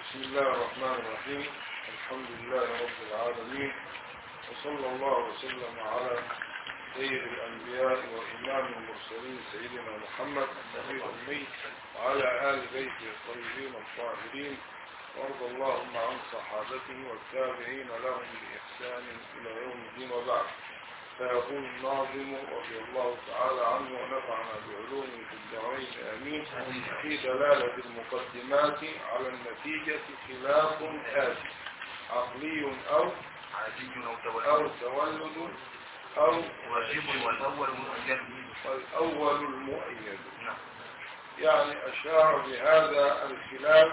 بسم الله الرحمن الرحيم الحمد لله رب العالمين وصلى الله وسلم على سيد الأنبياء وإمام المرسلين سيدنا محمد النبي الأمي وعلى آل بيته الطيبين الطاهرين وارض اللهم عن صحابته والتابعين لهم بإحسان إلى يوم الدين وبعد فيقول الناظم رضي الله تعالى عنه ونفعنا بعلومه في الدارين آمين في دلالة المقدمات على النتيجة خلاف آتي عقلي أو عادي أو تولد أو تولد أو واجب والأول مؤيد والأول المؤيد نعم يعني أشار بهذا الخلاف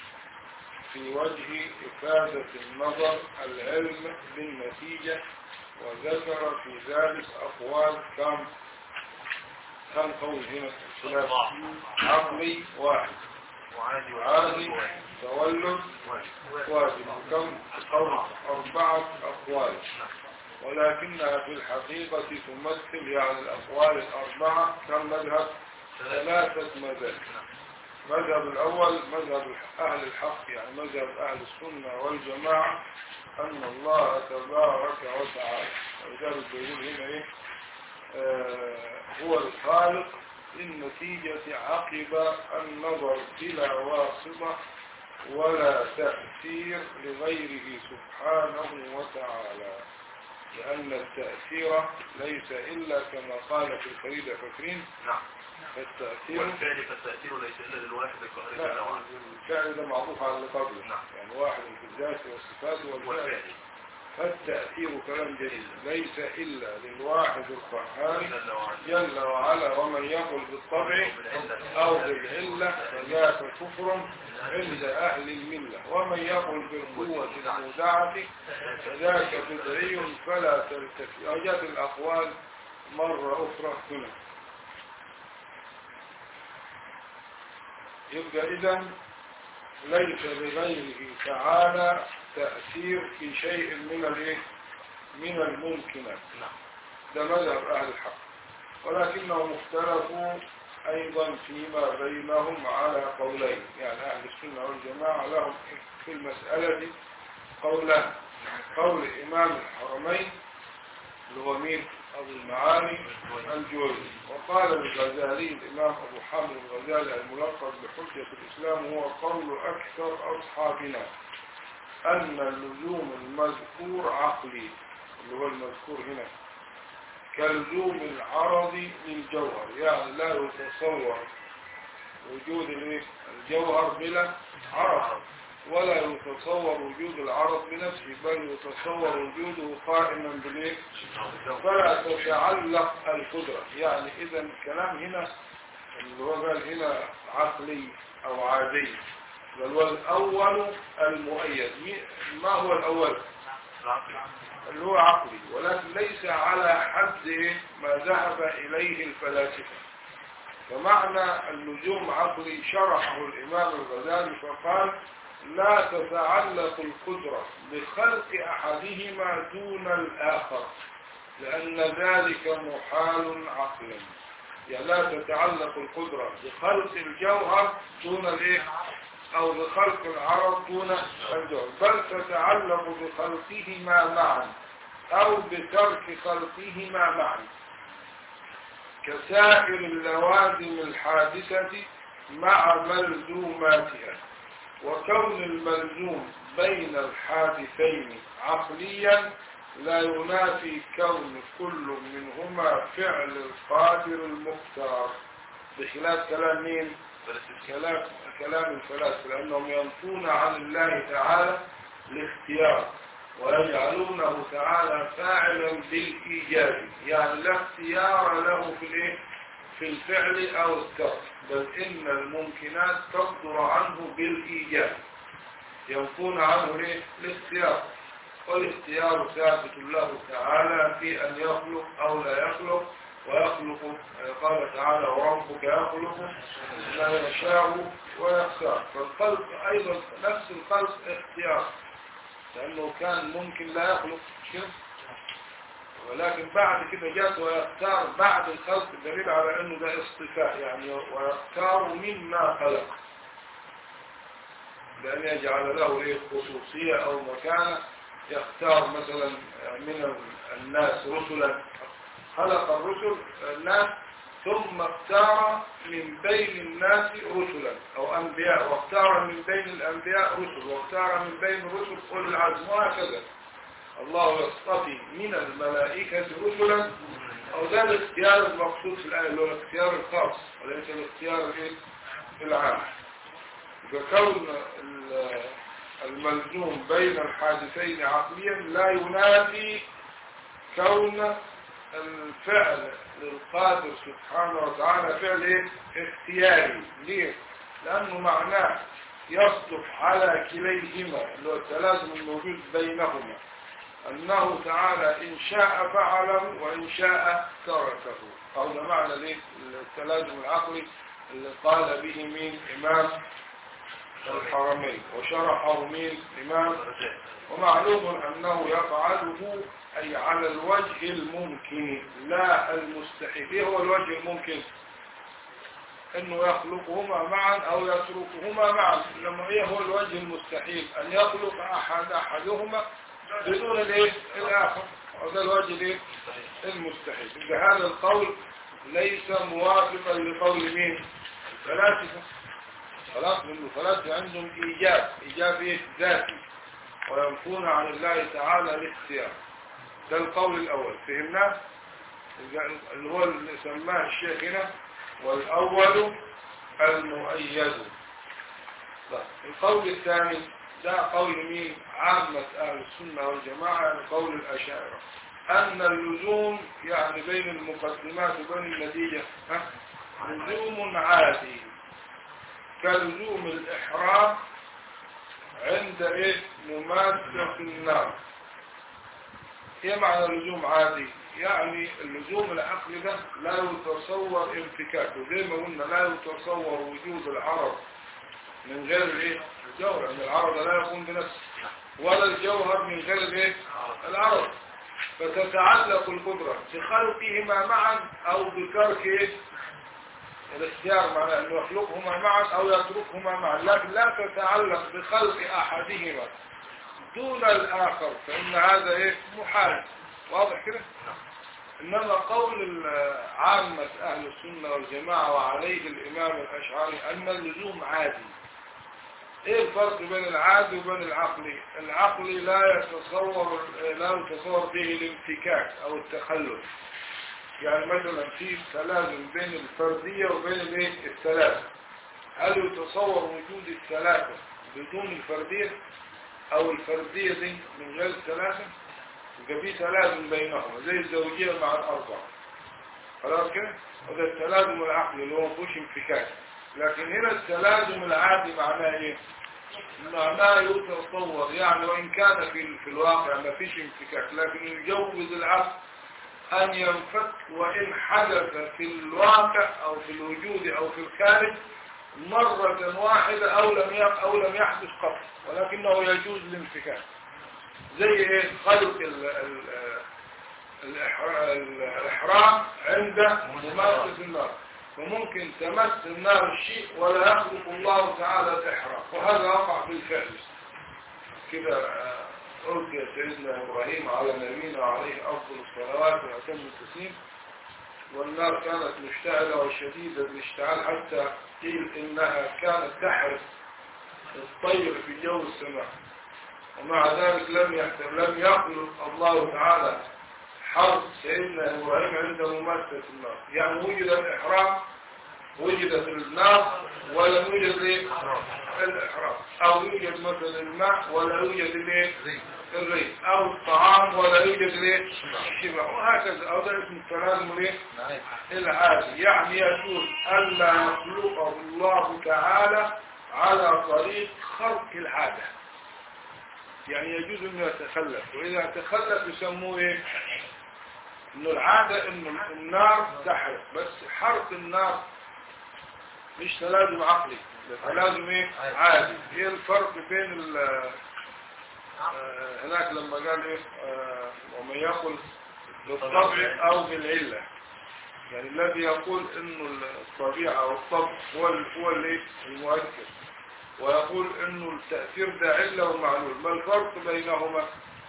في وجه إفادة النظر العلم بالنتيجة وذكر في ذلك أقوال كم كم قول هنا الخلاف عقلي واحد وعادي عادي تولد واجب واجب كم قول أربعة أقوال ولكنها في الحقيقة تمثل يعني الأقوال الأربعة كم مذهب ثلاثة مذاهب المذهب الأول مذهب أهل الحق يعني مذهب أهل السنة والجماعة أن الله تبارك وتعالى ولذلك بيقول هنا إيه آه هو الخالق للنتيجة عقب النظر بلا واسطة ولا تأثير لغيره سبحانه وتعالى لأن التأثير ليس إلا كما قال في الفريدة فاكرين نعم فالتأثير والفعل فالتأثير ليس إلا للواحد القهري لا جل وعلا الفعل ده معروف على اللي قبله نعم. يعني واحد في الذات والصفات والفعل والفعل فالتأثير كلام جديد ليس إلا للواحد القهار جل وعلا جل وعلا ومن يقل بالطبع أو بالعلة فذاك كفر عند أهل الملة ومن يقل بالقوة المودعة فذاك بدعي فلا تلتفت أجت الأقوال مرة أخرى هنا يبقى إذا ليس لغيره تعالى تأثير في شيء من الايه من الممكنات نعم ده مذهب أهل الحق ولكنهم اختلفوا أيضا فيما بينهم على قولين يعني أهل السنة والجماعة لهم في المسألة قولان قول إمام الحرمين اللي هو مين أبو المعالي الجوزي وقال الغزالي الإمام أبو حامد الغزالي الملقب بحجة الإسلام هو قول أكثر أصحابنا أن اللزوم المذكور عقلي اللي هو المذكور هنا كلزوم العرض للجوهر يعني لا يتصور وجود الايه؟ الجوهر بلا عرض ولا يتصور وجود العرض بنفسه بل يتصور وجوده قائما بالايه فلا تتعلق القدرة يعني اذا الكلام هنا اللي هو قال هنا عقلي او عادي بل هو الاول المؤيد مي- ما هو الاول العقل اللي هو عقلي ولكن ليس على حد إيه؟ ما ذهب إليه الفلاسفة فمعنى اللزوم عقلي شرحه الإمام الغزالي فقال لا تتعلق القدرة بخلق أحدهما دون الآخر لأن ذلك محال عقلا يعني لا تتعلق القدرة بخلق الجوهر دون الإيه أو بخلق العرض دون الجوهر بل تتعلق بخلقهما معا أو بترك خلقهما معا كسائر اللوازم الحادثة مع ملزوماتها وكون الملزوم بين الحادثين عقليا لا ينافي كون كل منهما فعل القادر المختار بخلاف كلام مين؟ كلام كلام الفلاسفه لانهم ينفون عن الله تعالى الاختيار ويجعلونه تعالى فاعلا بالايجاب يعني لا اختيار له في الايه في الفعل او الترك بل ان الممكنات تصدر عنه بالايجاب ينفون عنه الايه الاختيار والاختيار ثابت له تعالى في ان يخلق او لا يخلق ويخلق قال تعالى وربك يخلق ما يشاء ويختار فالخلق ايضا نفس الخلق اختيار لانه كان ممكن لا يخلق مش كده؟ ولكن بعد كده جاءت ويختار بعد الخلق دليل على انه ده اصطفاء يعني ويختار مما خلق بأن يجعل له إيه خصوصية أو مكانة يختار مثلا من الناس رسلا خلق الرسل الناس ثم اختار من بين الناس رسلا أو أنبياء واختار من بين الأنبياء رسل واختار من بين الرسل أولي العزم وهكذا الله يصطفي من الملائكة رسلا أو ده الاختيار المقصود في الآية اللي هو الاختيار الخاص وليس الاختيار الإيه؟ العام فكون ال- الملزوم بين الحادثين عقليا لا ينافي كون الفعل للقادر سبحانه وتعالى فعل ايه؟ اختياري ليه؟ لأنه معناه يصدق على كليهما اللي هو التلازم الموجود بينهما أنه تعالى إن شاء فعله وإن شاء تركه أو ده معنى ليه التلازم العقلي اللي قال به مين إمام الحرمين وشرحه مين إمام ومعلوم أنه يفعله أي على الوجه الممكن لا المستحيل إيه هو الوجه الممكن أنه يخلقهما معا أو يتركهما معا لما إيه هو الوجه المستحيل أن يخلق أحد أحدهما بدون الإيه الآخر وهذا الوجه الإيه المستحيل إذا هذا القول ليس موافقا لقول مين الفلاسفة خلاص من الفلاسفة عندهم إيجاب إيجاب إيه ذاتي وينفون عن الله تعالى الاختيار ده القول الأول فهمناه اللي هو اللي سماه الشيخ هنا والأول المؤيد طيب، القول الثاني ده قول مين عامة أهل السنة والجماعة يعني قول الأشاعرة أن اللزوم يعني بين المقدمات وبين النتيجة ها؟ لزوم عادي كلزوم الإحرام عند إيه مماسة النار ايه معنى لزوم عادي يعني اللزوم العقلي ده لا يتصور انفكاكه زي ما قلنا لا يتصور وجود العرض من غير الايه الجوهر ان العرض لا يكون بنفسه ولا الجوهر من غير الايه العرض فتتعلق القدرة بخلقهما معا او بترك ايه الاختيار معناه انه يخلقهما معا او يتركهما معا لكن لا تتعلق بخلق احدهما دون الآخر فإن هذا إيه محال واضح كده إنما قول عامة أهل السنة والجماعة وعليه الإمام الأشعري أن اللزوم عادي إيه الفرق بين العادي وبين العقلي العقلي لا يتصور لا يتصور به الانفكاك أو التخلف يعني مثلا في تلازم بين الفردية وبين الايه الثلاثة هل يتصور وجود الثلاثة بدون الفردية او الفردية دي من غير الثلاثة يبقى في تلازم بينهما زي الزوجية مع الأربعة خلاص كده وده التلازم العقلي اللي هو مفيهوش انفكاك لكن هنا التلازم العادي معناه ايه معناه يتصور يعني وإن كان في, في الواقع ما فيش انفكاك لكن يجوز العقل أن ينفك وإن حدث في الواقع أو في الوجود أو في الخارج مرة واحدة أو لم أو لم يحدث قط ولكنه يجوز الانفكاك زي ايه خلق ال ال الإحرام عند ممارسة النار وممكن تمس النار الشيء ولا يخلق الله تعالى الإحرام وهذا وقع بالفعل كده ألقي سيدنا إبراهيم على نبينا عليه أفضل الصلوات وأتم التسليم والنار كانت مشتعلة وشديدة الاشتعال حتى قيل إنها كانت تحرق الطير في جو السماء ومع ذلك لم يحتم لم يخلق الله تعالى حرب سيدنا إبراهيم عند ممارسة النار يعني وجد الإحرام وجدت النار ولم يوجد الايه الإحرام أو يوجد مثلا الماء ولا يوجد الايه الريح أو الطعام ولا يوجد الايه الشبع وهكذا أو ده اسم التلازم الايه العادي يعني يجوز ألا يخلقه الله تعالى على طريق خرق العادة يعني يجوز انه يتخلف واذا تخلف يسموه ايه انه العادة انه النار تحرق بس حرق النار مش تلازم عقلي ده تلازم ايه عادي ايه الفرق بين ال آه هناك لما قال ايه آه ومن يقول بالطبع او بالعلة يعني الذي يقول انه الطبيعة او الطبع هو هو الايه المؤثر ويقول انه التأثير ده علة ومعلول ما الفرق بينهما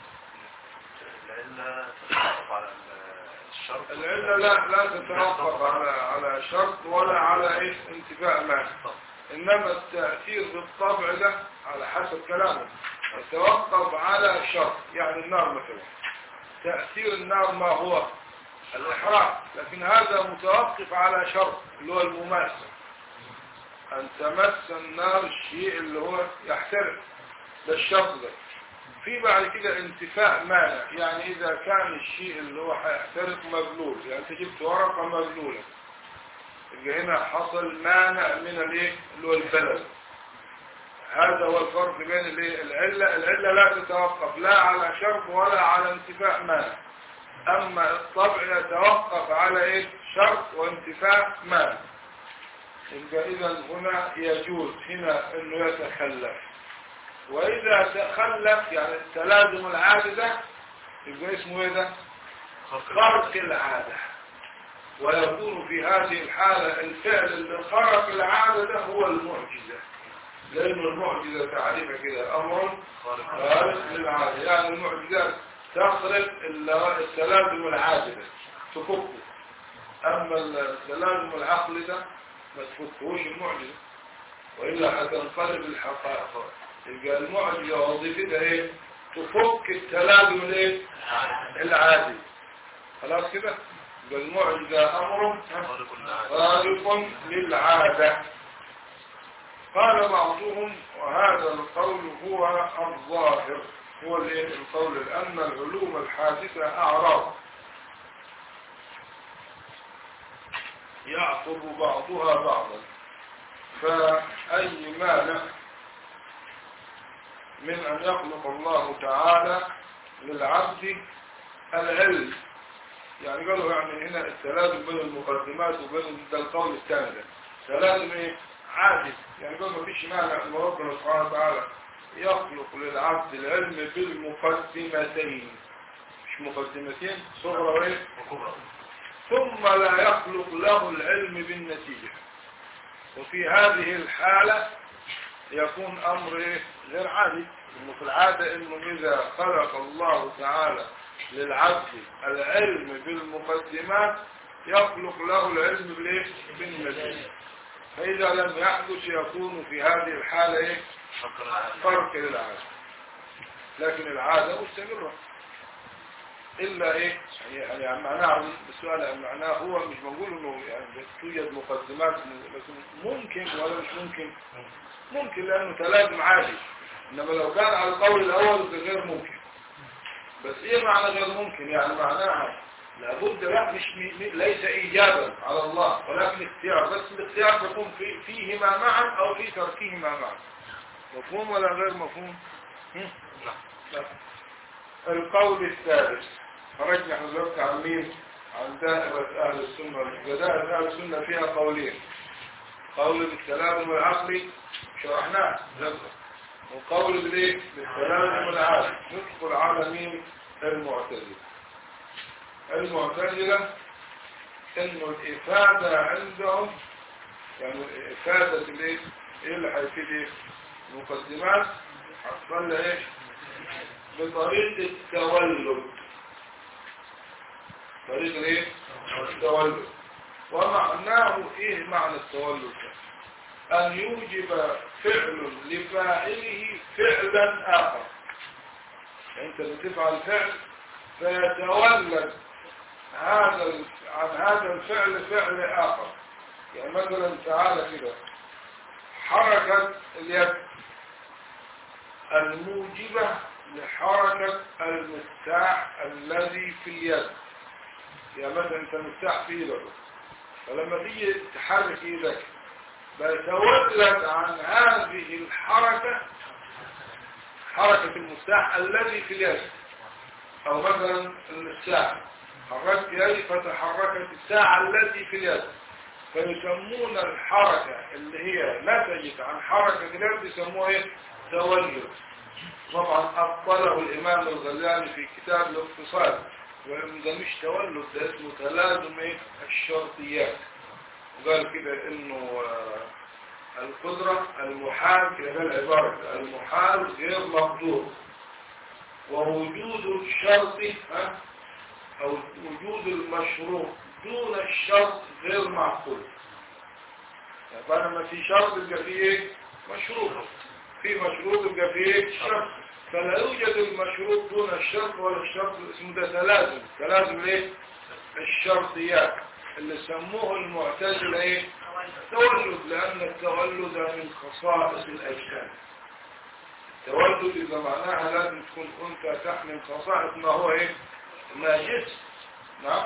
العلة تتوقف على الشرط العلة لا لا تتوقف على على شرط ولا على ايه انتفاء معنى انما التأثير بالطبع ده على حسب كلامه يتوقف على شرط يعني النار مثلا تأثير النار ما هو الإحراق لكن هذا متوقف على شرط اللي هو المماسة أن تمس النار الشيء اللي هو يحترق ده الشرط ده في بعد كده انتفاء مانع يعني إذا كان الشيء اللي هو هيحترق مبلول يعني أنت جبت ورقة مبلولة يبقى هنا حصل مانع من الايه اللي هو البلد هذا هو الفرق بين الايه العلة العلة لا تتوقف لا على شرط ولا على انتفاء مانع اما الطبع يتوقف على ايه شرط وانتفاء مانع يبقى اذا هنا يجوز هنا انه يتخلف واذا تخلف يعني التلازم العادي ده يبقى اسمه ايه ده خرق العاده ويكون في هذه الحالة الفعل اللي خرق العادة ده هو المعجزة لأن المعجزة تعريفها كده أمر خارق للعادة يعني المعجزات تخرق التلازم العادي ده تفكه أما التلازم العقلي ده ما تفكهوش المعجزة وإلا هتنقلب الحقائق يبقى المعجزة وظيفتها إيه؟ تفك التلازم الإيه؟ العادي خلاص كده؟ بالمعجزة أمر خارق للعادة قال بعضهم وهذا القول هو الظاهر هو القول لأن العلوم الحادثة أعراض يعقب بعضها بعضا فأي مانع من أن يخلق الله تعالى للعبد العلم يعني قالوا يعني هنا التلازم بين المقدمات وبين ده القول الثاني ده تلازم ايه عادي يعني قالوا ما فيش معنى ان ربنا سبحانه وتعالى يخلق للعبد العلم بالمقدمتين مش مقدمتين صغرى وايه وكبرى ثم لا يخلق له العلم بالنتيجة وفي هذه الحالة يكون أمر إيه؟ غير عادي إنه في العادة إنه إذا خلق الله تعالى للعبد العلم بالمقدمات يخلق له العلم بالإيه؟ بالنتيجة فإذا لم يحدث يكون في هذه الحالة إيه؟ فكر العالم فرق للعادة لكن العادة مستمرة إلا إيه يعني يعني معناه السؤال معناه هو مش بنقول إنه يعني توجد مقدمات لكن ممكن ولا مش ممكن ممكن لأنه تلازم عادي إنما لو كان على القول الأول غير ممكن بس إيه معنى غير ممكن يعني معناها لابد لا مش م- م- ليس إيجابا على الله ولكن اختيار بس الاختيار يكون في فيهما معا أو في تركهما معا مفهوم ولا غير مفهوم؟ هم؟ نعم لا. القول الثالث خرجنا احنا دلوقتي عن مين؟ عن دائرة أهل السنة ودائرة أهل السنة فيها قولين قول بالتلازم العقلي شرحناه ذكر وقول بالايه؟ بالتلازم العقلي ندخل على مين؟ المعتزلة المعتزلة انه الإفادة عندهم يعني إفادة الايه؟ ايه اللي هيفيد ايه؟ المقدمات هتصل لها ايه؟ بطريقة التولد طريقة ايه؟ التولد ومعناه ايه معنى التولد ده؟ ان يوجب فعل لفاعله فعلا اخر يعني انت بتفعل فعل فيتولد هذا ال- عن هذا الفعل فعل اخر يعني مثلا تعالى كده حركة اليد الموجبة لحركة المفتاح الذي في اليد يعني مثلا انت مفتاح في ايدك فلما تيجي تحرك ايدك بيتولد عن هذه الحركة حركة المفتاح الذي في اليد او مثلا الساعة حركت يدي فتحركت الساعة التي في اليد فيسمون الحركة اللي هي نتجت عن حركة اليد يسموها ايه تولد طبعا أبطله الإمام الغزالي في كتاب الاقتصاد وإن ده مش تولد ده اسمه تلازم إيه؟ الشرطيات وقال كده إنه آه، القدرة المحال كده العبارة المحال غير مقدور ووجود الشرط ها، أو وجود المشروط دون الشرط غير معقول يبقى لما في شرط يبقى فيه ايه؟ مشروط في مشروط يبقى فيه ايه؟ شرط فلا يوجد المشروط دون الشرط ولا الشرط اسمه ده تلازم تلازم ايه؟ الشرطيات اللي سموه المعتزلة ايه؟ التولد لأن التولد من خصائص الأجسام التولد إذا معناها لازم تكون أنت تحمل خصائص ما هو إيه؟ ما جسم نعم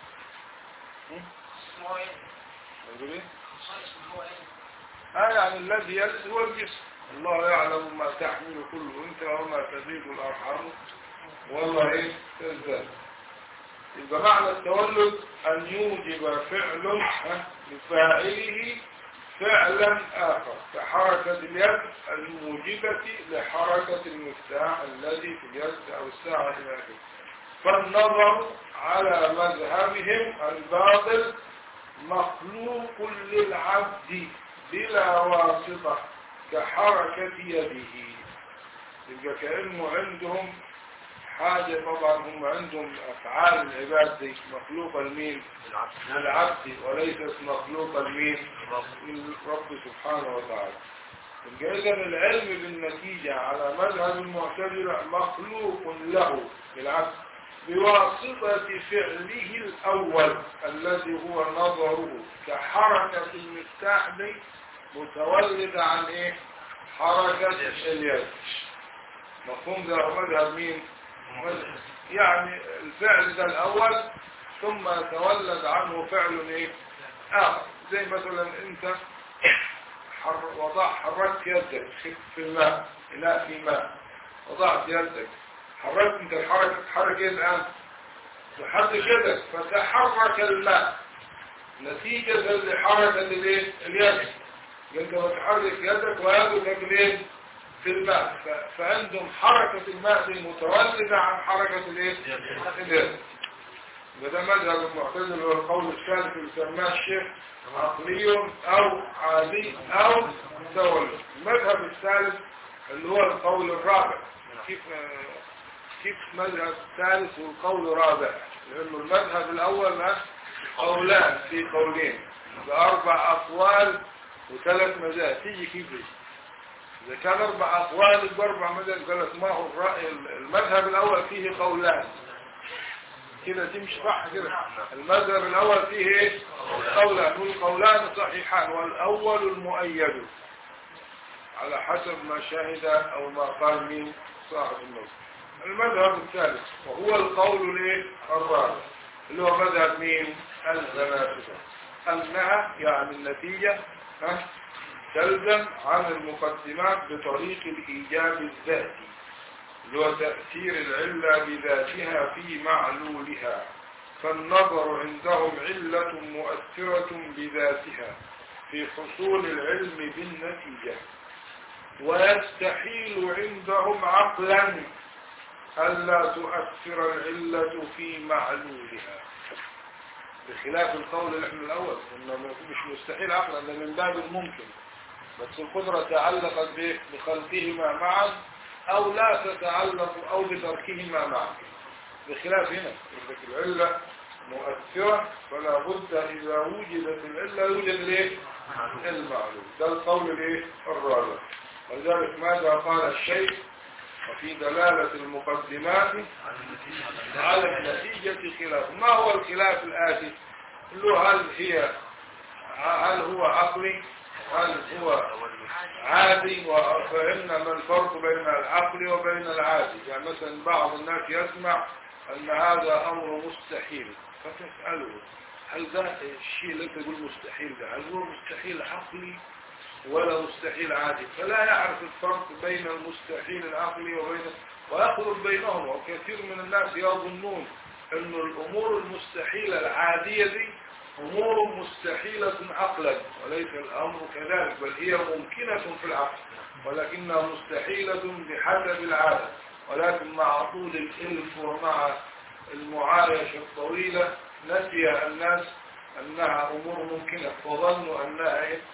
اسمه ايه؟ يقول إيه؟ خصائص ما هو ايه؟ آه يعني الذي يلد هو الجسم الله يعلم ما تحمل كل أنثى وما تزيد الأرحام والله إيه تزداد يبقى معنى التولد أن يوجب فعل ها، لفاعله فعلا آخر كحركة اليد الموجبة لحركة المفتاح الذي في اليد أو الساعة إلى آخره فالنظر على مذهبهم الباطل مخلوق للعبد بلا واسطة كحركة يده يبقى كأنه عندهم حاجة طبعا هم عندهم أفعال العباد دي مخلوقة لمين؟ للعبد وليست مخلوقة لمين؟ للرب سبحانه وتعالى يبقى إذا العلم بالنتيجة على مذهب المعتزلة مخلوق له للعبد بواسطة فعله الأول الذي هو نظره كحركة المفتاح دي متولدة عن إيه؟ حركة اليد مفهوم ده مذهب مين؟ مذهب. يعني الفعل ده الأول ثم تولد عنه فعل إيه؟ آخر زي مثلا أنت حر وضع حركت يدك في الماء لا في ماء وضعت يدك حركت انت الحركة تحرك ايه الآن تحرك يدك فتحرك الماء نتيجة لحركة الايه اليد انت بتحرك يدك ويدك ليه في الماء ف- فعندهم حركة الماء دي متولدة عن حركة الايه اليد وده مذهب المعتزلة والقول الثالث اللي سماه الشيخ عقلي او عادي او تولد المذهب الثالث اللي هو القول الرابع كيف آه، كيف مذهب ثالث والقول الرابع لانه المذهب الاول ما قولان في قولين باربع اقوال وثلاث مذاهب تيجي كيف دي؟ اذا كان اربع اقوال يبقى اربع مذاهب قال لك ما هو الراي المذهب الاول فيه قولان كده تمشي صح كده المذهب الاول فيه ايه قولان والقولان صحيحان والاول المؤيد على حسب ما شهد او ما قال مين صاحب النص المذهب الثالث وهو القول الايه الرابع اللي هو مذهب مين الزنافسة انها يعني النتيجة ها تلزم عن المقدمات بطريق الايجاب الذاتي اللي هو تأثير العلة بذاتها في معلولها فالنظر عندهم علة مؤثرة بذاتها في حصول العلم بالنتيجة ويستحيل عندهم عقلا ألا تؤثر العلة في معلولها بخلاف القول اللي احنا الأول إنه مش مستحيل عقلا ده من باب الممكن بس القدرة تعلقت به بخلقهما معا أو لا تتعلق أو بتركهما معا بخلاف هنا عندك العلة مؤثرة فلا بد إذا وجدت العلة يوجد الايه؟ المعلوم ده القول الايه؟ الرابع ولذلك ماذا قال الشيخ وفي دلالة المقدمات على النتيجة خلاف ما هو الخلاف الآتي اللي هو هل هي هل هو عقلي هل هو عادي وفهمنا ما الفرق بين العقل وبين العادي يعني مثلا بعض الناس يسمع أن هذا أمر مستحيل فتسأله هل ده الشيء اللي انت تقول مستحيل ده هل هو مستحيل عقلي ولا مستحيل عادي فلا يعرف الفرق بين المستحيل العقلي وبين ويخلط بينهم وكثير من الناس يظنون أن الأمور المستحيلة العادية دي أمور مستحيلة عقلا وليس الأمر كذلك بل هي ممكنة في العقل ولكنها مستحيلة بحسب العادة ولكن مع طول الإلف ومع المعايشة الطويلة نسي الناس أنها أمور ممكنة وظنوا أنها إيه؟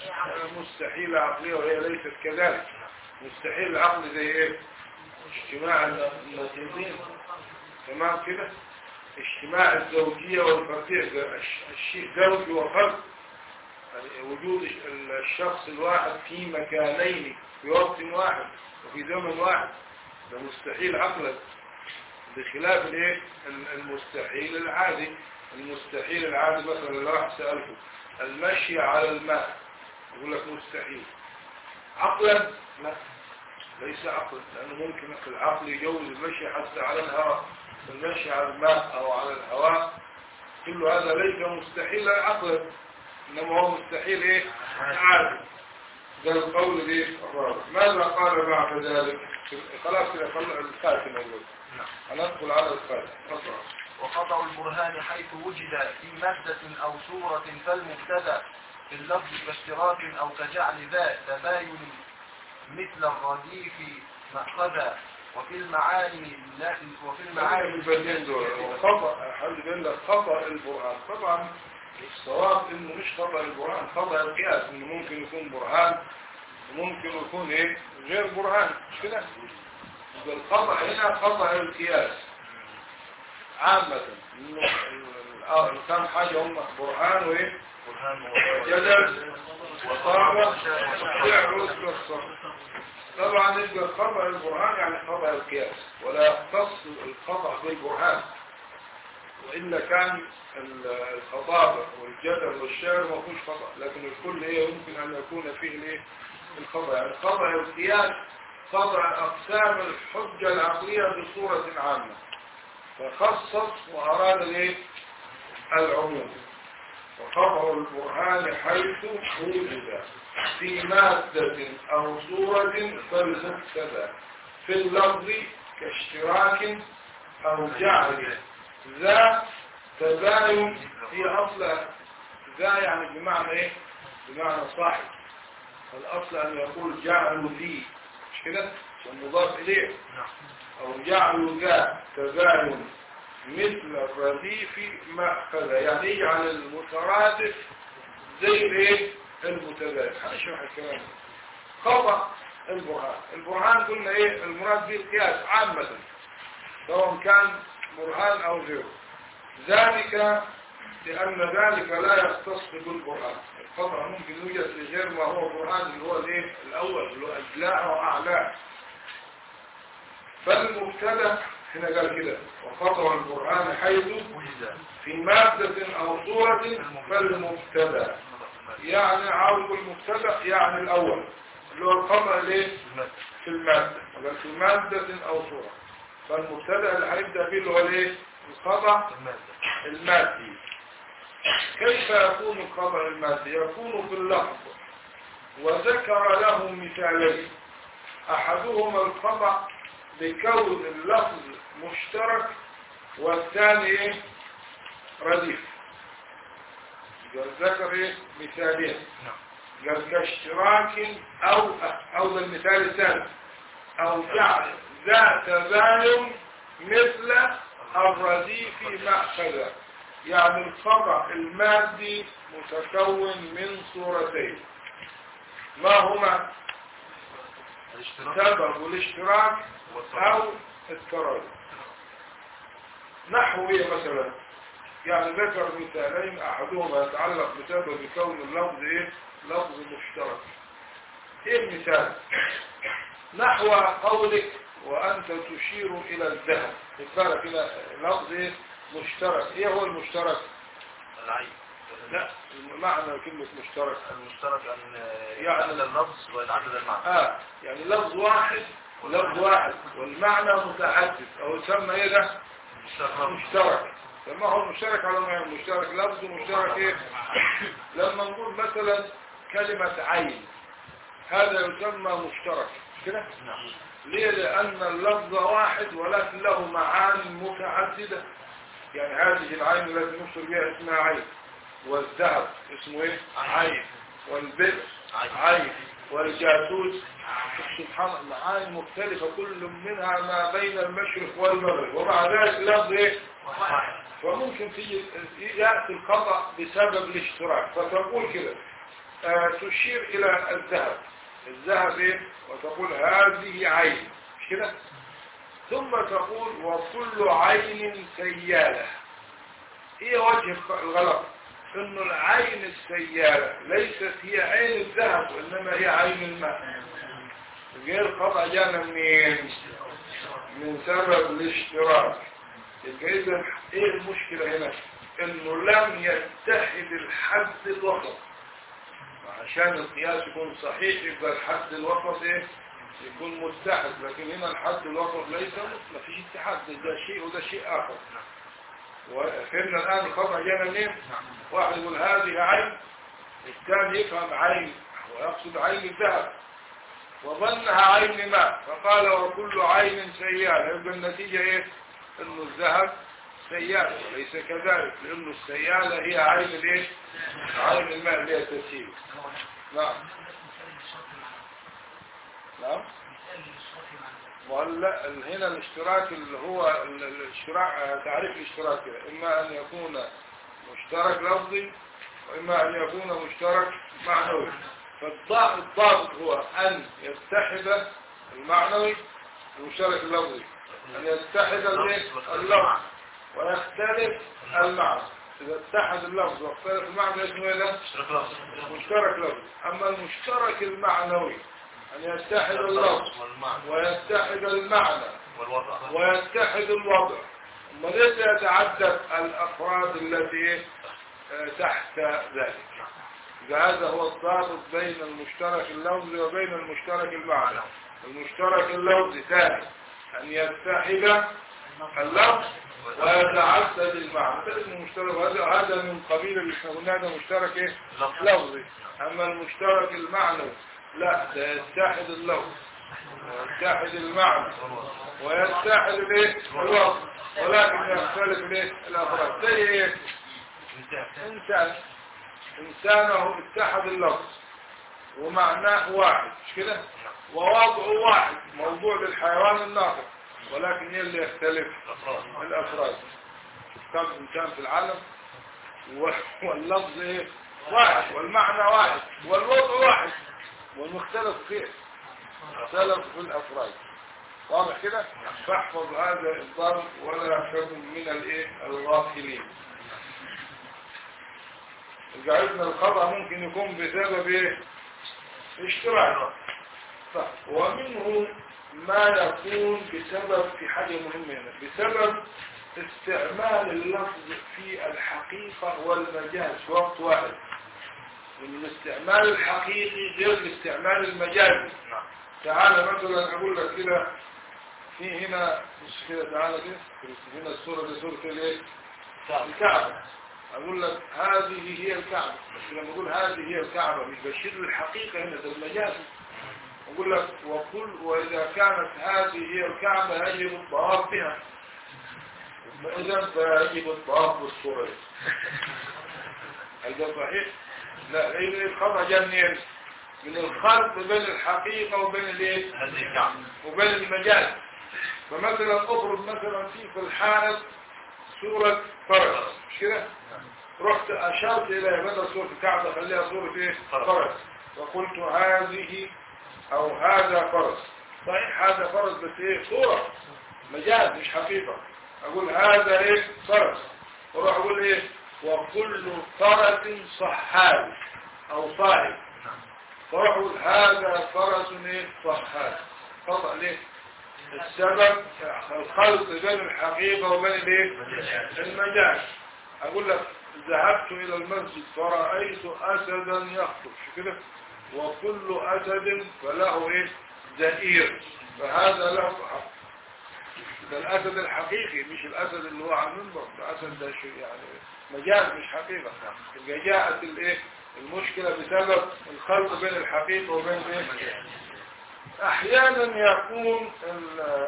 مستحيل عقلية وهي ليست كذلك مستحيل العقل زي ايه اجتماع النقيضين تمام كده اجتماع الزوجية والفردية الش- الشيء زوجي وفرد يعني وجود الش- الشخص الواحد في مكانين في وقت واحد وفي زمن واحد ده مستحيل عقلا بخلاف الايه ال- المستحيل العادي المستحيل العادي مثلا لو واحد سألته المشي على الماء يقول لك مستحيل عقلا لا ليس عقلا لأنه ممكن العقل يجوز المشي حتى على الهواء المشي على الماء أو على الهواء كل هذا ليس مستحيلا عقلا إنما هو مستحيل إيه عادي ده القول الايه الرابع ماذا قال بعد ذلك خلاص كده خلق الخاتم أول هندخل على الخاتم أقرأ وقطع البرهان حيث وجد في مادة أو صورة فالمبتدا في اللفظ كاشتراك أو كجعل ذا تباين مثل الرديف مأخذا وفي المعاني لا وفي معاني المعاني البدين دول وخطأ حد بيقول لك خطأ البرهان طبعا الصواب انه مش خطأ البرهان خطأ القياس انه ممكن يكون برهان وممكن يكون ايه غير برهان مش كده يبقى الخطأ هنا خطأ القياس عامة انه ال- ال- كم حاجة هم برهان وايه برهان جدل وطابة فعل وصل الصرف طبعا يبقى خطأ البرهان يعني خطأ القياس ولا يختص الخطأ بالبرهان وإلا كان ال- الخطابة والجدل والشعر ما فيهوش خطأ لكن الكل هي يمكن أن يكون فيه الايه الخطأ يعني خطأ القياس خطأ أقسام الحجة العقلية بصورة عامة فخصص وأراد الايه العموم وخطأ البرهان حيث وجد في مادة أو صورة فالمبتدا في اللفظ كاشتراك أو جعل ذا تباين هي أصل ذا يعني بمعنى إيه؟ بمعنى صاحب الأصل أن يقول جعل ذي مش كده؟ والمضاف إليه أو جعل ذا تباين مثل الرديف مأخذ يعني يجعل المترادف زي الايه المتباين هنشرح الكلام ده. خطأ البرهان البرهان قلنا ايه المراد به القياس عامة سواء كان برهان او غيره ذلك لأن ذلك لا يختص بالبرهان الخطأ ممكن يوجد في غير ما هو برهان اللي هو الايه الأول اللي هو أجلاء وأعلاه فالمبتدا هنا قال كده وخطأ القرآن حيث وجد في مادة أو صورة فالمبتدا يعني عاوز المبتدا يعني الأول اللي هو الخطأ ليه في المادة قال في مادة أو صورة فالمبتدا اللي هنبدأ فيه اللي هو الايه الخطأ المادي كيف يكون الخطأ المادي يكون في اللفظ وذكر له مثالين أحدهما الخطأ بكون اللفظ مشترك والثاني ايه رديف قال ذكر ايه مثالين قال كاشتراك او او ده المثال الثاني او جعل ذات تباين مثل الرديف مأخذا يعني الخطأ المادي متكون من صورتين ما هما سبب الاشتراك او التراجع نحو ايه مثلا يعني ذكر مثالين احدهما يتعلق بسبب كون اللفظ ايه لفظ مشترك ايه المثال نحو قولك وانت تشير الى الذهب يتفرق الى لفظ ايه مشترك ايه هو المشترك العين لا معنى كلمة مشترك المشترك أن يعني- يعدل اللفظ ويتعدد المعنى اه يعني لفظ واحد لفظ واحد والمعنى متعدد او يسمى ايه ده مشترك لما هو مشترك على ما هو مشترك لفظ مشترك ايه لما نقول مثلا كلمة عين هذا يسمى مشترك كده نعم ليه لأن اللفظ واحد ولكن له معاني متعددة يعني هذه العين التي نشر بها اسمها عين والذهب اسمه ايه عين والبئر عين. عين والجاسوس سبحان الله معاني مختلفة كل منها ما بين المشرق والمغرب ومع ذلك لفظ ايه فممكن تيجي يأتي الخطأ بسبب الاشتراك فتقول كده آه، تشير إلى الذهب الذهب إيه؟ وتقول هذه عين مش كده ثم تقول وكل عين سيالة ايه وجه الغلط انه العين السيالة ليست هي عين الذهب وانما هي عين الماء غير قطع جانا منين من سبب الاشتراك يبقى اذا ايه المشكلة هنا انه لم يتحد الحد الوسط عشان القياس يكون صحيح يبقى الحد الوسط ايه يكون متحد لكن هنا الحد الوسط ليس ما فيش اتحاد ده شيء وده شيء اخر وفهمنا الان الخطأ جانا منين واحد يقول هذه عين الثاني يفهم عين ويقصد عين الذهب وظنها عين ماء فقال وكل عين سيالة يبقى النتيجة ايه انه الذهب سيالة وليس كذلك لانه السيالة هي عين الايه عين الماء اللي هي تسيل نعم نعم ولا هنا الاشتراك اللي هو ال- الاشتراك تعريف الاشتراك كده اما ان يكون مشترك لفظي واما ان يكون مشترك معنوي فالضابط هو ان يتحد المعنوي المشترك اللفظي ان يتحد الايه؟ اللفظ ويختلف المعنى اذا اتحد اللفظ واختلف المعنى اسمه ايه ده؟ اشتراك لفظ مشترك لفظي اما المشترك المعنوي ان يتحد اللفظ والمعنى ويتحد المعنى والوضع ويتحد الوضع ثم ليس يتعدد الافراد التي آه، تحت ذلك هذا هو الضابط بين المشترك اللفظي وبين المشترك المعنى المشترك اللفظي ثاني ان يتحد اللفظ ويتعدد المعنى ده اسمه مشترك هذا هذا من قبيل اللي احنا قلنا ده مشترك ايه لفظي اما المشترك المعنوي لا ده يتحد اللفظ ويتحد المعنى ويتحد الايه الوصف ولكن يختلف الايه الافراد زي ايه انسان انسانه اتحد اللفظ ومعناه واحد مش كده ووضعه واحد موضوع للحيوان الناطق ولكن هي اللي يختلف الافراد الافراد كم انسان في العالم و- واللفظ ايه واحد والمعنى واحد والوضع واحد والمختلف فيه اختلف في الافراد واضح كده فاحفظ هذا الضرب ولا تكن من الايه الغافلين جعلنا الخطأ ممكن يكون بسبب ايه اشتراك طيب ومنه ما يكون بسبب في حاجة مهمة هنا بسبب استعمال اللفظ في الحقيقة والمجاز في وقت واحد من الاستعمال الحقيقي غير الاستعمال المجازي نعم تعالى مثلا اقول لك كده في هنا بص كده تعالى كده في هنا الصورة دي صورة الايه الكعبة اقول لك هذه هي الكعبة بس لما اقول هذه هي الكعبة مش بشير الحقيقة هنا ده المجاز اقول لك وكل واذا كانت هذه هي الكعبة يجب الطواف بها اذا فيجب الطواف بالصورة دي هل ده صحيح؟ لا لان الخطأ جاء منين؟ من الخلط بين الحقيقة وبين الايه؟ هذه الكعبة وبين المجاز فمثلا اضرب مثلا في في الحائط صورة فرس مش كده رحت اشرت الى بدل صورة الكعبة خليها صورة ايه فرس. فرس وقلت هذه او هذا فرس صحيح هذا فرس بس ايه صورة مجاز مش حقيقة اقول هذا ايه فرس واروح اقول ايه وكل فرس صحاب او صاحب فراح اقول هذا فرس ايه صحاب خطأ ليه السبب الخلط بين الحقيقة وبين الايه المجاز اقول لك ذهبت الى المسجد فرأيت اسدا يخطب شو كده وكل اسد فله ايه زئير فهذا له حق ده الاسد الحقيقي مش الاسد اللي هو على المنبر ده اسد ده شيء يعني مجاز مش حقيقة يبقى جاءت الايه المشكلة بسبب الخلط بين الحقيقة وبين الايه احيانا يكون ال-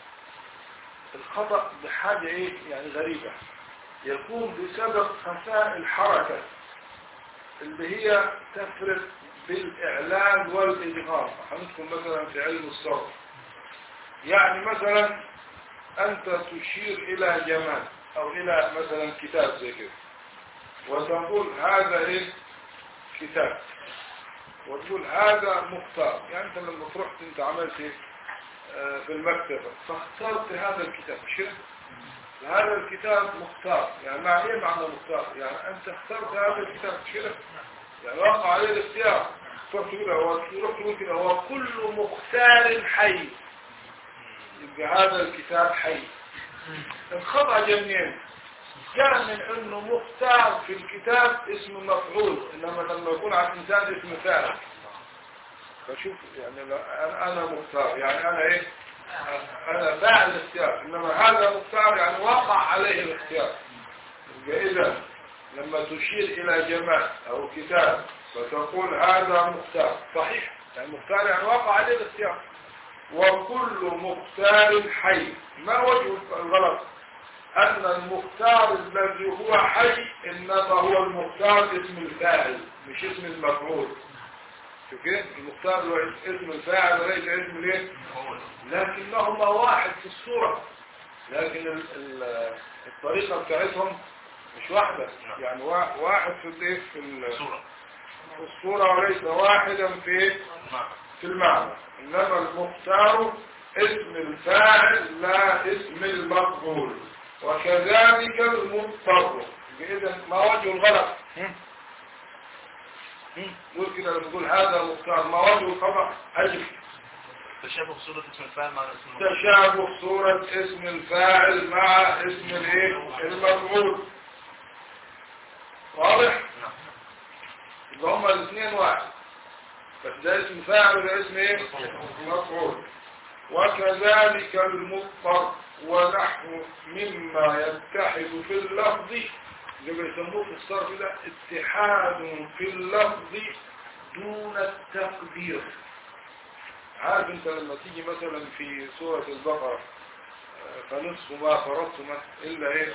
الخطأ بحاجة ايه يعني غريبة يكون بسبب خفاء الحركة اللي هي تفرق بالإعلان والإدغام هندخل مثلا في علم الصوت يعني مثلا أنت تشير إلى جمال أو إلى مثلا كتاب زي كده وتقول هذا إيه كتاب وتقول هذا مختار يعني انت لما رحت انت عملت ايه آه، في المكتبة فاخترت هذا الكتاب مش كده هذا الكتاب مختار يعني مع ايه معنى مختار يعني انت اخترت هذا الكتاب مش كده يعني وقع عليه الاختيار تروح تقول هو تروح تقول كده هو كل مختار حي يبقى هذا الكتاب حي الخطأ جاء منين؟ جاء من انه مختار في الكتاب اسم مفعول انما لما يكون على الانسان اسم فاعل فشوف يعني لا- انا أنا مختار يعني انا ايه انا فاعل الاختيار انما هذا مختار يعني وقع عليه الاختيار يبقى اذا لما تشير الى جماعة او كتاب فتقول هذا مختار صحيح يعني مختار يعني وقع عليه الاختيار وكل مختار حي ما وجه الغلط أن المختار الذي هو حي إنما هو المختار اسم الفاعل مش اسم المفعول شوف كده المختار هو اسم الفاعل وليس اسم الايه لكنهما واحد في الصورة لكن ال- ال- الطريقة بتاعتهم مش واحدة يعني وا- واحد في الايه في ال- صورة في الصورة وليس واحدا في نعم في المعنى إنما المختار اسم الفاعل لا اسم المفعول وكذلك المضطر إذا ما وجه الغلط هم؟ هم؟ قول كده لما تقول هذا مختار ما وجه الخطأ أجل تشابه صورة اسم الفاعل مع اسم المفعول تشابه صورة اسم الفاعل مع اسم الايه المفعول واضح نعم يبقى هما الاثنين واحد بس ده اسم فاعل وده اسم ايه مفعول وكذلك المضطر ونحو مما يتحد في اللفظ اللي بيسموه في الصرف ده اتحاد في اللفظ دون التقدير عارف انت لما تيجي مثلا في سورة البقرة آه، فنصف ما فرضتم إلا إيه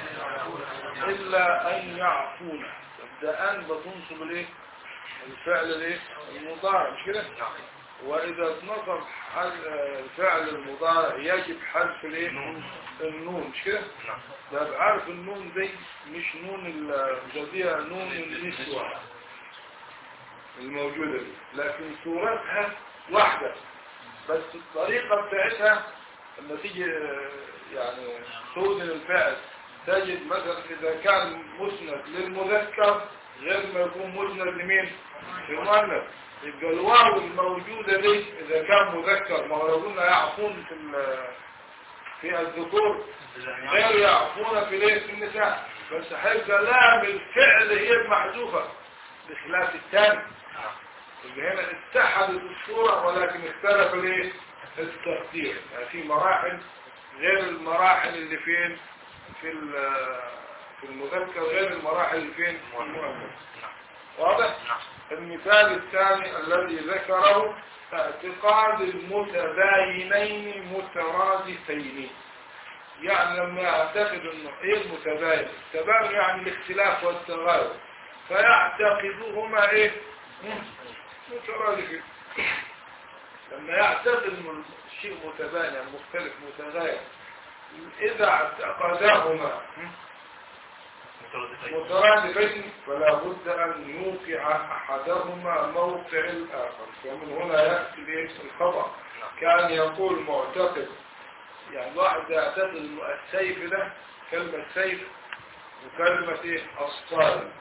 إلا أن يعفونا طب ده أن بتنصب الإيه الفعل الإيه المضارع مش كده نعم وإذا اتنصب حل- آه، الفعل المضارع يجب حذف الإيه نون. النون مش كده نعم ده عارف النون دي مش نون الجدية نون النسوة الموجودة دي لكن صورتها واحدة بس الطريقة بتاعتها لما تيجي آه، يعني توزن الفعل تجد مثلا إذا كان مسند للمذكر غير ما يكون مسند لمين؟ للمؤنث يبقى الواو الموجودة دي إذا كان مذكر ما هو لو قلنا يعفون في ال- في الذكور غير يعفون في ليه في النساء بس هيبقى لام الفعل هي المحذوفة بخلاف الثاني يبقى هنا اتحدت الصورة ولكن اختلف الايه التقدير يعني في مراحل غير المراحل اللي فين في ال- في المذكر غير المراحل اللي فين في المؤنث واضح نعم المثال الثاني الذي ذكره اعتقاد المتباينين مترادفين يعني لما يعتقد انه ايه المتباين التباين يعني الاختلاف والتغاير فيعتقدهما ايه مم، مترادفين لما يعتقد انه الشيء متباين يعني مختلف متغاير اذا اعتقدهما مم، مترادفين مترادفين فلا بد أن يوقع أحدهما موقع الآخر ومن هنا يأتي ليس الخطأ كان يقول معتقد يعني واحد يعتقد إنه السيف ده كلمة سيف وكلمة إيه الصارم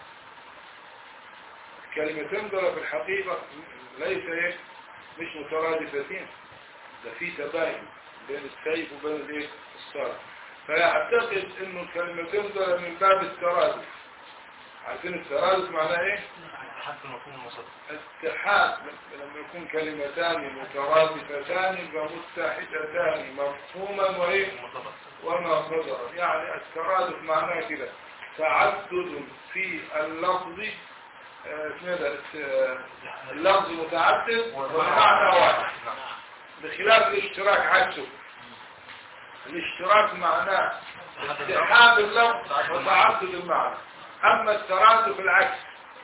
كلمتين دول في الحقيقة ليس إيه مش مترادفتين ده في تباين بين السيف وبين الإيه الصارم فيعتقد انه الكلمتين دول من باب الترادف عارفين الترادف معناه ايه حتى مفهوم المصدر اتحاد لما يكون كلمتان مترادفتان يبقى متحدتان مفهوما وايه مرتبط وما صدر يعني الترادف معناه كده تعدد في اللفظ آه، اسمه ده آه، اللفظ متعدد والمعنى واحد نعم بخلاف الاشتراك عكسه الاشتراك معناه اتحاد اللفظ وتعدد المعنى اما الترادف العكس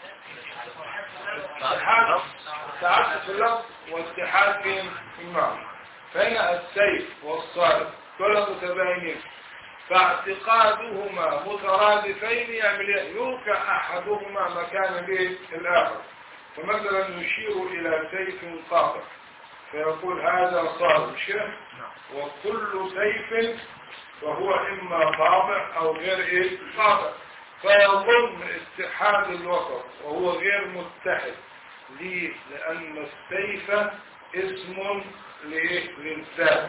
اتحاد تعدد في اللفظ واتحاد في المعنى فهنا السيف والصارف كلهم متباينين فاعتقادهما مترادفين يعمل إيه؟ يوقع أحدهما مكان الإيه؟ الآخر فمثلا يشير إلى سيف قاطع فيقول هذا صار مش كده؟ وكل سيف فهو إما قاطع أو غير إيه؟ قاطع فيظن اتحاد الوسط وهو غير متحد ليه؟ لأن السيف اسم لإيه؟ للذات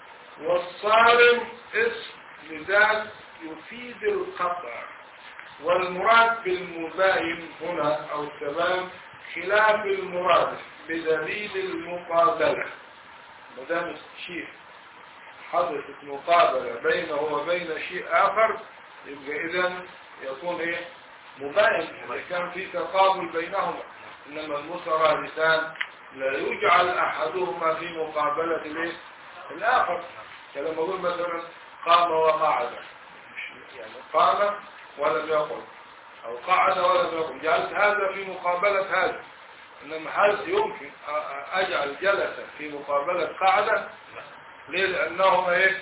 والصارم اسم لذات يفيد القطع والمراد بالمباين هنا أو التمام خلاف المراد بدليل المقابلة ما دام شيء حدثت مقابلة بينه وبين شيء آخر يبقى إذا يكون إيه مباين إذا كان في تقابل بينهما إنما المترادفان لا يجعل أحدهما في مقابلة الإيه؟ الآخر كلام أقول مثلا قام وقعد مش- يعني قام ولم يقل أو قعد ولم يقل جعلت هذا في مقابلة هذا إنما هل يمكن أ- أ- أجعل جلس في مقابلة قعدة ليه لأنهما إيه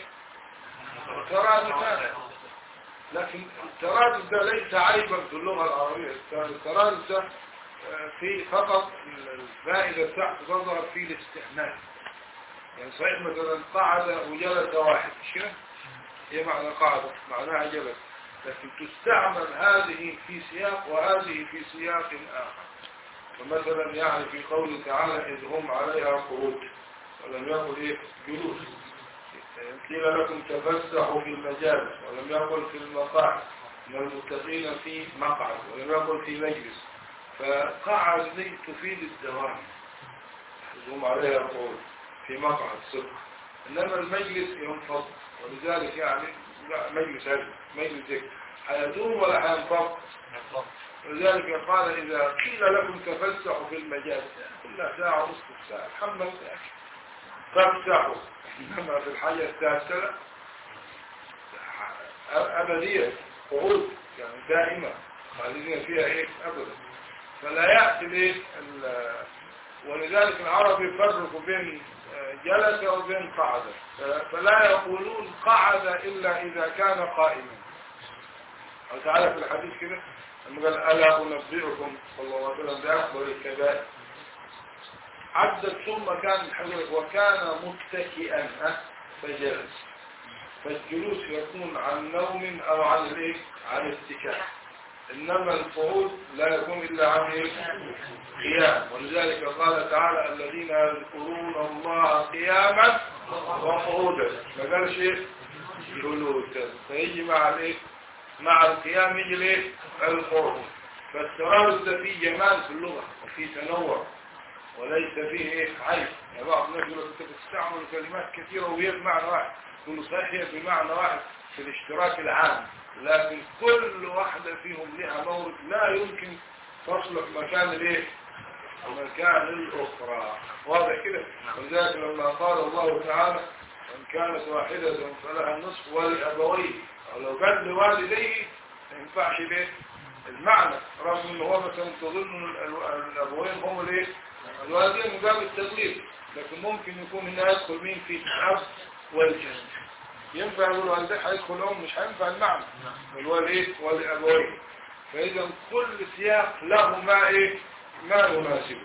مترادفان لكن الترادف ده ليس عيبا في اللغة العربية الترادف ده آه، في فقط الفائدة بتاعته تظهر في الاستعمال يعني صحيح مثلا قعد وجلس واحد مش كده؟ هي معنى قعدة معناها جلس لكن تستعمل هذه في سياق وهذه في سياق آخر فمثلا يعني في قوله تعالى إذ هم عليها قعود ولم يقل إيه جلوس قيل لكم تفسحوا في المجالس ولم يقل في المقاعد من المتقين في مقعد ولم يقل في مجلس فقعد دي تفيد الدوام هم عليها قول في مقعد صدق انما المجلس ينفض ولذلك يعني لا مجلس هذا مجلس ذكر هيدوم ولا هينفض ولذلك قال إذا قيل لكم تفسحوا في المجال كل ساعة ونصف ساعة الحمد لله فافسحوا إنما في الحاجة التاسعة أبدية قعود يعني دائمة خالدين فيها إيه أبدا فلا يأتي ليه ال- ولذلك العرب يفرقوا بين جلس وبين قعد فلا يقولون قعد إلا إذا كان قائما أو تعالى في الحديث كده لما قال ألا أنبئكم صلى الله عليه وسلم بأكبر الكبائر عدت ثم كان الحديث وكان متكئا ها، فجلس فالجلوس يكون عن نوم أو عن الايه عن اتكاء إنما القعود لا يكون إلا عن إيه؟ قيام ولذلك قال تعالى الذين يذكرون الله قياما وقعودا ما قالش إيه؟ جلوسا فيجي مع الايه مع القيام يجي الايه القعود فالترابط ده فيه جمال في اللغة وفيه تنوع وليس فيه ايه عيب يعني بعض الناس يقول لك انت بتستعمل كلمات كثيرة وهي بمعنى واحد كل صحيح هي بمعنى واحد في الاشتراك العام لكن كل واحدة فيهم لها مورد لا يمكن تصلح مكان الايه مكان الاخرى واضح كده ولذلك لما قال الله تعالى ان كانت واحدة فلها النصف ولأبويه او لو كان لوالديه ما ينفعش ليه المعنى رغم ان هو مثلا تظن ال- ال- الابوين هم الايه الوالدين من باب التدليل لكن ممكن يكون هنا يدخل مين في الاب والجد ينفع يقول والديه هيدخل ام مش هينفع المعنى والوالد والابوين فاذا كل سياق له ما ايه ما يناسبه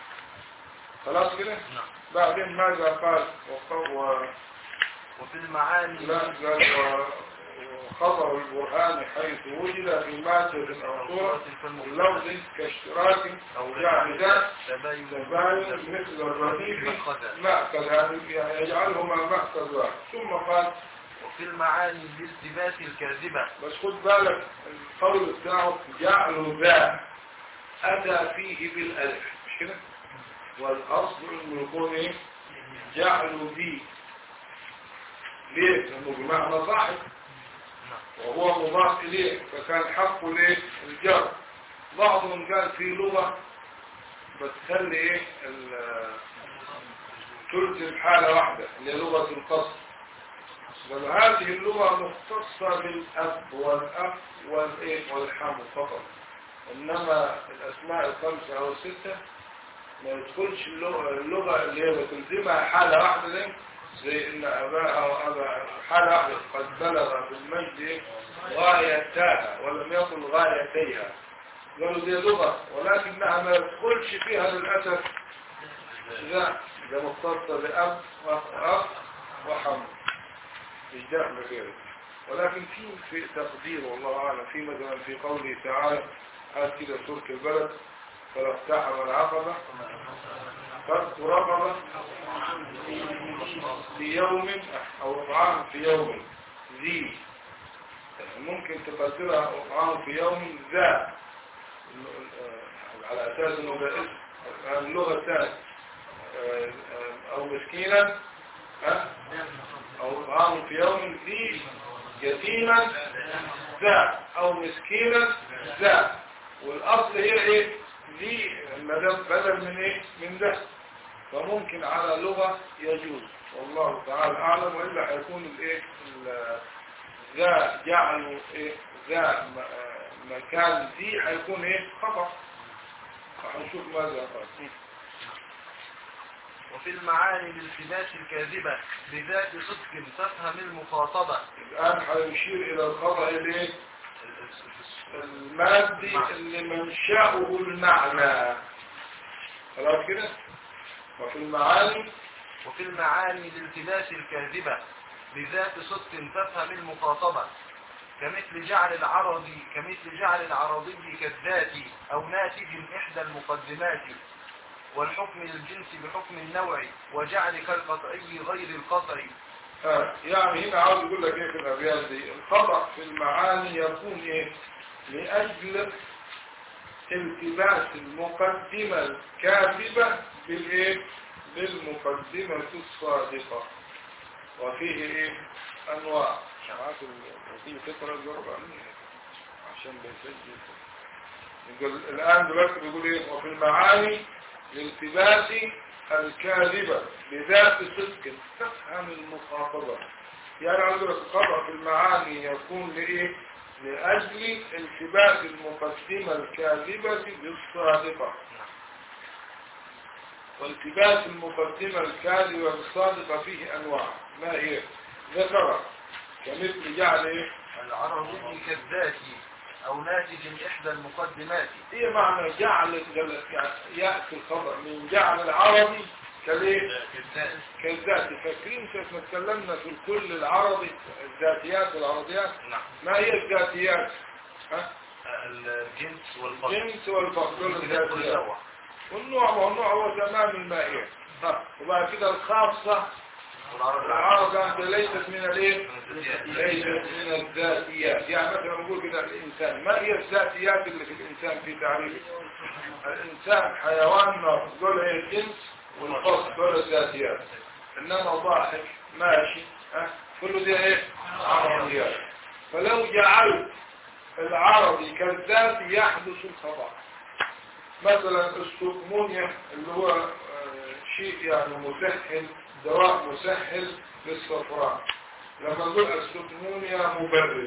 خلاص كده بعدين ماذا قال وق- و... وفي المعاني لا قال و- وخطر البرهان حيث وجد في مادة أو صورة اللفظ كاشتراك أو يعني ذات تباين تباين مثل الرديف مأخذا. مأخذ يعني يجعلهما مأخذ واحد ثم قال وفي المعاني الالتباس الكاذبة بس خد بالك القول بتاعه جعل ذا أتى فيه بالألف مش كده والأصل إنه يكون إيه جعل ذي ليه؟ لأنه بمعنى صاحب وهو مضاف إليه فكان حقه ليه الجر بعضهم قال في لغة بتخلي إيه ال- تلزم حالة واحدة اللي هي لغة القصر بل هذه اللغة مختصة بالأب والأخ والإيه والحم فقط إنما الأسماء الخمسة أو الستة ما يدخلش اللغة, اللغة اللي هي بتلزمها حالة واحدة دي زي ان اباها وابا حلق قد بلغ بالمجد غايتها ولم يقل غايتيها قالوا دي لغة ولكنها ما يدخلش فيها للأسف لا ده مختصة بأب وأخ وحمل مش داخل غيره ولكن في في تقدير والله أعلم في مثلا في قوله تعالى هات كده سورة البلد فلا اقتحم العقبة فرق رقبة في يوم أو إطعام في يوم ذي ممكن تقدرها إطعام في يوم ذا على أساس أنه ده اسم اللغة الثانية أو مسكينا ها؟ أو إطعام في يوم ذي يتيما ذا أو مسكينا ذا والأصل هي إيه ذي بدل من إيه من ده فممكن على لغة يجوز والله تعالى أعلم وإلا هيكون الإيه ذا جعلوا إيه ذا مكان ذي هيكون إيه خطأ هنشوف ماذا قال وفي المعاني للتباس الكاذبة بذات صدق تفهم المخاطبة الآن هيشير إلى الخطأ الإيه المادي اللي منشأه المعنى خلاص كده وفي المعاني وفي المعاني لالتباس الكاذبة بذات صدق تفهم المخاطبة كمثل جعل العرضي كمثل جعل العرضي كالذات أو ناتج إحدى المقدمات والحكم للجنس بحكم النوع وجعل كالقطعي غير القطع آه، يعني هنا عاوز يقول لك ايه في الابيات دي الخطأ في المعاني يكون ايه لأجل التباس المقدمة الكاذبة بالايه بالمقدمة الصادقة وفيه ايه انواع معاك وفيه تقرا الجرب عشان بيسجل يقول الان دلوقتي بيقول ايه وفي المعاني لالتباس الكاذبة بذات صدق تفهم المخاطبة يعني عاوز لك الخطأ في المعاني يكون لإيه لأجل التباس المقدمة الكاذبة بالصادقة والتباس المقدمة الكاذبة بالصادقة فيه أنواع ما هي ذكر كمثل جعل إيه العرضي كالذات أو ناتج إحدى المقدمات ايه معنى جعل يأتي الخبر من جعل العربي كليه كالذات كالذات فاكرين كيف ما اتكلمنا في الكل العربي الذاتيات والعرضيات نعم ما هي الذاتيات ها الجنس والفصل الجنس والفصل دول كل الذاتيات نوع والنوع والنوع هو تمام المائية ها وبعد كده الخاصة والعرض العرض أنت ليست من الايه الذاتيات. ليست من الذاتيات يعني مثلا نقول كده الإنسان ما هي الذاتيات اللي في الإنسان في تعريفه الإنسان حيوان نار دول هي الجنس والفصل دول الذاتيات إنما ضاحك ماشي ها كله دي ايه عرضيات فلو جعلت العربي كالذات يحدث الخطأ مثلا السكمونيا اللي هو آه، شيء يعني مسهل دواء مسهل للصفراء لما نقول السكمونيا مبرد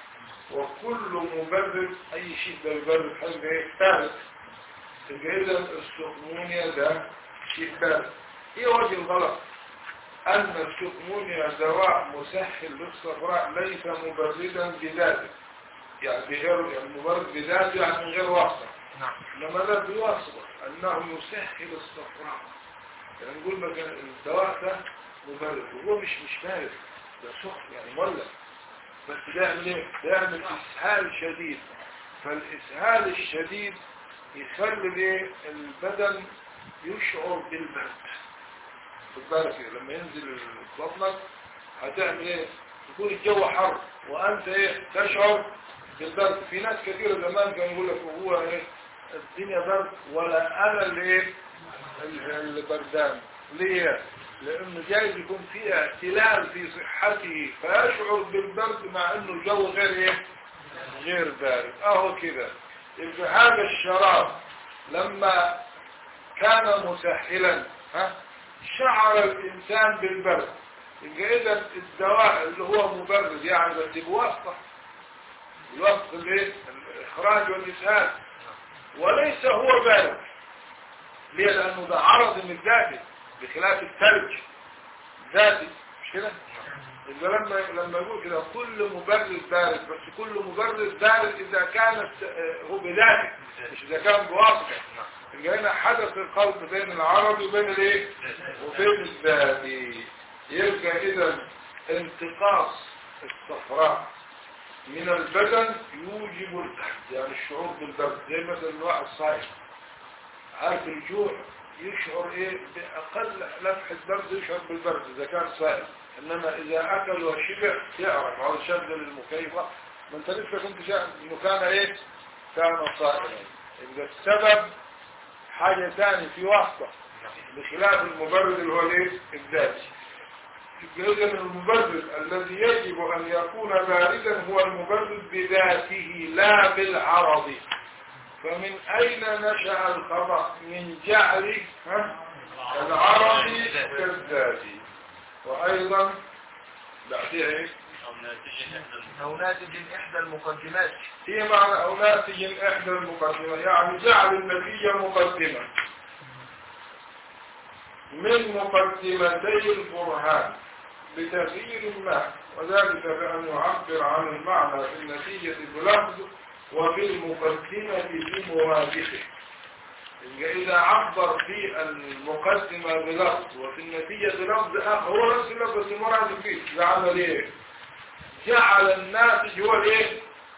وكل مبرد اي شيء ده يبرد حاجه ايه ثابت يبقى اذا السكمونيا ده شيء بارد ايه وجه الغلط ان السكمونيا دواء مسهل للصفراء ليس مبردا بذاته يعني بغير يعني مبرد بذاته يعني من غير واسطه نعم لما ده بيوصل انه يسهل الصفراء يعني نقول مثلا الدواء ده مبرد وهو مش مش بارد ده سخن يعني مولع بس ده يعمل ايه؟ ده يعمل اسهال شديد فالاسهال الشديد يخلي الايه البدن يشعر بالبرد خد بالك إيه؟ لما ينزل بطنك هتعمل ايه؟ يكون الجو حر وانت ايه تشعر بالبرد في ناس كثيرة زمان كانوا يقول لك هو ايه الدنيا برد ولا انا اللي ايه ال- البردان ليه لانه جايز يكون في اعتلال في صحته فيشعر بالبرد مع انه الجو غير ايه غير بارد اهو كده يبقى هذا الشراب لما كان مسهلا ها شعر الانسان بالبرد يبقى اذا الدواء اللي هو مبرد يعني بس بواسطه الوسط الايه الاخراج والاسهال وليس هو بارد ليه لانه ده عرض من ذاته بخلاف الثلج ذاتي كده يبقى لما لما يقول كده كل مبرد بارد بس كل مبرد بارد اذا كانت آه، هو بذاته مش اذا كان بواسطه يبقى هنا حدث الخلط بين العربي وبين الايه وبين الذاتي يبقى اذا انتقاص الصفراء من البدن يوجب البرد يعني الشعور بالبرد زي مثلا الواحد صايم عارف الجوع يشعر ايه باقل لمحه برد يشعر بالبرد اذا كان صائم انما اذا اكل وشبع يعرف عاوز شغل المكيف ما انت لسه كنت شا... انه كان ايه كان صائما يبقى السبب حاجه ثانيه في واسطه بخلاف المبرد اللي هو الايه الذاتي إذا المبرد الذي يجب أن يكون باردا هو المبرد بذاته لا بالعرض فمن أين نشأ الخطأ من جعل ها؟ العرض كالذات وأيضا بعدها إيه؟ أو ناتج إحدى المقدمات هي معنى أو ناتج إحدى المقدمة يعني جعل النتيجة مقدمة من مقدمتي البرهان بتغيير ما وذلك بأن يعبر عن المعنى في النتيجة بلفظ وفي المقدمة بمرادفه يبقى إذا عبر في المقدمة بلفظ وفي النتيجة بلفظ آخر هو نفس اللفظ المراد فيه جعل ايه؟ جعل الناتج هو الايه؟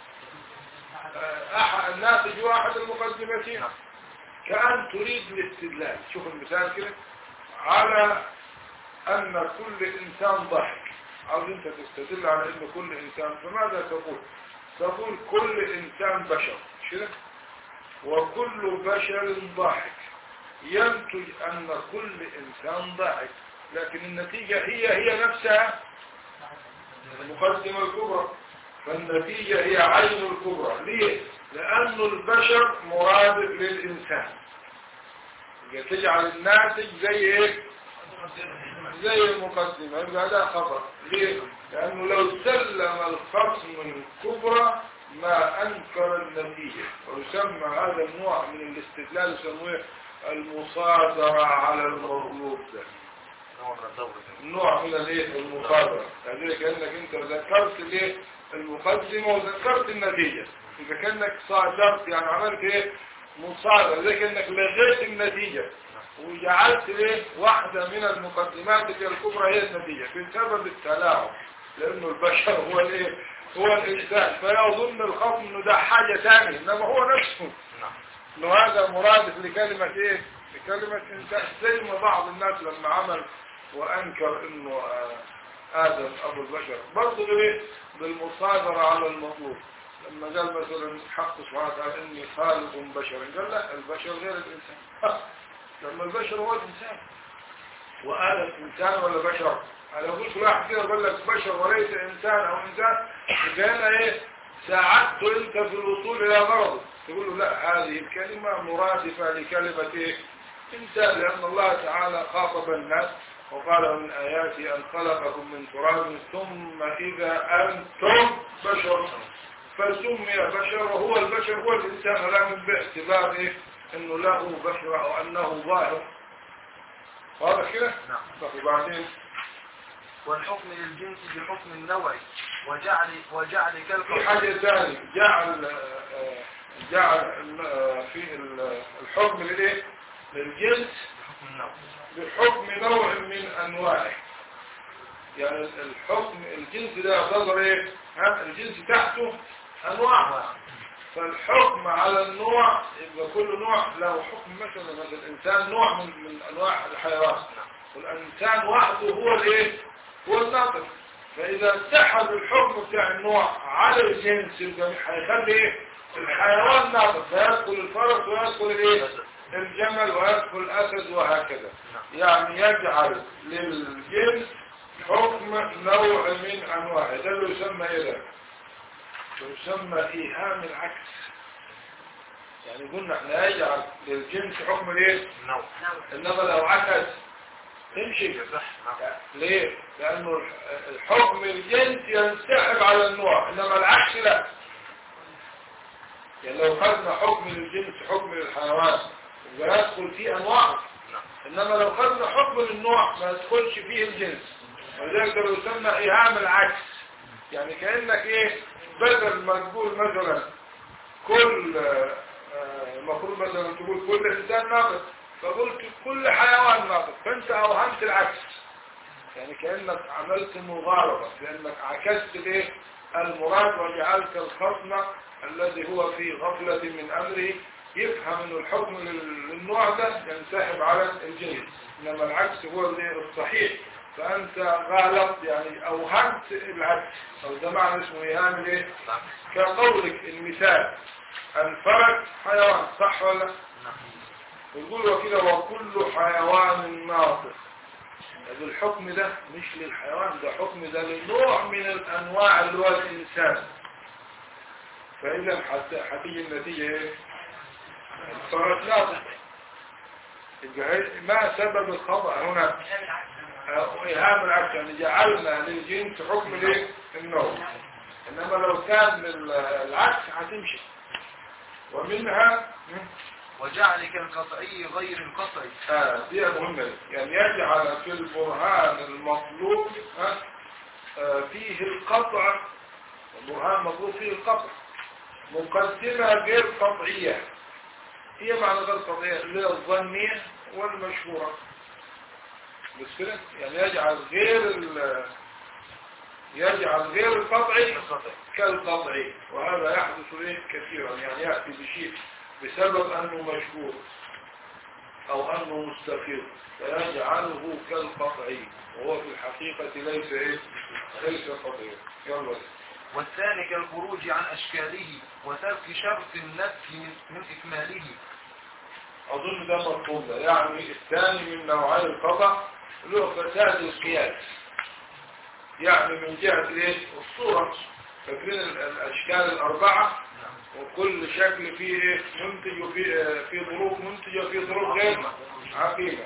أحد الناتج هو أحد المقدمتين كأن تريد الاستدلال شوف المثال كده على أن كل إنسان ضحك عاوز أنت تستدل على أن كل إنسان فماذا تقول تقول كل إنسان بشر مش كده وكل بشر ضاحك ينتج أن كل إنسان ضاحك لكن النتيجة هي هي نفسها المقدمة الكبرى فالنتيجة هي عين الكبرى ليه؟ لأن البشر مرادف للإنسان يبقى تجعل الناتج زي ايه زي المقدمة يبقى ده خطأ ليه لأنه لو سلم الخصم الكبرى ما أنكر النتيجة ويسمى هذا النوع من الاستدلال يسموه المصادرة على المطلوب ده نوع من الايه المصادرة يعني كأنك انت ذكرت الايه المقدمة وذكرت النتيجة إذا كأنك صادرت يعني عملت ايه مصادرة زي كأنك لغيت النتيجة وجعلت ايه واحدة من المقدمات اللي الكبرى هي النتيجة بسبب التلاعب لأنه البشر هو الايه هو الإنسان فيظن الخصم انه ده حاجة ثانية انما هو نفسه انه هذا مرادف لكلمة ايه لكلمة انسان زي ما بعض الناس لما عمل وانكر انه آه ادم ابو البشر برضه بايه بالمصادرة على المطلوب لما قال مثلا حق سبحانه وتعالى اني خالق بشرا قال لا البشر غير الانسان لما البشر هو الانسان وآدم انسان ولا بشر على قلت واحد كده يقول لك بشر وليس انسان او انسان كان ايه ساعدته انت في الوصول الى مرضه تقول له لا هذه الكلمة مرادفة لكلمة ايه انسان لان الله تعالى خاطب الناس وقال من آياته أن خلقكم من تراب ثم إذا أنتم بشر فسمي بشر وهو البشر هو الإنسان لكن باعتبار إيه أنه له بشر أو أنه ظاهر واضح كده؟ نعم طب وبعدين والحكم للجنس بحكم النوع وجعل وجعل في كالقصد حاجة ثانية جعل آه، جعل آه، في ال- الحكم للإيه؟ للجنس بحكم النوع بحكم نوع من أنواعه يعني الحكم الجنس ده يعتبر ايه ها الجنس تحته أنواع فالحكم على النوع يبقى كل نوع له حكم مثلا مثلا الإنسان نوع من, من أنواع الحيوان والإنسان وحده هو الايه هو الناطق فإذا اتحد الحكم بتاع النوع على الجنس يبقى هيخلي ايه الحيوان ناطق فيدخل الفرس ويدخل الايه الجمل ويدخل الأسد وهكذا يعني يجعل للجنس حكم نوع من أنواعه ده اللي يسمى إيه ده؟ يسمى إيهام العكس يعني قلنا احنا يجعل للجنس حكم الايه؟ النوع انما لو عكس تمشي يصح نعم ليه؟ لأنه الحكم الجنس ينسحب على النوع إنما العكس لا يعني لو خدنا حكم للجنس حكم للحيوان يبقى يدخل فيه أنواع نعم إنما لو خدنا حكم للنوع ما يدخلش فيه الجنس ولذلك ده يسمى إيهام العكس يعني كأنك إيه بدل ما تقول مثلا كل آه، آه، المفروض مثلا تقول كل إنسان ناقص فقلت كل حيوان ناقص فأنت أوهمت العكس يعني كأنك عملت مغالطة لأنك عكست الايه المراد وجعلت الخصم الذي هو في غفلة من أمره يفهم أن الحكم لل- للنوع ده ينسحب على الجنس إنما العكس هو الايه الصحيح فأنت غالطت يعني أوهمت العكس أو ده معنى اسمه إيهام الايه نعم كقولك المثال الفرد حيوان صح ولا لا؟ نعم يقول وكده وكل حيوان ناطق طب الحكم ده مش للحيوان ده حكم ده لنوع من الانواع اللي هو الانسان فاذا حتى هتيجي النتيجه ايه صارت ناطق يبقى هي- ما سبب الخطا هنا آه، ايهام العكس يعني جعلنا للجنس حكم الايه النوع انما لو كان لل- العكس هتمشي ومنها وجعلك القطعي غير القطعي آه دي مهمة دي. يعني يجعل في البرهان المطلوب آه، آه، فيه القطع البرهان المطلوب فيه القطع مقدمة غير قطعية هي معنى غير قطعية اللي هي الظنية والمشهورة بس كده يعني يجعل غير ال يجعل غير القطعي القطع كالقطعي وهذا يحدث به كثيرا يعني يأتي بشيء بسبب أنه مشهور أو أنه مستقر فيجعله كالقطعي وهو في الحقيقة ليس إيه؟ ليس قطعي يلا والثاني كالخروج عن أشكاله وترك شرط النفي من, من إكماله أظن ده مطلوب ده يعني الثاني من نوعي القطع اللي هو فساد القياس يعني من جهة الايه؟ الصورة فاكرين ال- الأشكال الأربعة وكل شكل فيه ايه؟ منتج وفيه آه، فيه ظروف منتجة وفيه ظروف غير عقيمة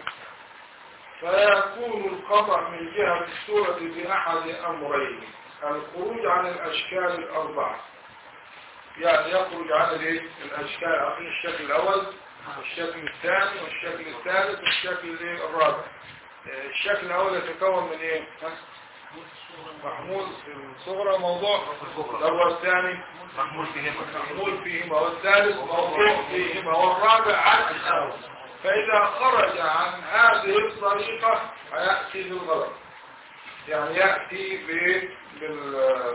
فيكون القطع من جهة الصورة بأحد أمرين الخروج عن الأشكال الأربعة يعني يخرج عن الايه؟ الأشكال عن الشكل الأول والشكل الثاني والشكل الثالث والشكل الايه؟ الرابع آه، الشكل الأول يتكون من ايه؟ ها؟ محمول في الصغرى موضوع الأول الثاني محمول فيهما محمول فيهما والثالث موضوع فيهما والرابع عكس فإذا خرج عن هذه الطريقة هيأتي بالغلط يعني يأتي ب- بال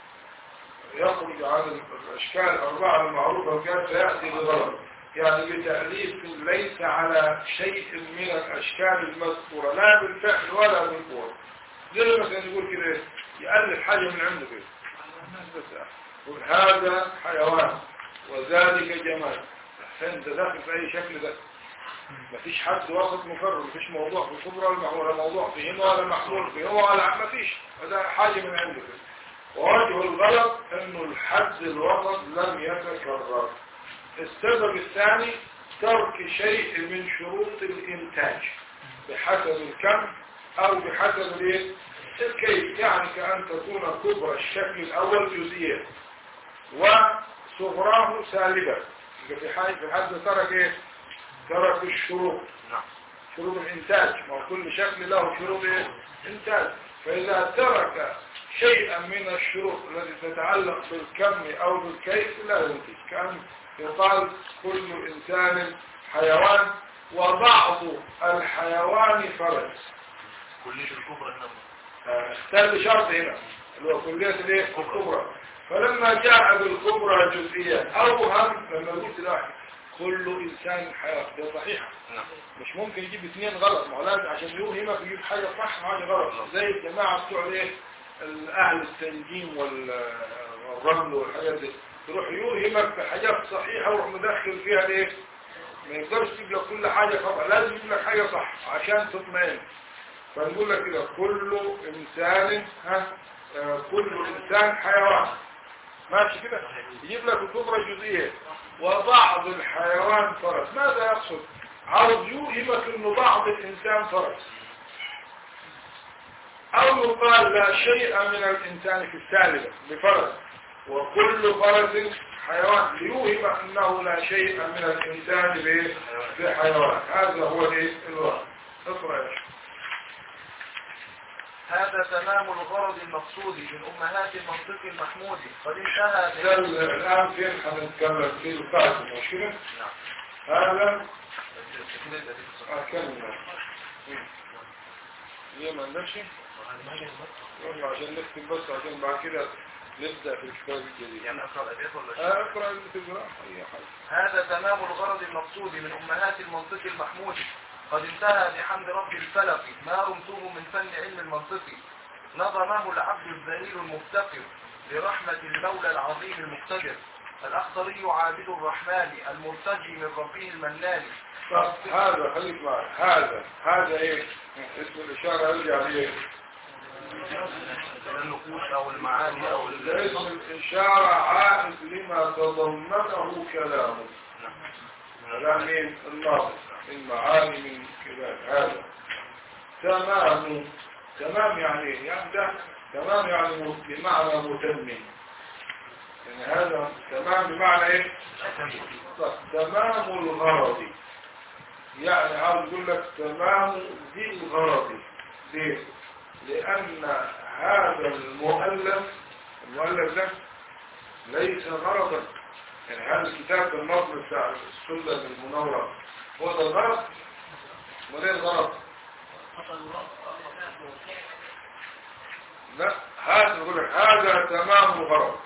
يخرج عن الأشكال الأربعة المعروفة وكان سيأتي بالغلط يعني بتأليف ليس على شيء من الأشكال المذكورة لا بالفعل ولا بالقول زي مثلا يقول كده يألف حاجة من عنده كده بس يقول هذا حيوان وذلك جمال فانت داخل في اي شكل ده مفيش حد وسط مفرد مفيش موضوع في الكبرى ولا ولا موضوع فيهما ولا محمول فيهما ولا مفيش هذا حاجة من عنده كده ووجه الغلط انه الحد الوسط لم يتكرر السبب الثاني ترك شيء من شروط الانتاج بحسب الكم او بحسب الايه الكيف يعني كأن تكون كبرى الشكل الاول جزئيا وصغراه سالبا يبقى في حاجة في حد ترك ايه ترك الشروط نعم شروط الانتاج ما هو كل شكل له شروط ايه انتاج فاذا ترك شيئا من الشروط التي تتعلق بالكم او بالكيف لا ينتج كان يقال كل انسان حيوان وبعض الحيوان فرد كلية الكبرى هنا استهل شرط هنا اللي هو كلية الايه الكبرى فلما جاء بالكبرى جزئيا اوهم لما قلت لواحد كل انسان حيوان ده صحيح نعم مش ممكن يجيب اثنين غلط ما هو لازم عشان يوهمك يجيب حاجة صح وحاجة غلط زي الجماعة بتوع الايه اهل التنجيم وال- والرمل والحاجات دي يروح يوهمك بحاجات صحيحة ويروح مدخل فيها الايه ما يقدرش يجيب لك كل حاجة خطأ لازم يجيب لك حاجة صح عشان تطمئن فنقول لك كده كل انسان ها آه، كل انسان حيوان ماشي كده يجيب لك الكبرى جزئية وبعض الحيوان فرس ماذا يقصد عاوز يوهمك انه بعض الانسان فرس او يقال لا شيء من الانسان في السالبة بفرس وكل فرس حيوان ليوهم انه لا شيء من الانسان بإيه؟ في حيوان هذا هو الايه الوقت اقرأ يا شيخ هذا تمام الغرض المقصود من أمهات المنطق المحمود قد انتهى ده ال- الآن فين هنتكلم فيه القاسم مش كده؟ هذا أكمل هي ما عندكش؟ يلا عشان نكتب بس عشان بعد كده نبدأ في الكتاب الجديد يعني أقرأ الأبيات ولا آه، اقرأ اللي تقرأ أي حاجة هذا تمام الغرض المقصود من أمهات المنطق المحمود قد انتهى بحمد رب الفلق ما رمته من فن علم المنطق نظمه العبد الذليل المفتقر لرحمة المولى العظيم المقتدر الأخضري عابد الرحمن المرتجي من ربه المنان طب هذا خليك معي هذا هذا ايه اسم الإشارة يرجع ليه النقوش أو المعاني أو ال- ده اسم الإشارة عائد لما تضمنه كلامه كلام مين الناظر المعاني من كلام هذا تمام تمام يعني ايه يعني ده تمام يعني م- بمعنى متمم يعني هذا تمام بمعنى ايه طب تمام الغرض يعني عاوز يقول لك تمام ذي الغرض ليه لأن هذا المؤلف المؤلف ده ليس غرضا يعني هذا الكتاب النظم بتاع السلة المنورة هو ده الغرض ما ده الغرض لا هذا يقول لك هذا تمام الغرض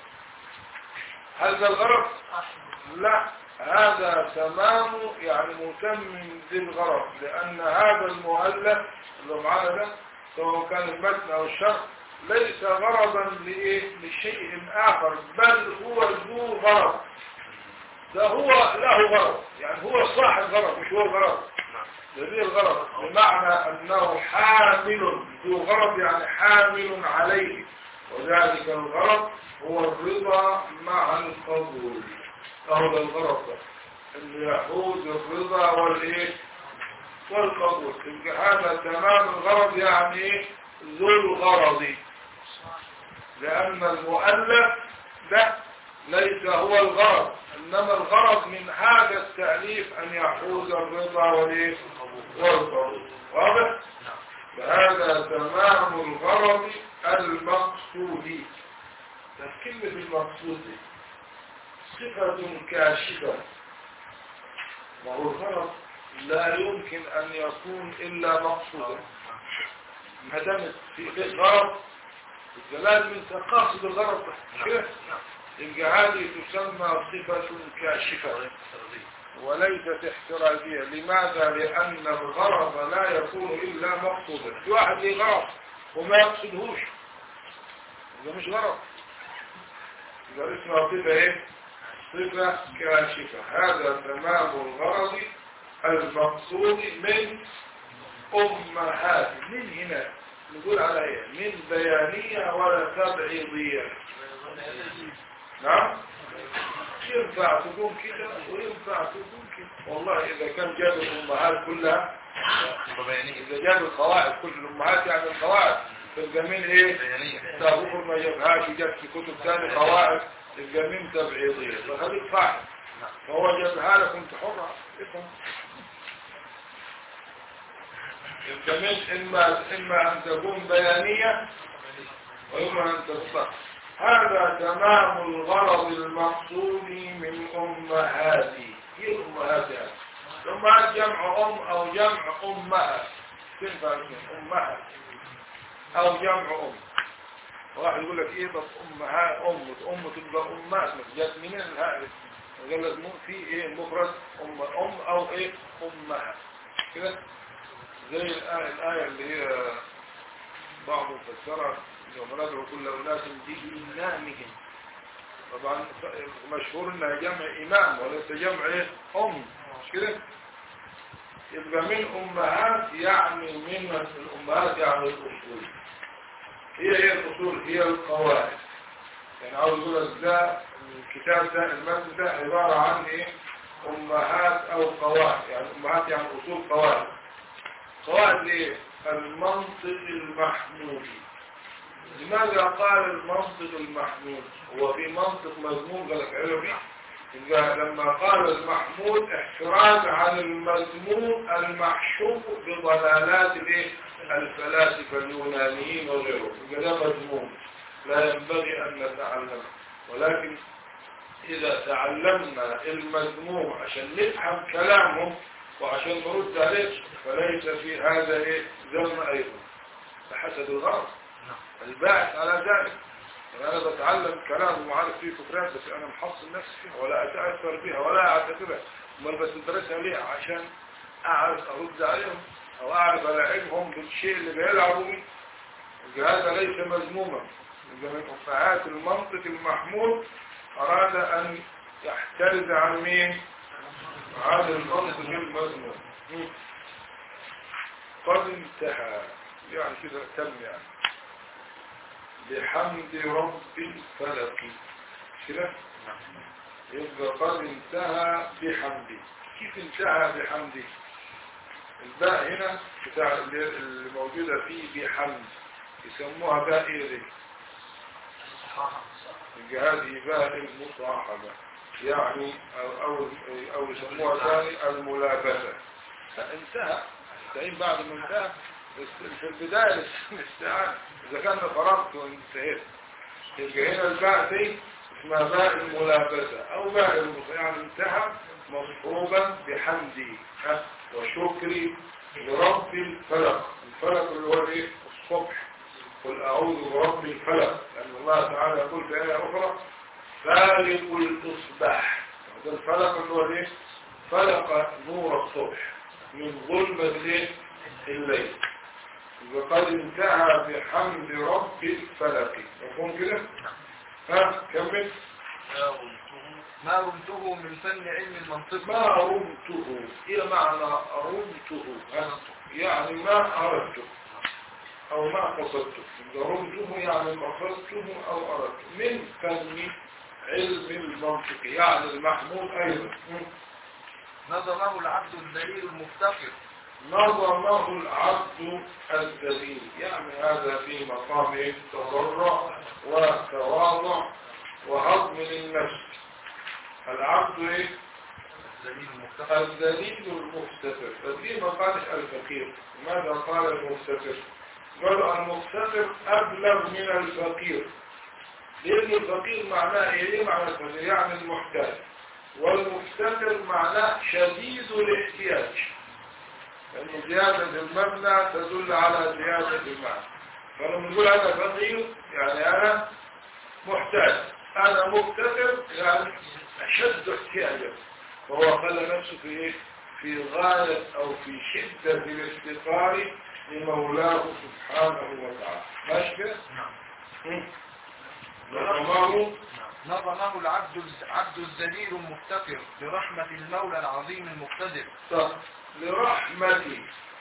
هل ده الغرض لا هذا تمام يعني متمم ذي الغرض لأن هذا المؤلف اللي معانا ده سواء كان المتن أو الشرح ليس غرضا لإيه لشيء آخر بل هو ذو غرض ده هو له غرض يعني هو صاحب غرض مش هو الغرض ده ذي الغرض بمعنى أنه حامل ذو غرض يعني حامل عليه وذلك الغرض هو الرضا مع القبول أو ده الغرض ده أن يحوز الرضا والإيه والقبول يبقى هذا تمام الغرض يعني إيه ذو الغرض لأن المؤلف ده ليس هو الغرض إنما الغرض من هذا التأليف أن يحوز الرضا والإيه والقبول واضح؟ فهذا تمام الغرض المقصود كلمة المقصود صفة كاشفة وهو الغرض لا يمكن أن يكون إلا مقصودا ما دامت في غير غرض الجلال من تقاصد الغرض كده يبقى هذه تسمى صفة كاشفة وليست احترازية لماذا؟ لأن الغرض لا يكون إلا مقصودا في واحد ليه غرض وما يقصدهوش ده مش غرض ده اسمها صفة ايه؟ صفة كاشفة هذا تمام الغرض المقصود من أمهات من هنا نقول على ايه؟ من بيانية ولا تبعيضية نعم ينفع تكون كده وينفع تكون كده والله إذا كان جاب الأمهات كلها إذا جاب القواعد كل الأمهات يعني القواعد فالجميل إيه تابوخ ما جابهاش جاب في كتب ثاني قواعد الجميل تبعيضية فخليك فاهم فهو جابها لك وانت حرة افهم الجميل إما, إما أن تكون بيانية وإما أن تصدق هذا تمام الغرض المقصود من أمهاتي هي أمهاتها أمهات جمع أم أو جمع أمها تنفع أمها أو جمع أم واحد يقول لك إيه بس أمها أم أم تبقى أمات جات منين هذه قال لك مو في إيه مفرد أم أم أو إيه أمها كده زي الآية, الآية اللي هي بعض مفسرها يوم ندعو كل أناس بإمامهم طبعا مشهور انها جمع إمام وليس جمع إيه؟ أم مش كده يبقى من أمهات يعني من الأمهات يعني الأصول هي هي الأصول هي القواعد يعني عاوز يقول لك ده الكتاب ده المتن ده عبارة عن إيه أمهات أو قواعد يعني أمهات يعني أصول قواعد قواعد ليه المنطق المحمودي لماذا قال المنطق المحمود هو في منطق مذموم قال لك علمي لما قال المحمود احتراز عن المذموم المحشوب بضلالات الايه الفلاسفة اليونانيين وغيرهم يبقى ده مذموم لا ينبغي أن نتعلمه ولكن إذا تعلمنا المذموم عشان نفهم كلامهم وعشان نرد عليه فليس في هذا إيه ذم أيضا بحسب الغرض الباعث على ذلك يعني أنا بتعلم كلام وعارف فيه فكرات بس أنا محصل نفسي فيها ولا أتأثر بها ولا أعتقدها أمال بس بدرسها ليه عشان أعرف أرد عليهم أو أعرف ألاعبهم بالشيء اللي بيلعبوا بيه يبقى هذا ليس مذموما يبقى من أفعات المنطق المحمول أراد أن يحترز عن مين؟ عن المنطق المذموم مم. قد انتهى يعني كده تم يعني بحمد رب الفلق كده يبقى قد انتهى بحمده كيف انتهى بحمده الباء هنا بتاع اللي اللي موجودة فيه بحمد يسموها باء ايه دي يبقى هذه باء المصاحبة يعني او او, أو يسموها ثاني الملابسة انتهى انتهين بعد ما انتهى في البداية الاستعانة إذا كان فرغت وانتهيت يبقى هنا الباء دي اسمها باء الملابسة أو باء المصاحبة يعني انتهى مصحوبا بحمدي ها وشكري لرب الفلق الفلق اللي هو ايه الصبح قل أعوذ برب الفلق لأن الله تعالى يقول في آية أخرى فالق الإصباح هذا الفلق اللي هو ايه فلق نور الصبح من ظلمة الايه الليل وقد انتهى بحمد رب الفلق يكون كده ها كمل ما رمته من فن علم المنطق ما رمته ايه معنى رمته ها؟ يعني ما اردته او ما قصدته إذا رمته يعني ما قصدته او اردته من فن علم المنطق يعني المحمود ايضا نظمه العبد الذليل المفتقر نظمه العبد الذليل يعني هذا في مقام التضرع والتواضع وهضم للنفس العبد ايه الذليل المفتقر الذليل المفتقر فدي ما قالش الفقير ماذا قال المفتقر قال المفتقر أبلغ من الفقير لأن الفقير معناه إيه إيه معنى الفقير يعني المحتاج والمفتقر معناه شديد الاحتياج لأن زيادة المبنى تدل على زيادة المعنى فلما نقول أنا فقير يعني أنا محتاج أنا مفتقر يعني أشد احتياجا فهو خلى نفسه في إيه؟ في غاية أو في شدة الافتقار لمولاه سبحانه وتعالى ماشي كده؟ مم. نظمه نظمه العبد العبد الذليل المفتقر برحمة المولى العظيم المقتدر طب لرحمتي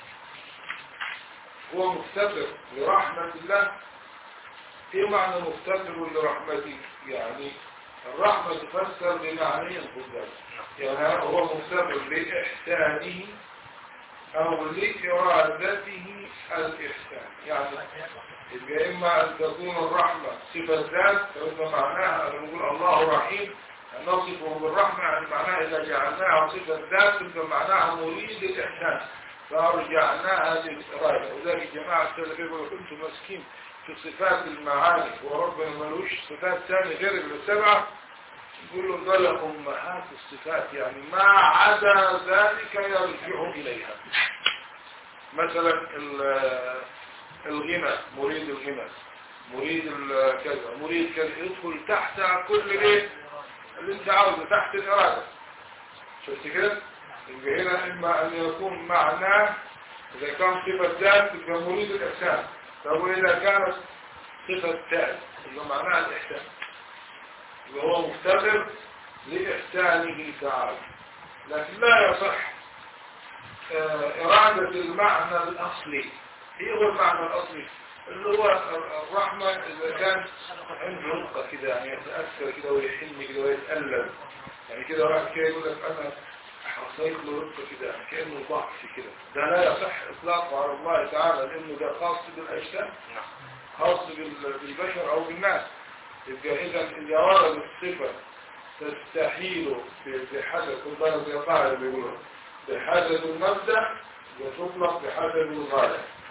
هو مفتقر لرحمة الله ايه معنى مفتقر لرحمتي يعني الرحمة تفسر بمعنيين قدام يعني هو مفتقر لإحسانه أو لإرادته الإحسان يعني يبقى إما أن تكون الرحمة صفة ذات فإن معناها أن نقول الله رحيم أن نصفه بالرحمة يعني معناها إذا جعلناها صفة ذات يبقى معناها مريد الإحسان فأرجعناها للإرادة وذلك جماعة السلفية يقولوا كنتم مسكين في صفات المعاني وربنا ملوش صفات ثانية غير السبعة يقولوا دول أمهات الصفات يعني ما عدا ذلك يرجع إليها مثلا ال- الغنى مريد الغنى مريد ال- كذا مريد كذا يدخل تحت كل ايه اللي انت عاوزه تحت الإرادة شفت كده يبقى هنا إما أن يكون معناه إذا كان صفة ذات يبقى مريد الإحسان طب وإذا كانت صفة ذات يبقى معناها الإحسان يبقى هو مفتقر لإحسانه تعالى لكن لا يصح آه، إرادة المعنى الأصلي إيه هو المعنى الأصلي اللي هو الرحمة إذا كان عنده رقة كده يعني يتأثر كده ويحن كده ويتألم يعني كده واحد كده يقول لك أنا حصيت له رقة كده يعني كأنه ضعف كده ده لا يصح إطلاقه على الله تعالى لأنه ده خاص بالأجسام خاص بال- بالبشر أو بالناس يبقى إذا إذا ورد الصفة تستحيل ب- بحسب كل ضرب زي قاعدة بيقولوا بحسب المبدأ وتطلق بحسب الغاية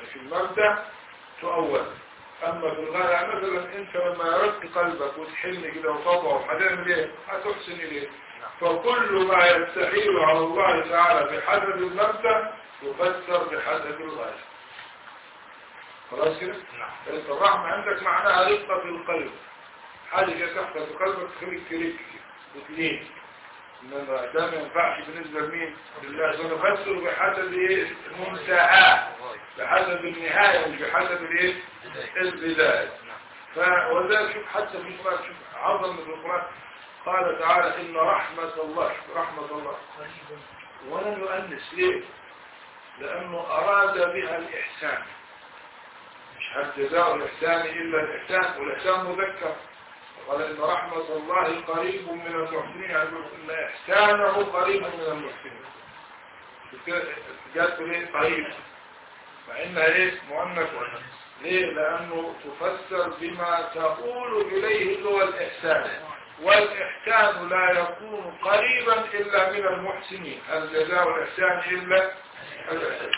يعني في المبدأ تؤول أما في الغاية يعني مثلا أنت لما يرد قلبك وتحن كده وتضعف هتعمل إيه؟ هتحسن إليه فكل ما يستحيل على الله تعالى بحسب المبدأ يفسر بحسب الغاية خلاص كده؟ انت الرحمة عندك معناها رقة في القلب حاجة كده تحت في قلبك تخليك تلك وتلين انما ده ما ينفعش بالنسبة لمين؟ لله ده نفسر بحسب ايه؟ المنتهى بحسب النهاية مش بحسب الايه؟ البداية ف- وذلك شوف حتى في القرآن شوف عظم في القرآن قال تعالى إن رحمة الله شوف رحمة الله ولم يؤنس ليه؟ لأنه أراد بها الإحسان مش هل جزاء الإحسان إلا الإحسان والإحسان مذكر قال إن رحمة الله قريب من المحسنين يعني يقول إن إحسانه قريب من المحسنين شوف كده جات ليه قريب مع إنها إيه مؤنث ليه لأنه تفسر بما تقول إليه اللي هو الإحسان والإحسان لا يكون قريبا إلا من المحسنين هل جزاء الإحسان إلا الإحسان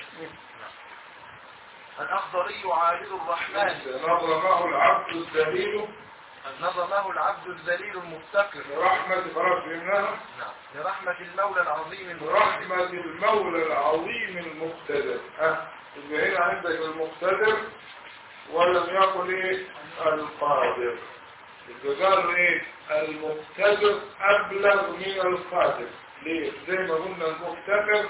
الأخضري عابد الرحمن نظمه العبد الذليل نظمه العبد الذليل المفتقر برحمة خلاص فهمناها نعم لرحمة المولى العظيم المفتقر برحمة المولى العظيم المقتدر ها يبقى هنا عندك المقتدر ولم يقل ايه القادر يبقى قالوا ايه المقتدر أبلغ من القادر ليه زي ما قلنا المقتدر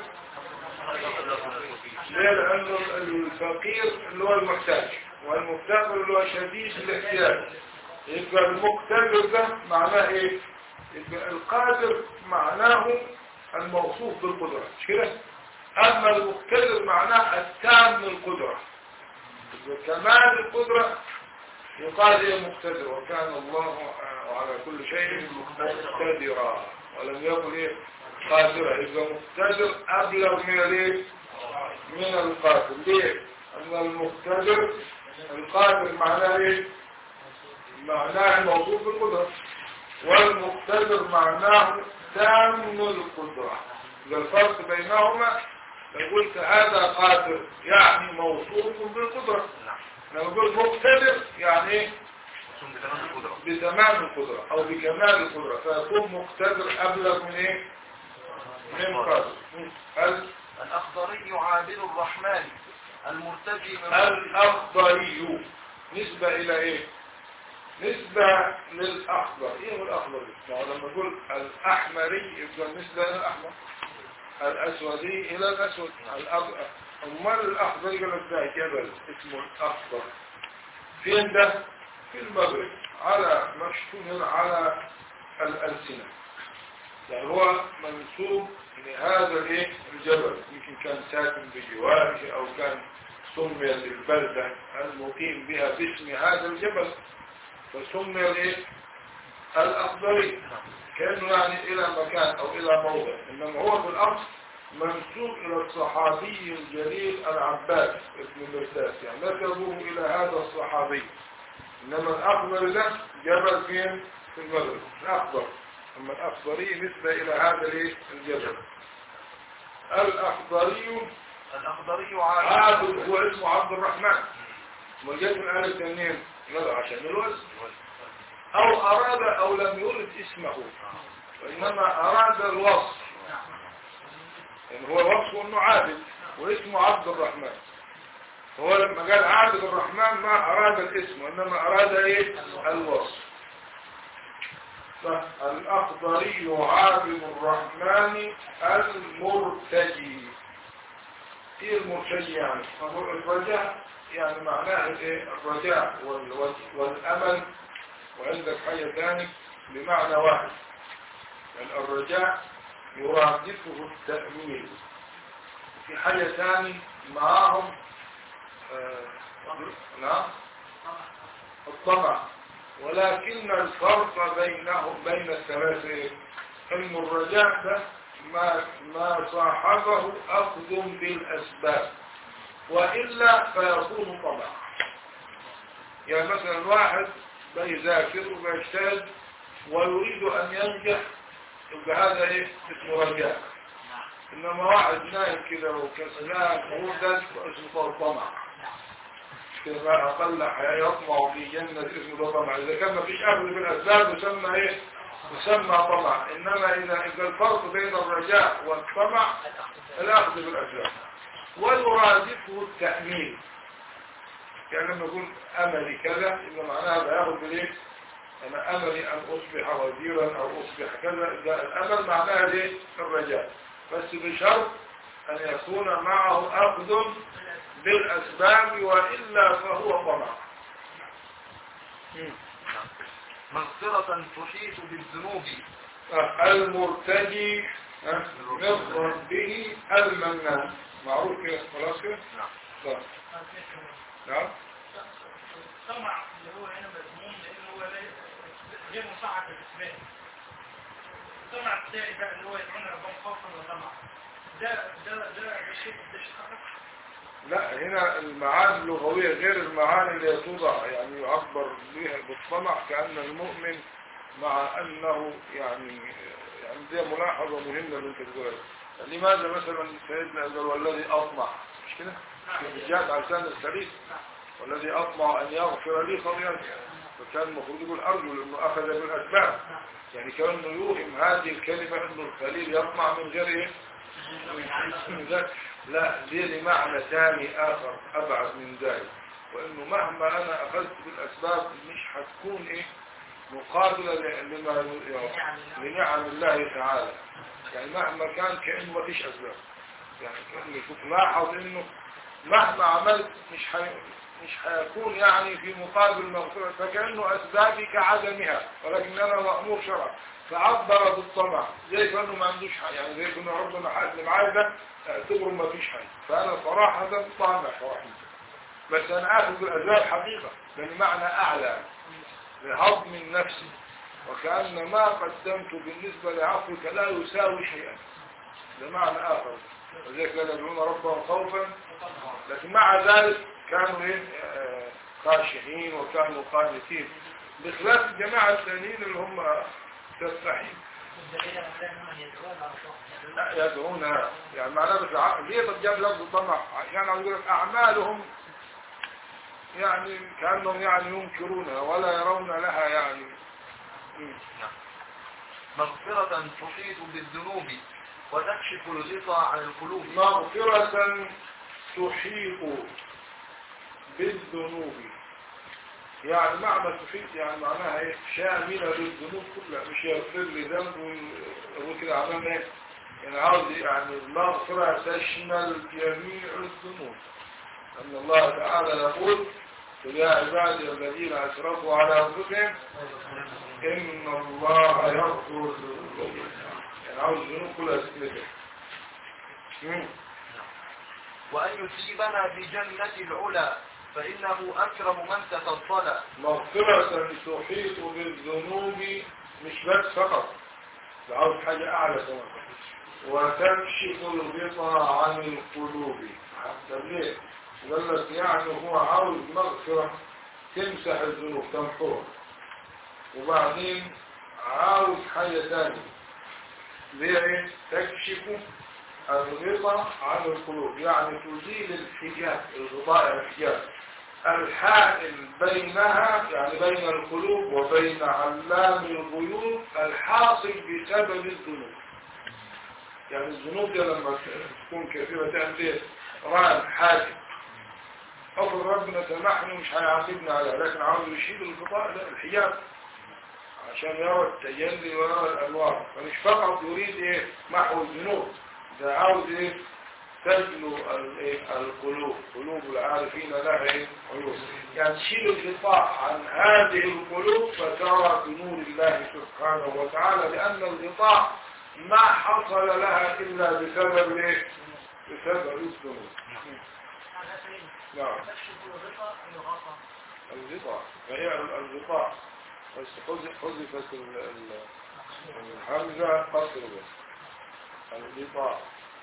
ليه لأنه الفقير اللي هو المحتاج والمفتقر اللي هو شديد الاحتياج يبقى المقتدر ده معناه ايه يبقى القادر معناه الموصوف بالقدرة مش كده اما المقتدر معناه التام القدرة يبقى كمال القدرة يقال ايه مقتدر وكان الله على كل شيء مقتدرا ولم يقل ايه قادرا يبقى مقتدر ابلغ من الايه من القادر ليه ان المقتدر القادر معناه ايه معناه الموصوف بالقدرة والمقتدر معناه تام القدرة إذا الفرق بينهما لو قلت هذا قادر يعني موصوف بالقدرة لو قلت مقتدر يعني ايه ثم بتمام القدرة بتمام القدرة او بكمال القدرة فيكون مقتدر ابلغ من ايه من قادر ال- الأخضري عابد الرحمن المرتجي من الاخضري نسبة الى ايه نسبة للاخضر ايه هو الاخضر ما هو لما نقول الاحمري يبقى نسبة للاحمر الاسودي الى الاسود الأخ- امال الاخضر يقول لك ده جبل اسمه الاخضر فين ده في المغرب على مشهور على الألسنة يعني هو منسوب لهذا الايه الجبل يمكن كان ساكن بجواره او كان سميت البلدة المقيم بها باسم هذا الجبل فسمي الايه الاخضري كانه يعني الى مكان او الى موضع انما هو في الاصل منسوب الى الصحابي الجليل العباس ابن مرتاس يعني نسبه الى هذا الصحابي انما الاخضر ده جبل فين في المغرب الاخضر اما الاخضري نسبة الى هذا الايه الجبل الاخضري الأخضري عابد عابد هو اسمه عبد الرحمن وجدت من اهل التنين لا عشان الوزن او اراد او لم يرد اسمه وانما اراد الوصف يعني هو وصفه انه عابد واسمه عبد الرحمن هو لما قال عابد الرحمن ما اراد الاسم وانما اراد ايه الوصف الأخضري عابد الرحمن المرتجي ايه المرتجي يعني أقول الرجاء يعني معناه ايه الرجاء وال- وال- والأمل وعندك حاجة ثاني بمعنى واحد يعني الرجاء يرادفه التأمين في حاجة ثاني معاهم آه نعم الطمع ولكن الفرق بينهم بين الثلاثة ان الرجاء ده ما ما صاحبه اخذ بالاسباب والا فيكون طمع يعني مثلا واحد بيذاكر وبيجتهد ويريد ان ينجح يبقى هذا ايه اسمه رجاء انما واحد نايم كده وكسلان هو ده اسمه طمع كده ما أقل حياة يطمع في جنة اسمه ده طمع إذا كان ما فيش أخذ بالأسباب يسمى إيه؟ يسمى طمع إنما إذا إذا الفرق بين الرجاء والطمع الأخذ بالأسباب ويرادفه التأمين يعني لما يقول أملي كذا يبقى معناها بياخد بالإيه؟ أنا أملي أن أصبح وزيرا أو أصبح كذا ده الأمل معناها ليه؟ الرجاء بس بشرط أن يكون معه أخذ بالأسباب وإلا فهو طمع مم. مغفرة تحيط بالذنوب آه، المرتجي آه، من ربه المنان معروف كده خلاص كده؟ نعم طيب. نعم طمع اللي هو هنا مضمون لانه هو لا- غير مساعد الاسباب الطمع التالي بقى اللي هو يدعون ربهم خوفا وطمعا ده ده ده ده شيء ده شيء خطر لا هنا المعاني اللغوية غير المعاني اللي توضع يعني يعبر بها بالطمع كأن المؤمن مع أنه يعني يعني دي ملاحظة مهمة اللي انت تقولها لماذا مثلا سيدنا قال والذي أطمع مش كده؟ في جاءت على لسان الخليل والذي أطمع أن يغفر لي خطيئتي فكان المفروض يقول أرجو لأنه أخذ بالأسباب يعني كأنه يوهم هذه الكلمة أنه الخليل يطمع من غير إيه؟ لا لا دي لمعنى ثاني آخر أبعد من ذلك وإنه مهما أنا أخذت بالأسباب مش هتكون إيه مقابلة ل- لما لنعم الله تعالى يعني مهما كان كأنه ما فيش أسباب يعني كأنه شوف لاحظ إنه مهما عملت مش حي... مش هيكون يعني في مقابل مغفرة فكأنه أسبابي كعدمها ولكن أنا مأمور شرعا فعبر بالطمع زي كأنه ما عندوش حاجة يعني زي كأنه ربنا حد معايا ده اعتبره ما فيش حاجة فأنا صراحة طامع صراحة بس أنا آخذ بالأسباب حقيقة لأن معنى أعلى لهضم النفس وكأن ما قدمت بالنسبة لعفوك لا يساوي شيئا ده معنى آخر وذلك لا يدعون ربهم خوفا لكن مع ذلك كانوا إيه؟ آه، خاشعين وكانوا قانتين بخلاف الجماعة الثانيين اللي هم تستحيل لا يدعون يعني معناه بس ع- ليه بتجاب لفظ طمع يعني عم يقول لك أعمالهم يعني كأنهم يعني ينكرونها ولا يرون لها يعني مم. مغفرة تحيط بالذنوب وتكشف الغطاء عن القلوب مغفرة تحيط بالذنوب يعني معنى تحيط يعني معناها ايه شاملة للذنوب كلها مش يغفر لي ذنب ويقول كده عملنا ايه يعني عاوز يعني المغفرة تشمل جميع الذنوب أن الله تعالى يقول قل يا عبادي الذين أسرفوا على أنفسهم إن الله يغفر الذنوب جميعا. يعني عاوز الذنوب كلها تسلسل مم. وأن يصيبنا بجنة العلا فإنه أكرم من تفضل مغفرة تحيط بالذنوب مش بس فقط ده عاوز حاجة أعلى كمان وتكشف الغطاء عن القلوب حتى ليه؟ قال لك يعني هو عاوز مغفرة تمسح الذنوب تمحوها وبعدين عاوز حاجة ثانية ليه ايه؟ تكشف الغطاء عن القلوب يعني تزيل الحجاب الغطاء يعني الحجاب الحائل بينها يعني بين القلوب وبين علام الغيوب الحاصل بسبب الذنوب يعني الذنوب دي لما تكون كثيرة تعمل ايه؟ ران حاجب أفضل ربنا سامحني ومش هيعاقبني عليها لكن عاوز يشيل الغطاء ده الحجاب عشان يرى التجلي ويرى الأنوار فمش فقط يريد ايه محو الذنوب ده عاوز ايه تجلو ال- إيه؟ القلوب قلوب العارفين لها ايه عيوب يعني تشيل الغطاء عن هذه القلوب فترى بنور الله سبحانه وتعالى لأن الغطاء ما حصل لها إلا بسبب ايه بسبب الذنوب نعم الغطاء فهي الغطاء بس حذف- حذفت ال- ال- الحمزة قصر بس الغطاء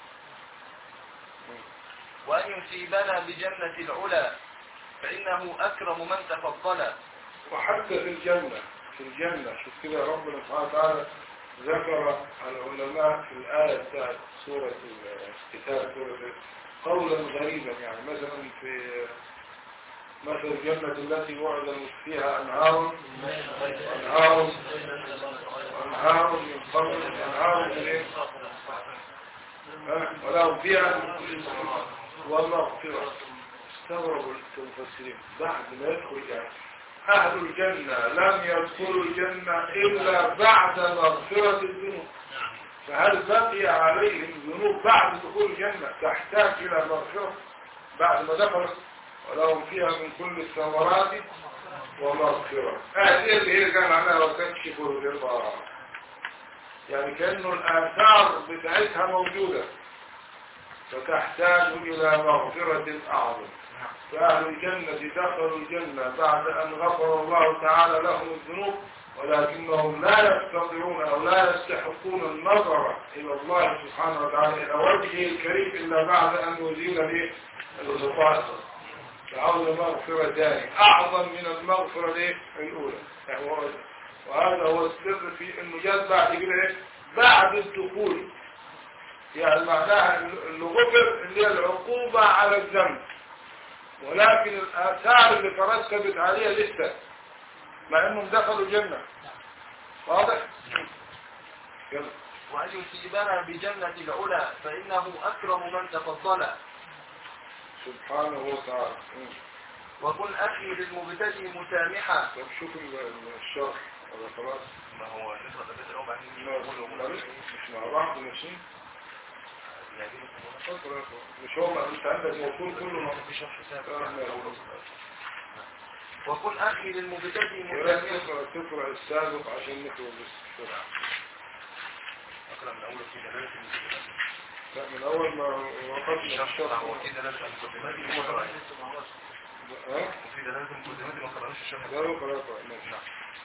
وأن يصيبنا بجنة العلا فإنه أكرم من تفضل وحتى في الجنة في الجنة شوف كده ربنا سبحانه وتعالى ذكر العلماء في الآية بتاعت سورة الكتاب سورة قولا غريبا يعني مثلا في مثل الجنة التي وعد فيها أنهار أنهار أنهار من قبل أنهار من إيه؟ ها؟ ولهم فيها من كل سبيل ومغفرة استغربوا المفسرين بعد ما يدخل يعني أهل الجنة لم يدخلوا الجنة إلا بعد مغفرة الذنوب فهل بقي عليهم ذنوب بعد دخول الجنة تحتاج إلى مغفرة بعد ما دخلوا ولهم فيها من كل الثمرات ومغفرة هذه اللي هي كان عنها وتكشف الرضا يعني كأنه الآثار بتاعتها موجودة فتحتاج إلى مغفرة أعظم فأهل الجنة دخلوا الجنة بعد أن غفر الله تعالى لهم الذنوب ولكنهم لا يستطيعون أو لا يستحقون النظر إلى الله سبحانه وتعالى إلى وجهه الكريم إلا بعد أن يزيل به الغطاء فعوض مغفرة ثانية أعظم من المغفرة إيه؟ الأولى يعني وهذا هو السر في أنه جاء بعد كده إيه؟ بعد الدخول يعني معناها اللي غفر اللي هي العقوبة على الذنب ولكن الآثار اللي ترتبت عليها لسه مع انهم دخلوا الجنة واضح؟ يلا وأن يصيبنا بجنة العلا فإنه أكرم من تفضل سبحانه وتعالى مم. وكن أخي للمبتدئ مسامحا طب شوف ال- ال- الشرح ولا خلاص ما هو نقرأ البيت الأول بعدين لا، نقول مش مع بعض ماشيين فترة. مش هو ما انت عندك موصول كله في شرح حساب آه، نعم. وكن أخي للمبتدئ يا ريت مسامحا تقرا تقرا السابق عشان نكتب بس بسرعة أقرأ من أول في دلالة المقدمات لا من اول ما وقفنا الشرح الشرح هو في دلالة المقدمات ما قرأناش ها؟ وفي دلالة المقدمات ما قرأناش الشرح لا بقرا اقرا ماشي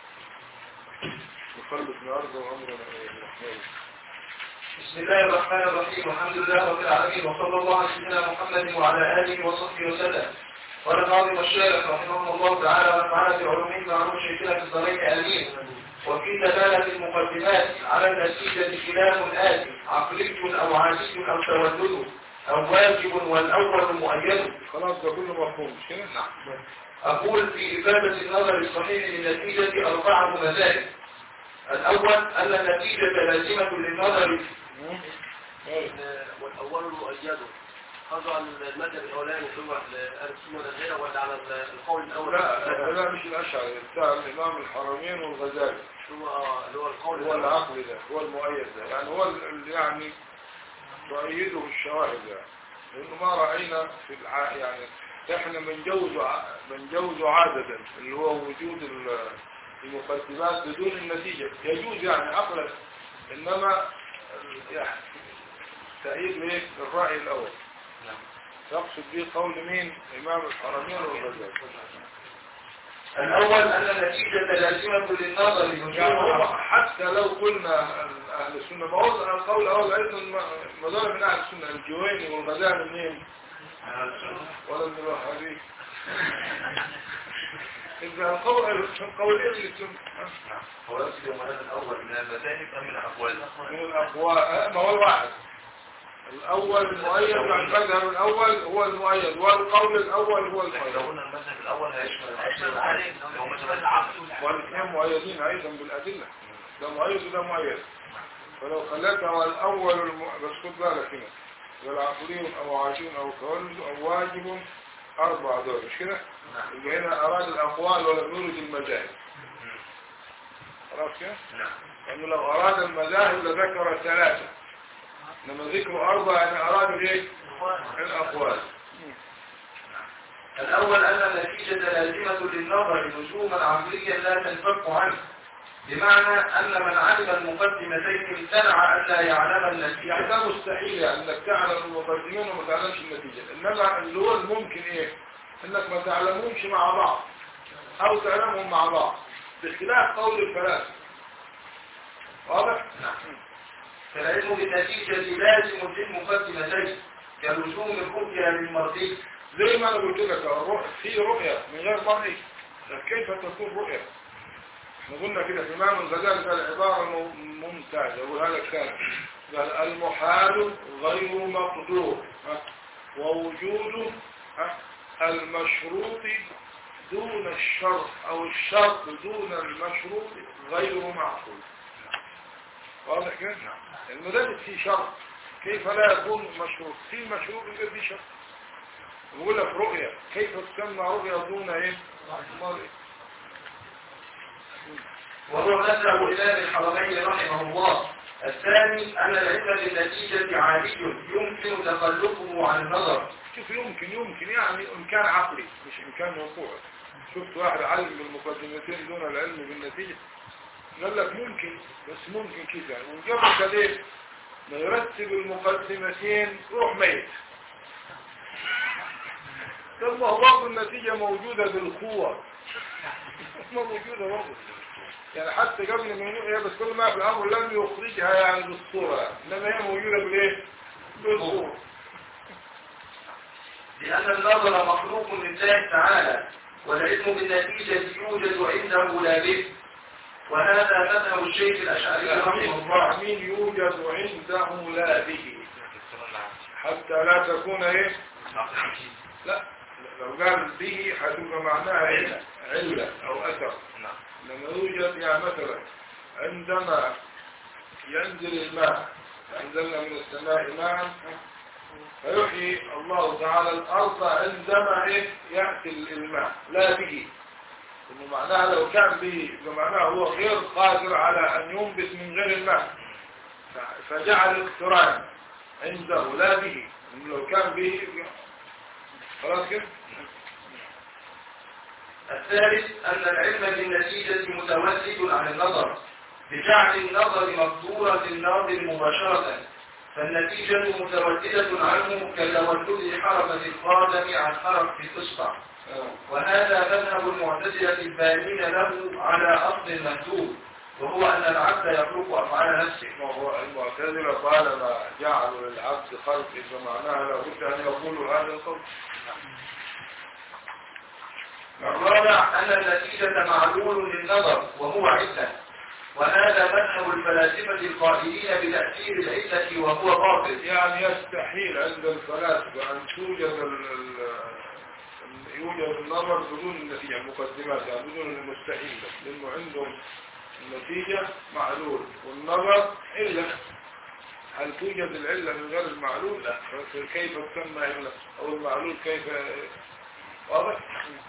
نخلص النهارده وامرنا الى الرحمن بسم الله الرحمن الرحيم والحمد لله رب العالمين وصلى الله على سيدنا محمد وعلى آله وصحبه وسلم قال الناظم الشارح رحمه الله تعالى ونفعنا بعلومه معلوم شيخنا في الدارين آمين وفي دلالة المقدمات على النتيجة خلاف آتي عقلي أو عادي أو تولد أو واجب والأول مؤيد خلاص ده كله مفهوم مش كده؟ نعم أقول في إفادة النظر الصحيح للنتيجة أربعة مسائل الأول أن النتيجة لازمة للنظر والأول مؤيد خذوا عن المذهب الأولاني اللي هو أهل السنة والغيرة ولا على القول الأول لا لا مش الأشعري بتاع الإمام الحرمين والغزالي هو آه، اللي هو القول هو الأول العقل ده هو المؤيد ده يعني هو اللي يعني تؤيده الشواهد يعني لأنه ما رأينا في الع... يعني احنا بنجوز ع- بنجوز عادة اللي هو وجود ال- المقدمات بدون النتيجة يجوز يعني عقلا إنما يعني تأييد ليه الرأي الأول يقصد به قول مين إمام الحرمين والغزالي الأول أن النتيجة لازمة للنظر يعني هو لوجود حتى لو قلنا أهل السنة ما هو القول الأول أيضا مدار من أهل السنة الجويني والغزالي منين ولا من الوهابي إذا القول القول إيه اللي السنة هو يقصد يوم هذا الأول من المذاهب أم من الأقوال؟ من الأقوال ما هو الواحد الأول المؤيد يعني المذهب الأول هو المؤيد والقول الأول هو لو المؤيد قلنا المذهب الأول هيشمل العقل لو مذهب العقل والاثنين مؤيدين أيضا بالأدلة ده مؤيد وده مؤيد فلو خليتها هو الأول الم... بس خد بالك هنا والعقلي أو عاجون أو تولد أو واجب أربع دول مش كده؟ يبقى هنا أراد الأقوال ولم يرد المذاهب خلاص كده؟ نعم لأنه لو أراد المذاهب لذكر ثلاثة لما ذكروا أربعة يعني أراد الإيه؟ الأقوال الأول أن النتيجة لازمة للنظر لزوما عقليا لا تنفك عنه بمعنى أن من علم المقدمتين امتنع أن لا يعلم يعني النتيجة ده مستحيل يعني انك تعلم المقدمين وما تعلمش النتيجة انما اللي هو الممكن ايه انك ما تعلمهمش مع بعض او تعلمهم مع بعض بخلاف قول الفلاسفة واضح؟ فالعلم بالنتيجة لازم للمقدمتين كلزوم الرؤيا للمرئي زي ما انا قلت لك الرؤية في رؤية من غير مرئي طب كيف تكون رؤية؟ احنا قلنا كده في امام الغزالي قال عبارة مم- ممتازة يقولها لك ثاني قال المحال غير مقدور ها؟ ووجود ها؟ المشروط دون الشرط أو الشرط دون المشروط غير معقول واضح كده؟ المدرس فيه شرط كيف لا يكون مشروط في مشروط يبقى فيه شرط بقول لك رؤية كيف تسمى رؤية دون ايه مرئي وهو مذهب إمام الحرمين رحمه الله الثاني أن العلم بالنتيجة عالي يمكن تخلفه عن النظر شوف يمكن يمكن يعني امكان عقلي مش امكان وقوع شفت واحد علم بالمقدمتين دون العلم بالنتيجة قال لك ممكن بس ممكن كده وجابك ليه ما يرتب المقدمتين روح ميت طب ما هو برضه النتيجة موجودة بالقوة ما موجودة برضه يعني حتى قبل ما ينوء هي بس كل ما في الأمر لم يخرجها يعني بالصورة إنما هي موجودة بالإيه؟ بالصورة لأن النظر مخلوق لله تعالى والعلم بالنتيجة يوجد عنده لا به وهذا مذهب الشيخ الأشعري رحمه الله مين يوجد عنده لا به حتى لا تكون ايه لا لو قال به هتبقى معناها علة علة او اثر لما يوجد يعني مثلا عندما ينزل الماء انزلنا من السماء ماء فيحيي الله تعالى الارض عندما إيه؟ ياتي الماء لا به انه معناها لو كان به بمعناه هو غير قادر على ان ينبت من غير الماء ف- فجعل الاقتران عنده لا به إنه لو كان به خلاص كده الثالث أن العلم بالنتيجة متولد عن النظر بجعل النظر مقدورة الناظر مباشرة فالنتيجة متولدة عنه كتولد حركة القادم عن حركة الإصبع آه. وهذا مذهب المعتزلة البانين له على أصل مهدود وهو أن العبد يخلق أفعال نفسه ما هو المعتزلة طالما جعلوا للعبد خلق فمعناها لابد ان يقولوا هذا القول الرابع أن النتيجة معلول للنظر وهو علة وهذا مذهب الفلاسفة القائلين بتأثير العلة وهو باطل يعني يستحيل عند الفلاسفة أن توجد ال- ال- يوجد النظر بدون النتيجة مقدمات يعني بدون المستحيل لأنه عندهم النتيجة معلول والنظر علة هل توجد العلة من غير المعلول؟ لا فكيف تسمى علة أو المعلول كيف واضح؟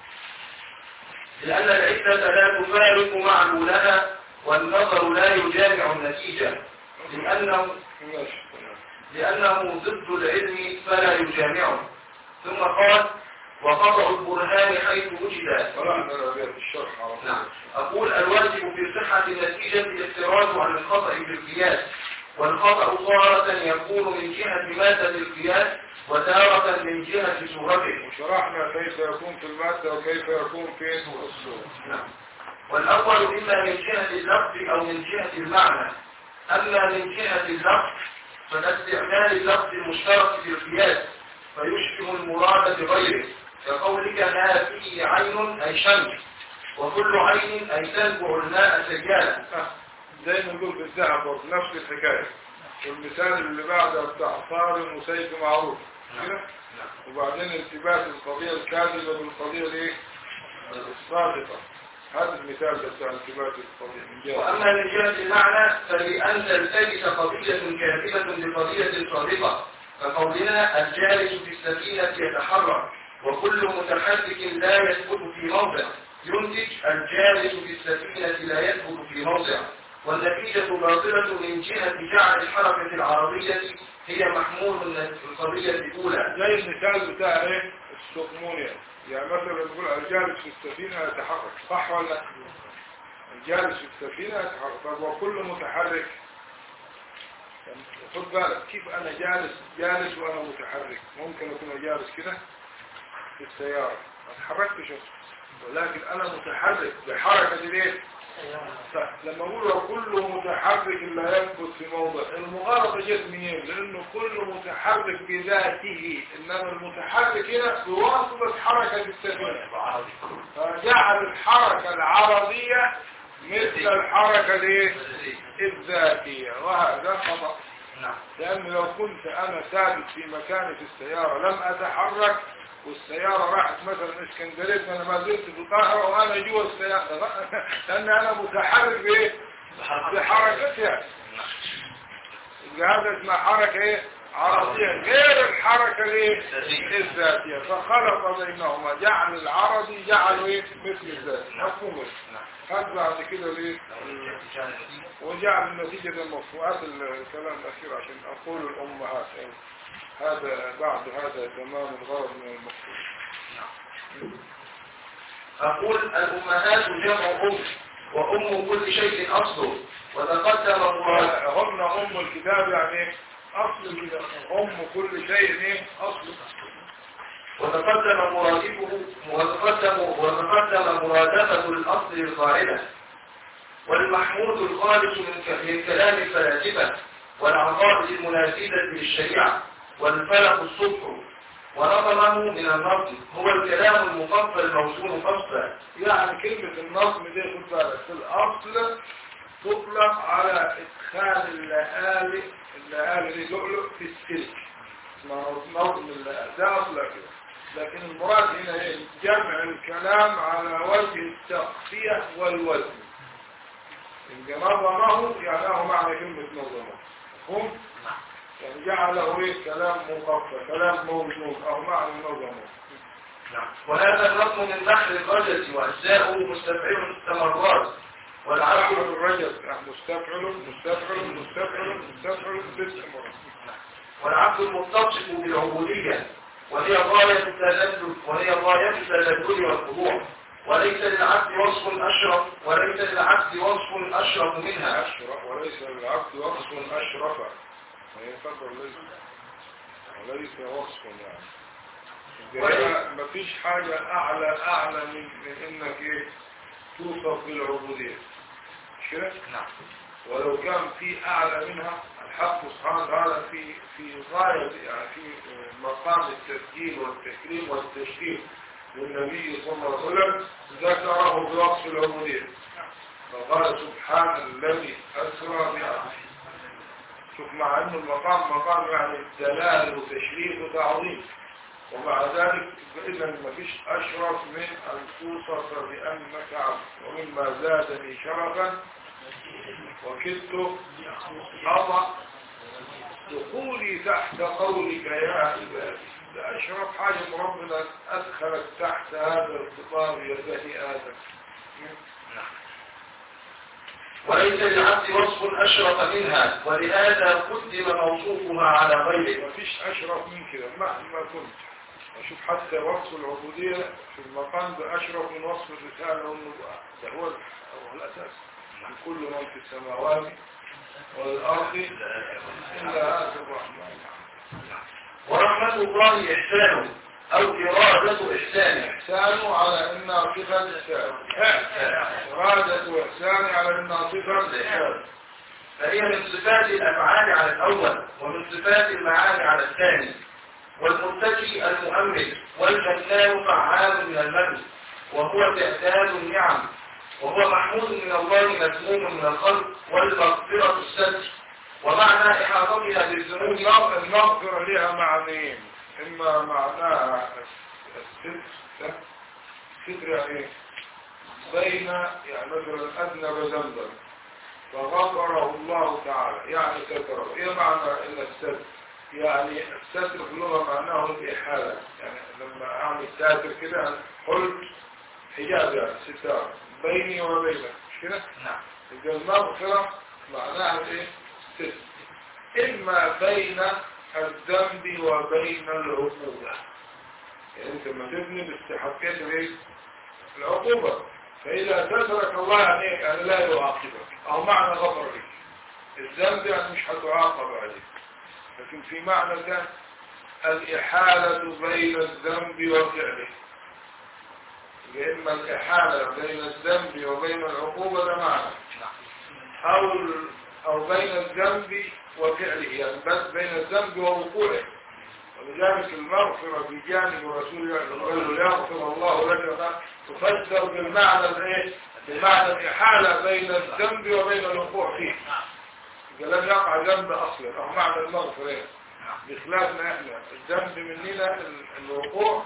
لأن العلة لا تفارق معلولها والنظر لا يجامع النتيجة لأنه ماشي لأنه ضد العلم فلا يجامعه ثم قال وقطع البرهان حيث وجد قرأنا الأبيات الشرح على طول. نعم أقول الواجب في صحة النتيجة الافتراض عن الخطأ في القياس والخطأ تارة يكون من جهة مادة القياس وتارة من جهة صورته وشرحنا كيف يكون في المادة وكيف يكون في الصورة نعم. والأول إما من جهة اللفظ أو من جهة المعنى أما من جهة اللفظ فالاستعمال اللفظ المشترك في القياس فيشبه المراد بغيره كقولك ما فيه عين أي شمس وكل عين أي تنبع الماء سجالا زي ما نقول في الذهب برضه نفس الحكاية والمثال اللي بعده بتاع صارم وسيف معروف كده وبعدين التباس القضية الكاذبة بالقضية الايه الصادقة هذا المثال ده بتاع التباس القضية من جهة وأما من جهة المعنى فلأن تلتبس قضية كاذبة بقضية صادقة كقولنا الجالس في السفينة يتحرك وكل متحرك لا يثبت في موضع ينتج الجالس في السفينة لا يثبت في موضع والنتيجة باطلة من جهة جعل الحركة العربية هي محمول من القضية الأولى زي المثال بتاع ايه السقمونيا يعني مثلا نقول الجالس في السفينة يتحرك صح ولا لا؟ الجالس في السفينة يتحرك طب وكل متحرك يعني خد بالك كيف انا جالس جالس وانا متحرك ممكن اكون جالس كده في السيارة ما اتحركتش أصلاً. ولكن انا متحرك بحركة الايه صح. لما اقول كل متحرك لا يثبت في موضع المغالطة جت منين لانه كل متحرك بذاته انما المتحرك هنا بواسطة حركة السفينة فجعل الحركة العرضية مثل الحركة الايه الذاتية وهذا خطأ نعم لأن لو كنت أنا ثابت في مكاني في السيارة لم أتحرك والسيارة راحت مثلا اسكندرية انا ما زلت في القاهرة وانا جوا السيارة لان انا متحرك بايه بحركتها يبقى هذا اسمها حركة ايه عرضية غير الحركة الايه الذاتية فخلط بينهما جعل العرضي جعله ايه مثل الذات مفهوم هذا بعد كده ليه وجعل النتيجة المفهومات الكلام الأخير عشان أقول الأمهات يعني هذا بعد هذا تمام الغرض من المفهوم أقول الأمهات جمع أم وأم كل شيء أصله وتقدم مراد هن أم الكتاب يعني إيه؟ أصل الكتاب أم كل شيء إيه أصل وتقدم مرادفه وتقدم وتقدم مرادفة الأصل القاعدة والمحمود الخالص من ك- من كلام الفلاسفة والعقائد المنافذة للشريعة والفلق الصبح ورقمه من النظم هو الكلام المفصل الموزون فصلا يعني كلمة النظم دي خد بالك في الأصل تطلق على إدخال اللآلئ اللآلئ دي لؤلؤ في السلك اسمها نظم اللآلئ ده أصلها كده لكن المراد هنا ايه جمع الكلام على وجه التخفية والوزن إن نظمه يعني له معنى كلمة نظمه هم يعني جعله ايه كلام مخفى كلام موزون أو معنى نظمه وهذا الرقم من بحر الرجل وأجزاؤه مستفعل استمرات أحمد والعقل الرجل يعني مستفعل مستفعل مستفعل مستفعل ست مرات والعبد المتصف بالعبودية وهي غاية التذلل وهي غاية التذلل والخضوع وليس للعبد وصف أشرف وليس للعبد وصف أشرف منها أشرف وليس للعبد وصف أشرف وهي فقر ليس وليس وصف يعني وليس- ما فيش حاجة أعلى أعلى من, من إنك إيه توصف بالعبودية مش كده؟ نعم ولو كان في أعلى منها الحق سبحانه وتعالى في في غاية يعني في مقام التسجيل والتكريم والتشريف للنبي صلى الله عليه وسلم ذكره بوصف العبودية فقال سبحان الذي أسرى بعبده شوف مع أنه المقام مقام يعني دلال وتشريف وتعظيم ومع ذلك إذا ما فيش أشرف من أن توصف بأنك عبد ومما زادني شرفا وكدت أضع دخولي تحت قولك يا عبادي ده أشرف حاجة من ربنا أدخلت تحت هذا الخطاب يا بني آدم وليس للعبد وصف أشرف منها ولهذا قدم موصوفها على غيره ما فيش أشرف من كده مهما كنت أشوف حتى وصف العبودية في المقام ده أشرف من وصف الرسالة والنبوة ده هو هو الأساس من كل من في السماوات والأرض إلا آت الرحمن ورحمة الله إحسان أو إرادة إحسانه إحسانه على إنها صفة إحسان إرادة إحسان على إنها صفة إحسان فهي من صفات الأفعال على الأول ومن صفات المعاني على الثاني والمتكي المؤمن والجنان فعال من المن وهو تعداد النعم وهو محمود من الله مذموم من الخلق والمغفرة الستر ومعنى إحاطتها بالذنوب النغ- المغفرة لها معنيين إما معناها الستر ده ستر يعني إيه؟ بين يعني مثلا أذنب ذنبا فغفره الله تعالى يعني ستره إيه معنى إن الستر يعني الستر في اللغة معناه الإحالة يعني لما أعمل ساتر كده قلت حجاب يعني ستار بيني وبينك مش كده؟ نعم يبقى المغفرة معناها ايه؟ ستر إما بين الذنب وبين العقوبة يعني أنت لما تذنب استحقيت الايه؟ العقوبة فإذا سترك الله عليك يعني لا يعاقبك أو معنى غفر لك الذنب يعني مش هتعاقب عليك لكن في معنى ثاني الإحالة بين الذنب وفعله لإما الإحالة بين الذنب وبين العقوبة ده معنى أو ال- أو بين الذنب وفعله يعني بس بين الذنب ووقوعه ولذلك المغفرة بجانب رسول الله يقول له يغفر الله لك تفسر بالمعنى الايه؟ بمعنى الإحالة بين الذنب وبين الوقوع فيه إذا لم يقع ذنب أصلا أو معنى المغفرة بخلافنا احنا الذنب مننا ال- الوقوع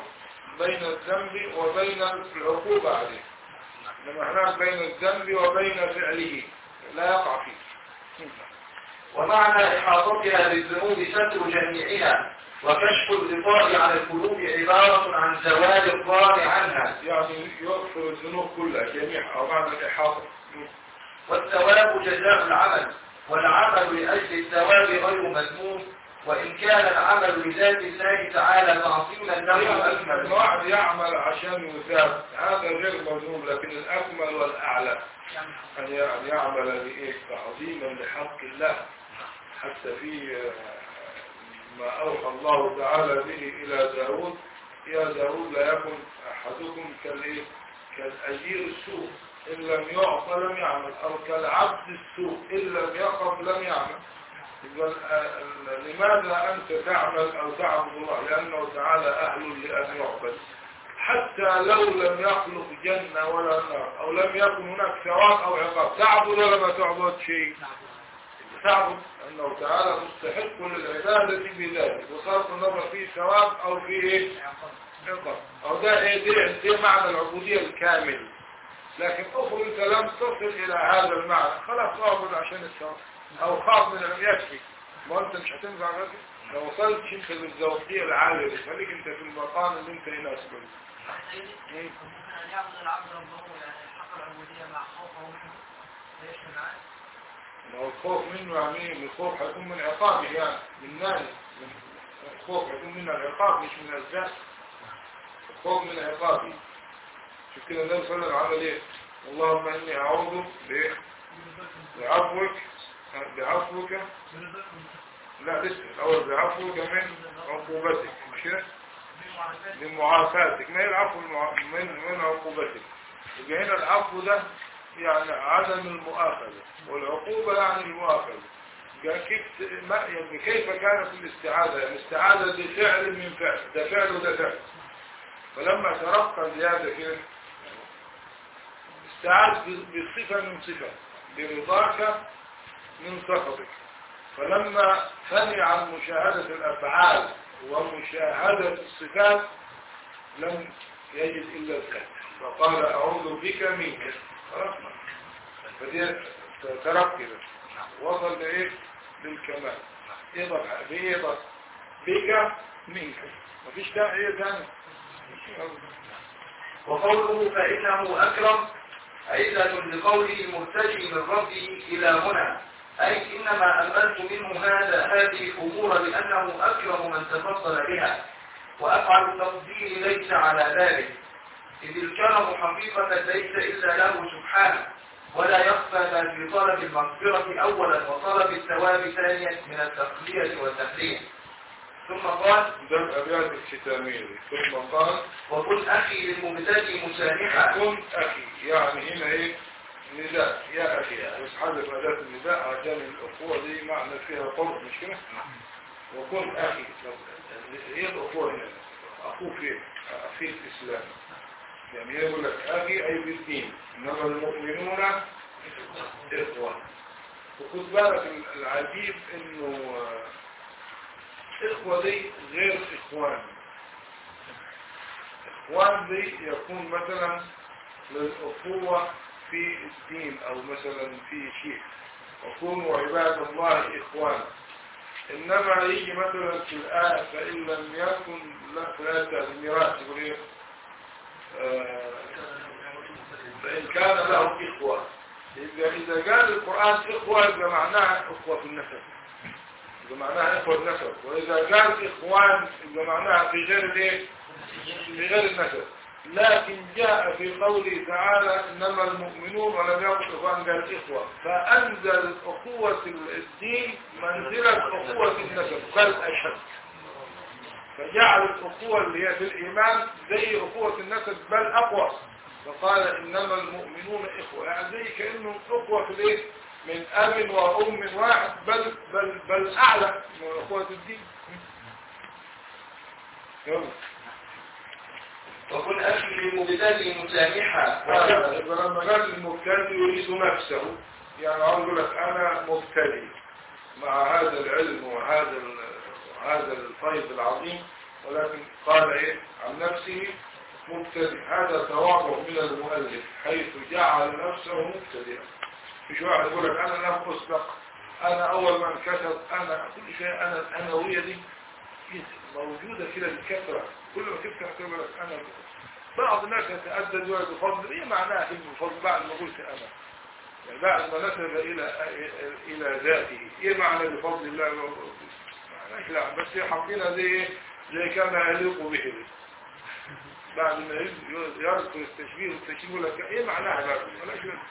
بين الذنب وبين العقوبة عليه إنما هناك بين الذنب وبين فعله لا يقع فيه ومعنى إحاطتها بالذنوب ستر جميعها وكشف الغطاء على القلوب عبارة عن زوال الضار عنها يعني يغفر الذنوب كلها جميعها أو معنى الإحاطة والثواب جزاء العمل والعمل لأجل الثواب غير مذموم وإن كان العمل لذات الله تعالى تعظيما له يعني أكمل الواحد يعمل عشان يثاب هذا غير مذموم لكن الأكمل والأعلى أن ي- أن يعمل لإيه تعظيما لحق الله حتى في آه، ما أوحى الله تعالى به إلى داود يا داود لا يكن أحدكم كالإيه كالأجير السوء إن لم يعطى لم يعمل أو كالعبد السوء إن لم يقف لم يعمل إذن آه، لماذا أنت تعمل أو تعبد الله لأنه تعالى أهل لأن يعبد حتى لو لم يخلق جنة ولا نار أو لم يكن هناك ثواب أو عقاب تعبد ولا ما تعبد شيء تعبد أنه تعالى مستحق للعبادة بذلك وصرف النظر فيه ثواب أو فيه إيه؟ عقاب أو ده إيه دي, دي معنى العبودية الكامل لكن أخرى أنت لم تصل إلى هذا المعنى خلاص اعبد عشان الثواب أو خاف من أن يكفي ما أنت مش هتنفع غير كده. لو وصلتش أنت للذوقية العالية دي خليك أنت في المقام اللي أنت يناسبك مم. ممكن أن يعبد العبد ربه يعني حق العبودية مع خوفه منه ويشهد معاه ما هو الخوف منه يعني ايه الخوف هيكون من عقابه يعني من نار من الخوف هيكون من العقاب مش من الذات الخوف من عقابه شوف كده النبي صلى الله عليه وسلم عمل ايه اللهم اني اعوذ بايه بعفوك بعفوك لا لسه الاول بعفوك من عقوبتك مش كده من معافاتك ما هي العفو المع- من من عقوبتك يبقى هنا العفو ده يعني عدم المؤاخذة والعقوبة يعني المؤاخذة قال كيف ما يعني كيف كانت الاستعاذة يعني الاستعاذة دي فعل من فعل ده فعل وده فعل فلما ترقى زيادة كده استعاذ ب- بصفة من صفة برضاك من سخطك فلما ثني عن مشاهدة الأفعال ومشاهدة الصفات لم يجد إلا الكذب فقال أعوذ بك منك خلاص فدي ترقي بس. وصل لإيه للكمال يضع بيضع بك منك مفيش داعي ثاني وقوله فإنه أكرم عزة لقوله مرتجي من ربه إلى هنا أي إنما أملت منه هذا هذه الأمور لأنه أكرم من تفضل بها وأفعل التفضيل ليس على ذلك إذ الكرم حقيقة ليس إلا له سبحانه ولا يخفى ما في طلب المغفرة أولا وطلب الثواب ثانيا من التقلية والتحليل ثم قال ده الأبيات الختامية دي. ثم قال وكن أخي للمبتدئ مسامحا كن أخي يعني هنا إيه نداء يا أخي بس حذف أداة النداء عشان الأخوة دي معنى فيها قرب مش كده وكن أخي طب إيه الأخوة هنا أخوه فين أخي الإسلام يعني يقول لك أخي أي بالدين إنما المؤمنون إخوة وخد بالك العجيب إنه آه، إخوة دي غير إخوان إخوان دي يكون مثلا للأخوة في الدين أو مثلا في شيء وكونوا عباد الله إخوانا إنما يجي مثلا في الآية فإن لم يكن لا في الآية الميراث يقول إيه آه، فإن كان له إخوة إذا إذا قال القرآن إخوة يبقى معناها إخوة في النسب يبقى معناها إخوة النسب وإذا قال إخوان يبقى معناها في غير الإيه في غير النسب لكن جاء في قوله تعالى إنما المؤمنون ولم يقل إخوان قال إخوة فأنزل أخوة الدين منزلة أخوة النسب بل أشد فجعل الأخوة اللي هي في الإيمان زي أخوة النسب بل أقوى فقال إنما المؤمنون إخوة يعني زي كأنهم أخوة في الإيه من أب وأم واحد بل بل بل أعلى من أخوة الدين يلا وكن أخي للمبتدئ مسامحا يبقى لما قال المبتدئ يريد نفسه يعني عاوز يقول لك انا مبتدئ مع هذا العلم وهذا ال- وهذا الفيض العظيم ولكن قال ايه عن نفسه مبتدئ هذا تواضع من المؤلف حيث جعل نفسه مبتدئا مش واحد يقول لك انا لم اسبق انا اول من كتب انا كل شيء انا الانويه دي موجوده كده بكثره كل ما تفتح تقول لك انا بعض الناس يتأدى دول بفضل ايه معناها كلمه بفضل بعد ما قلت انا يعني بعد ما نسب الى الى ذاته ايه معنى بفضل الله معناش لا بس حاطينها زي ايه زي كما يليق به بعد ما يذكر التشبيه والتشبيه يقول لك ايه معناها بقى ملاش لازمة.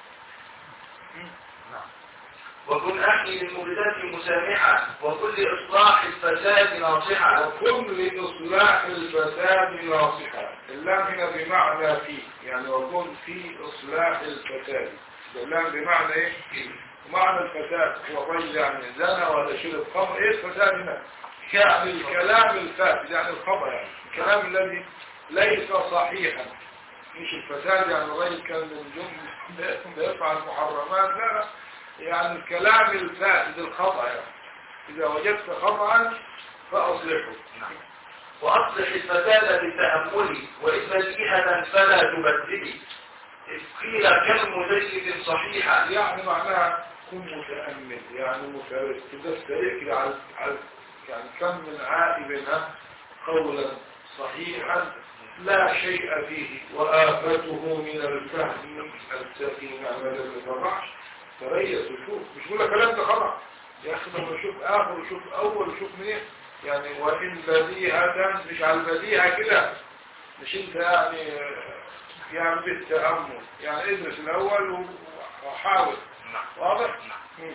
وكن أخي للمبتدات مسامحا وكل إصلاح الفساد ناصحا وكن لإصلاح الفساد ناصحا اللام هنا بمعنى في يعني وكن في إصلاح الفساد اللام بمعنى ايه معنى الفساد هو رجل يعني زنى ولا شرب خمر ايه الفساد هنا يعني الكلام الفاسد يعني الخمر يعني الكلام الذي ليس صحيحا مش الفساد يعني الرجل كان من جمله بيفعل محرمات لا لا يعني الكلام الفاسد الخطأ يعني إذا وجدت خطأ فأصلحه وأصلح الفساد بالتأمل وإن بديهة فلا تبدلي إذ قيل كم مزيد صحيحا يعني معناها كن متأمل يعني مترس تستريك على على يعني كم من عائب قولا صحيحا لا شيء فيه وآفته من الفهم السفينة من الفرعش تريس وشوف مش بقول لك كلام ده خلاص يا اخي لما شوف اخر وشوف اول وشوف منين يعني وان بديهة مش على البديهة كده مش انت يعني يعني بالتأمل يعني ادرس الاول وحاول واضح؟ مم.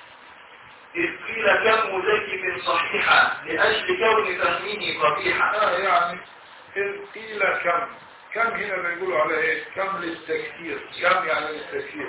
إذ قيل كم مزيد صحيحا لأجل كون فهمه قبيحا آه يعني إذ قيل كم كم هنا بيقولوا على ايه كم للتكثير كم يعني للتكثير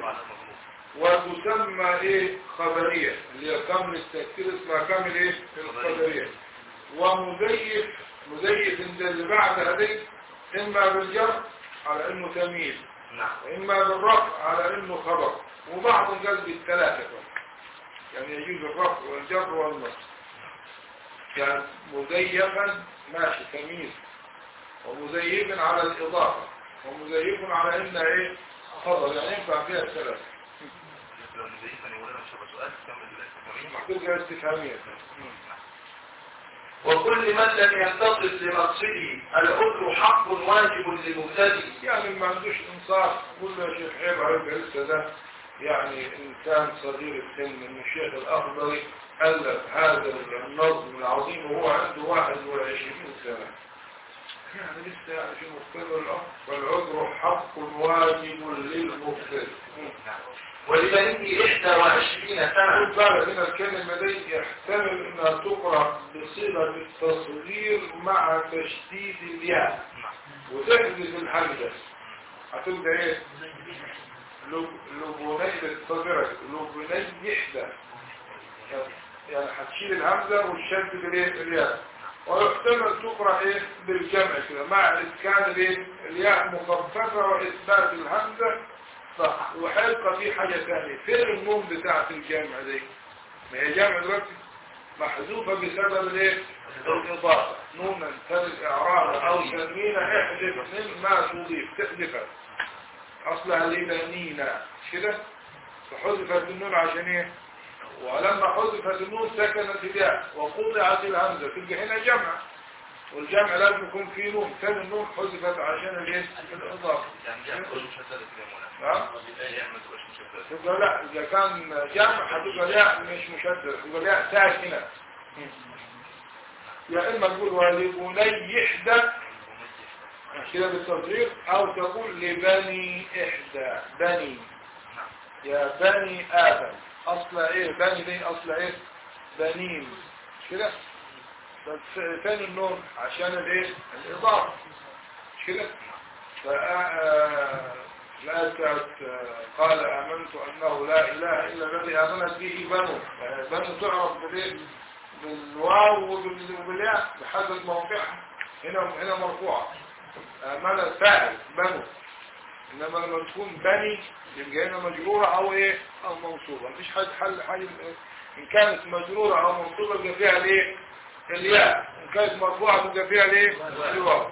وتسمى ايه خبرية اللي هي كم للتكثير اسمها كم الايه الخبرية ومزيف مزيف عند اللي بعد هذه اما بالجر على انه تمييز نعم واما بالرفع على انه خبر وبعض قال بالثلاثة كمان. يعني يجوز الرفع والجر والنصب يعني مزيفا ماشي تمييز ومزيف على الإضافة ومزيف على إنها إيه خبر يعني ينفع فيها الثلاثة مزيفا يقول لنا شبه سؤال كمل التمرين محدودة استفهامية وكل من لم ينتصف لمقصده العذر حق واجب للمبتدئ يعني ما عندوش إنصاف قول له يا شيخ عيب عليك لسه ده يعني إنسان صغير السن من الشيخ الأخضري ألف هذا النظم العظيم وهو عنده 21 سنة يعني لسه يعني في مختبر الأمر والعذر حق واجب للمختبر ولبنيه 21 خد سنة بالك هنا الكلمة دي يحتمل انها تقرأ بصيغة التصغير مع تشديد الياء وتحدث الحمزة هتبقى ايه؟ لب- لبني بالصغيرة لبني يحدى يعني هتشيل الهمزة والشد بالايه؟ الياء ويحتمل تقرأ ايه؟ بالجمع كده مع اسكان الايه؟ الياء مخففة واثبات الهمزة صح وحيبقى في حاجة ثانية فين النون بتاعت الجامع دي ما هي جامع دلوقتي محذوفة بسبب الايه الإضافة نونا تل إعراب أو تنوين احذف مما تضيف تحذفها أصلها لبنينا مش كده فحذفت النون عشان ايه ولما حذفت النون سكنت الياء وقطعت الهمزة تبقى هنا جمع والجمع لازم يكون فيه نون كان النون حذفت عشان الايه الإضافة يعني دي هتبقى مشددة كده يا مولانا نعم يعني ما تبقاش مشددة تبقى لا إذا كان جمع هتبقى لا مش مشدد تبقى لا ساكنة يا إما تقول ولبني إحدى كده بالتصغير أو تقول لبني إحدى بني يا بني آدم أصل إيه بني دي أصل إيه بنين مش كده بس ثاني النور عشان الإيه الإضافة مش كده فآ- لا بتاعت قال آمنت أنه لا إله إلا الذي آمنت به بنو يعني بنو تعرف بالإيه بالواو وبال- وبالياء بحسب موقعها هنا هنا مرفوعة آمنت فاعل بنو إنما لما تكون بني يبقى هنا مجرورة أو إيه أو منصوبة مفيش حد حل حل إن كانت مجرورة أو منصوبة يبقى فيها الإيه الياء إن كانت مرفوعة تبقى فيها ليه الواو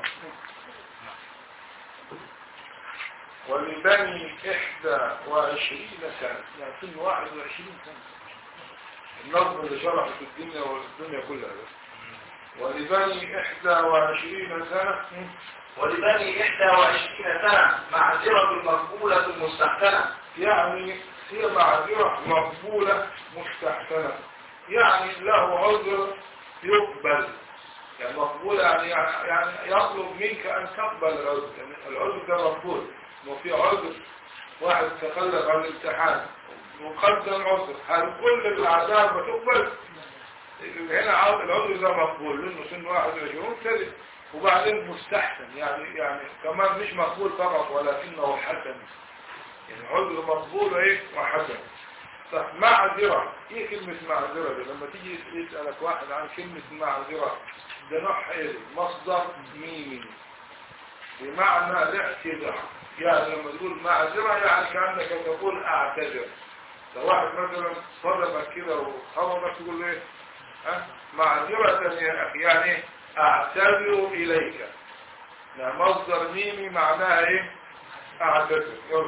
ولبني إحدى وعشرين سنة يعني سن واحد وعشرين سنة النظم اللي شرحت الدنيا والدنيا كلها ده. ولبني إحدى وعشرين سنة ولبني 21 سنة معذرة مقبولة مستحسنة يعني هي معذرة مقبولة مستحسنة يعني له عذر يقبل يعني مقبول يعني يعني يطلب منك أن تقبل العذر يعني العذر ده مقبول وفي عذر واحد تخلف عن الامتحان مقدم عذر هل كل الأعذار بتقبل هنا عذر- العذر ده مقبول لأنه سن 21 سنة وبعدين مستحسن يعني يعني كمان مش مقبول فقط ولكنه حسن يعني عذر مقبول ايه وحسن طب معذرة ايه كلمة معذرة دي لما تيجي يسألك واحد عن كلمة معذرة ده نوعها ايه مصدر ميمي بمعنى الاعتذار يعني لما تقول معذرة يعني كأنك تقول اعتذر لو واحد مثلا صدمك كده وخبطك تقول له ايه ها معذرة يا اخي يعني ايه اعتذر اليك يعني مصدر ميمي معناها ايه اعتذر يلا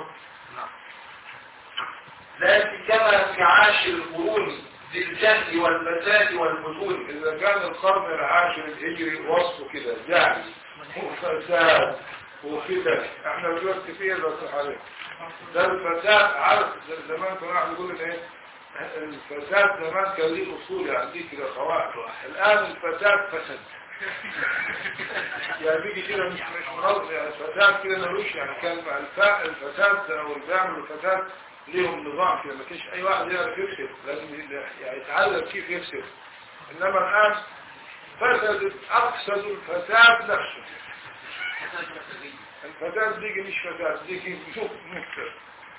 لكن كما في عاشر القرون ذي الجهل والفساد والفتون إذا كان القرن العاشر الهجري وصفه كده جهل وفساد وفتن احنا دلوقتي فيه بس عليه ده الفساد عارف زي زمان كنا واحد يقول لنا ايه الفساد زمان كان ليه اصول يعني دي كده قواعد الان الفساد فسد يعني بيجي كده مش مش منظم يعني الفساد كده ملوش يعني كان مع الف- الفساد او اللي بيعملوا الفساد ليهم نظام كده ما كانش اي واحد يعرف يفسد لازم ي- يعني يتعلم كيف يفسد انما الان فسد اقصد الفساد نفسه الفساد ديجي مش فساد ديجي شوف مكتر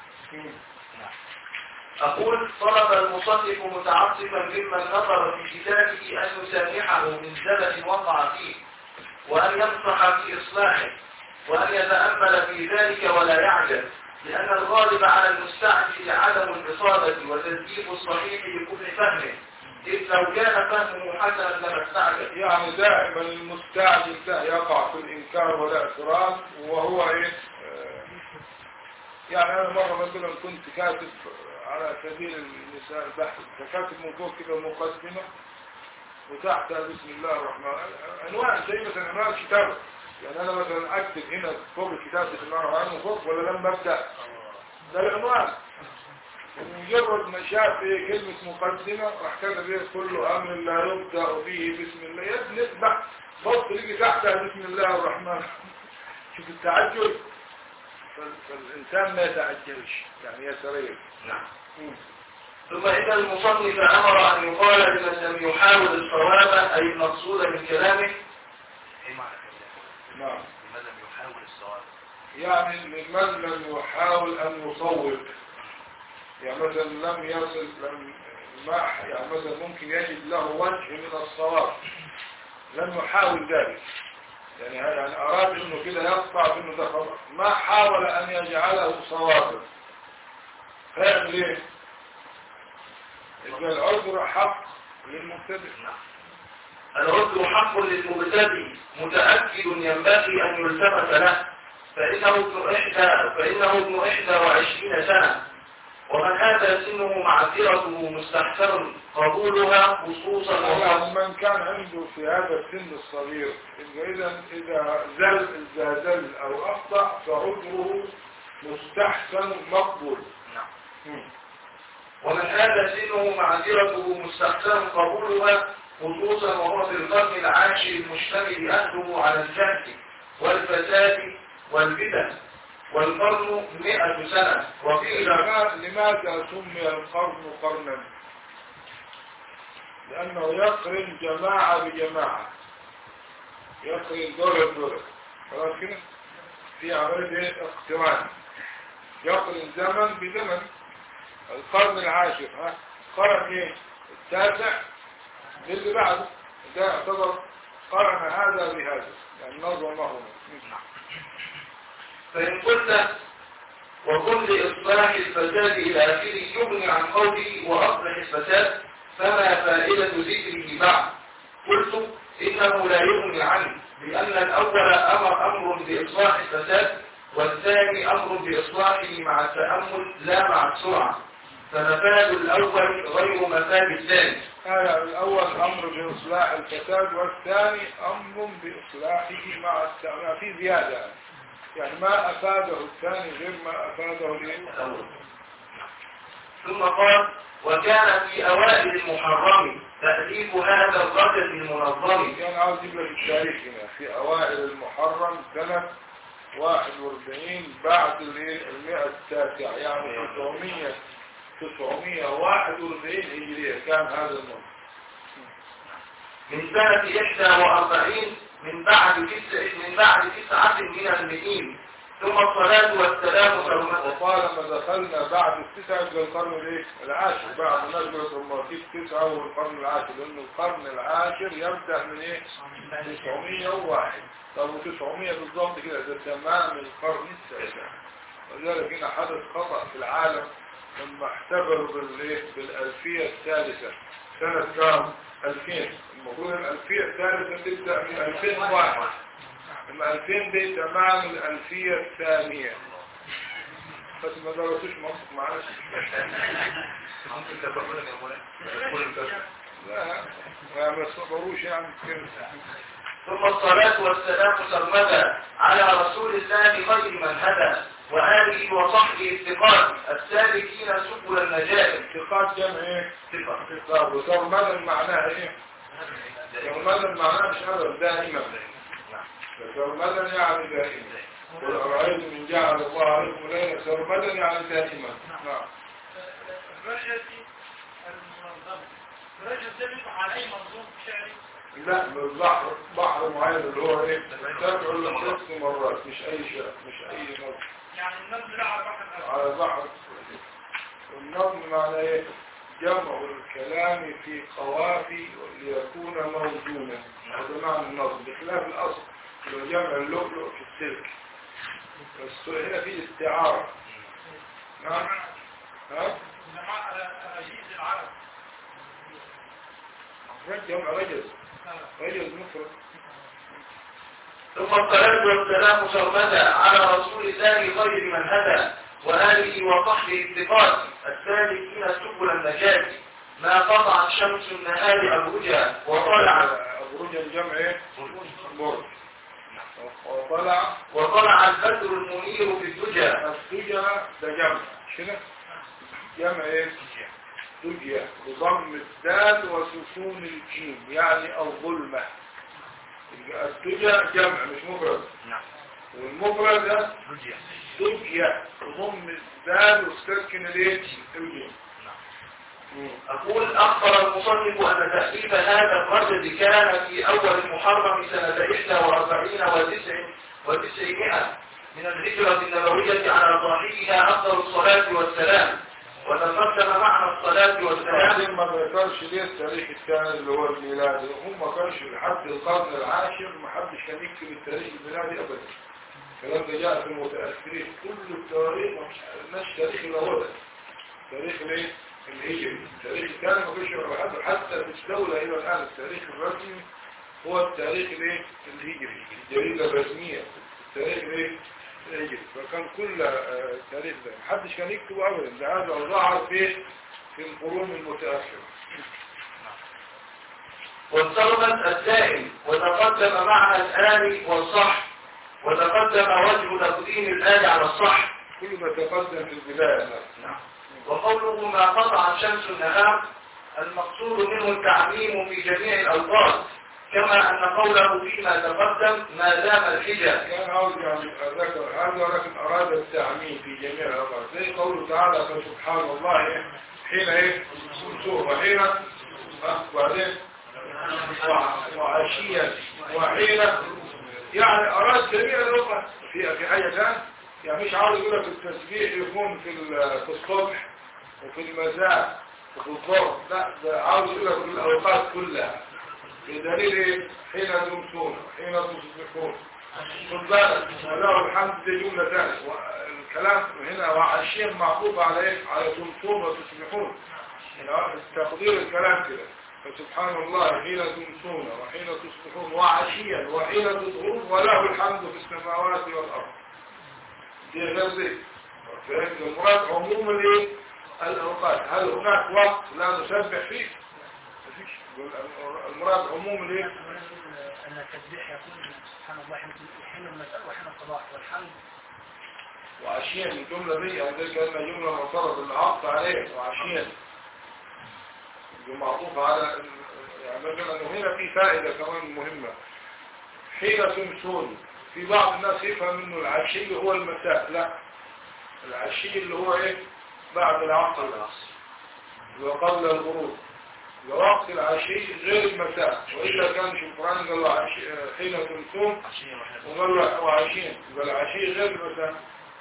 أقول طلب المصنف متعصفا ممن نظر في كتابه أن يسامحه من زلل وقع فيه وأن ينصح في إصلاحه وأن يتأمل في ذلك ولا يعجل لأن الغالب على المستعجل عدم الإصابة وتسبيب الصحيح بكل فهمه إذ لو كان فهمه حسنا لما استعجل يعني دائما المستعجل ده يقع في الإنكار والاعتراض وهو إيه آه، يعني أنا مرة مثلا كنت كاتب على سبيل المثال بحث فكاتب من فوق كده مقدمة وتحتها بسم الله الرحمن الرحيم عنوان زي مثلا عنوان كتابة يعني أنا مثلا أكتب هنا فوق الكتاب بسم الله الرحمن الرحيم وفوق ولا لما أبدأ ده العنوان مجرد ما شاف إيه كلمة مقدمة راح كتب ايه كل امر لا يبدأ به بسم الله يا ابني اسمع بص يجي تحتها بسم الله الرحمن الرحيم. شوف التعجل فال- فالإنسان ما يتعجلش يعني يسرير نعم ثم إن المصنف أمر أن يقال لمن لم يحاول الصواب أي المقصود من كلامه ايه معنى كده نعم لماذا لم يحاول الصواب يعني لمن لم يحاول أن يصوب يعني مثلا لم يصل لم ما يعني مثلا ممكن يجد له وجه من الصواب لم يحاول ذلك يعني هذا يعني أراد أنه كده يقطع أنه ده خطأ ما حاول أن يجعله صوابا فيعمل إيه؟ يبقى العذر حق للمبتدئ العذر حق للمبتدئ متأكد ينبغي أن يلتفت له فإنه ابن إحدى فإنه ابن إحدى وعشرين سنة ومن هذا سنه معذرته مستحسن قبولها خصوصا وخاصة يعني من كان عنده في هذا السن الصغير إذا إذا إذا زل إذا زل أو أخطأ فعذره مستحسن مقبول نعم ومن هذا سنه معذرته مستحسن قبولها خصوصا وهو في القرن العاشر المشتمل أهله على الجهل والفساد والبدع والقرن مئة سنة وقيل لما- لماذا سمي القرن قرنا لأنه يقرن جماعة بجماعة يقرن دولة بدولة خلاص كده في عملية اقتران يقرن زمن بزمن القرن العاشر ها قرن ايه التاسع اللي بعده ده يعتبر قرن هذا بهذا يعني نظمه فإن قلت وكن لإصلاح الفساد إلى آخره يغني عن قوله وأصلح الفساد فما فائدة ذكره بعد قلت إنه لا يغني عنه لأن الأول أمر أمر بإصلاح الفساد والثاني أمر بإصلاحه مع التأمل لا مع السرعة فمفاد الأول غير مفاد الثاني هذا الأول أمر بإصلاح الفساد والثاني أمر بإصلاحه مع التعمى في زيادة يعني ما أفاده الثاني غير ما أفاده الأول ثم قال وكان في أوائل المحرم تأليف هذا الرجل المنظم يعني عاوز يجيب لك التاريخ هنا في أوائل المحرم سنة 41 بعد الايه المئة التاسعة يعني 900 941 هجرية كان هذا النص من سنة 41 من بعد تسع من بعد تسعة من المئين ثم الصلاة والسلام سرمدا وطالما دخلنا بعد التسعة يبقى القرن الايه العاشر بعد نزلة المواقيت التسعة والقرن العاشر لأن القرن العاشر يبدأ من ايه 901 طب و900 بالضبط كده ده تمام القرن التاسع ولذلك هنا حدث خطأ في العالم لما احتفلوا بالايه بالألفية الثالثة سنة كام 2000 المفروض الألفية الثالثة تبدأ من 2001 اما 2000 دي تمام الألفية الثانية بس ما درسوش مصر معلش ممكن تفضلنا يا مولانا لا ما صبروش يعني كده ثم الصلاة والسلام سرمدا على رسول الله خير من هدى وآله وصحبه الثقات السالكين سبل النجاة اتقاد جمع ايه ثقة اتقاد وسرمدا معناها ايه سرمدا معناها مش هذا دائما سرمدا يعني دائما قل أرأيتم من جعل الله عليكم ليلة سرمدا يعني دائما نعم الرجل المنظمة الرجل ده بيقع على أي منظوم شعري لا بالبحر بحر معين اللي هو ايه تدعو لست مرات مش اي شيء مش اي نظم يعني النظم ده على بحر الأسود على البحر النظم معنى ايه جمع الكلام في قوافي ليكون موزونا هذا معنى النظم بخلاف الاصل اللي هو جمع اللؤلؤ في السلك بس هنا في استعارة نعم ها جماعة أراجيز العرب جمع رجل رجل مفرد ثم الصلاة والسلام سرمدا على رسول الله خير من هدى وآله وصحبه الثقات السالكين سبل النجاة ما قطعت شمس النهار أبرجا وطلعت أبرج الجمع ايه برج وطلع وطلع البدر المنير في الدجى السجى ده جمع شنو جمع ايه دجى بضم الدال وسكون الجيم يعني الظلمة يبقى الدجى جمع مش مفرد نعم والمفرد ده رجع دجى بضم الدال وسكن الايه الجيم مم. أقول أخبر المصنف أن تأليف هذا الرجل كان في أول المحرم سنة 41 وتسع وتسعمائة من الهجرة النبوية على صاحبها أفضل الصلاة والسلام وتقدم معنى الصلاة والسلام بعدين ما ذكرش ليه التاريخ الثاني اللي هو الميلادي هم ما كانش لحد القرن العاشر ما حدش كان يكتب التاريخ الميلادي ابدا الكلام ده جاء في المتاخرين كل التواريخ ما فيش تاريخ الا هو ده تاريخ الايه الهجري التاريخ الثاني ما فيش ولا حد حتى في الدوله الى الان التاريخ الرسمي هو التاريخ الايه الهجري الجريده الرسميه التاريخ الايه الهجري فكان كل آه، التاريخ ده محدش كان يكتبه ابدا ده هذا ظهر في في القرون المتاخره والسرمد الدائم وتقدم معنى الآل والصح وتقدم وجه تقديم الآل على الصح كل ما تقدم في البدايه نعم. وقوله ما قطع شمس النهار المقصود منه التعميم في جميع الأوقات كما أن قوله فيما تقدم ما دام الحجة كان عاوز يعني ذكر هذا ولكن أراد التعميم في جميع الأوقات زي قوله تعالى فسبحان الله إيه؟ حين إيه سوء وحين آه، وبعدين وع- وعشيا وحين يعني أراد جميع الأوقات في في حاجة ثانية يعني مش عاوز يقول لك التسبيح يكون في ال- في الصبح وفي المساء وفي الظهر لا ده عاوز يقول لك في الأوقات كلها بدليل ايه حين تمسون حين تصبحون خد بالك وله الحمد دي جملة ثانية والكلام هنا وعشيا معقوب على ايه على تمسون وتصبحون يعني تقدير الكلام كده فسبحان الله حين تمسون وحين تصبحون وعشيا وحين تظهرون وله الحمد في السماوات والأرض دي غير دي فهمت المراد عموم الايه الأوقات هل هناك وقت لا نسبح فيه مفيش المراد عموم الايه أن التسبيح يكون سبحان الله حين حين المساء وحين الصباح والحمد وعشيا الجملة دي هذه كأنها جملة معترض اللي عطف عليه وعشيا دي معطوفة على يعني مثلا إنه هنا في فائدة كمان مهمة حين تمسون في بعض الناس يفهم انه العشي هو المساء لا العشي اللي هو ايه بعد العصر وقبل الغروب ووقت العشي غير المساء وإلا كان في القرآن قال له عشي- حين تمسون عشان واحنا وقال له وعشين يبقى العشي غير المساء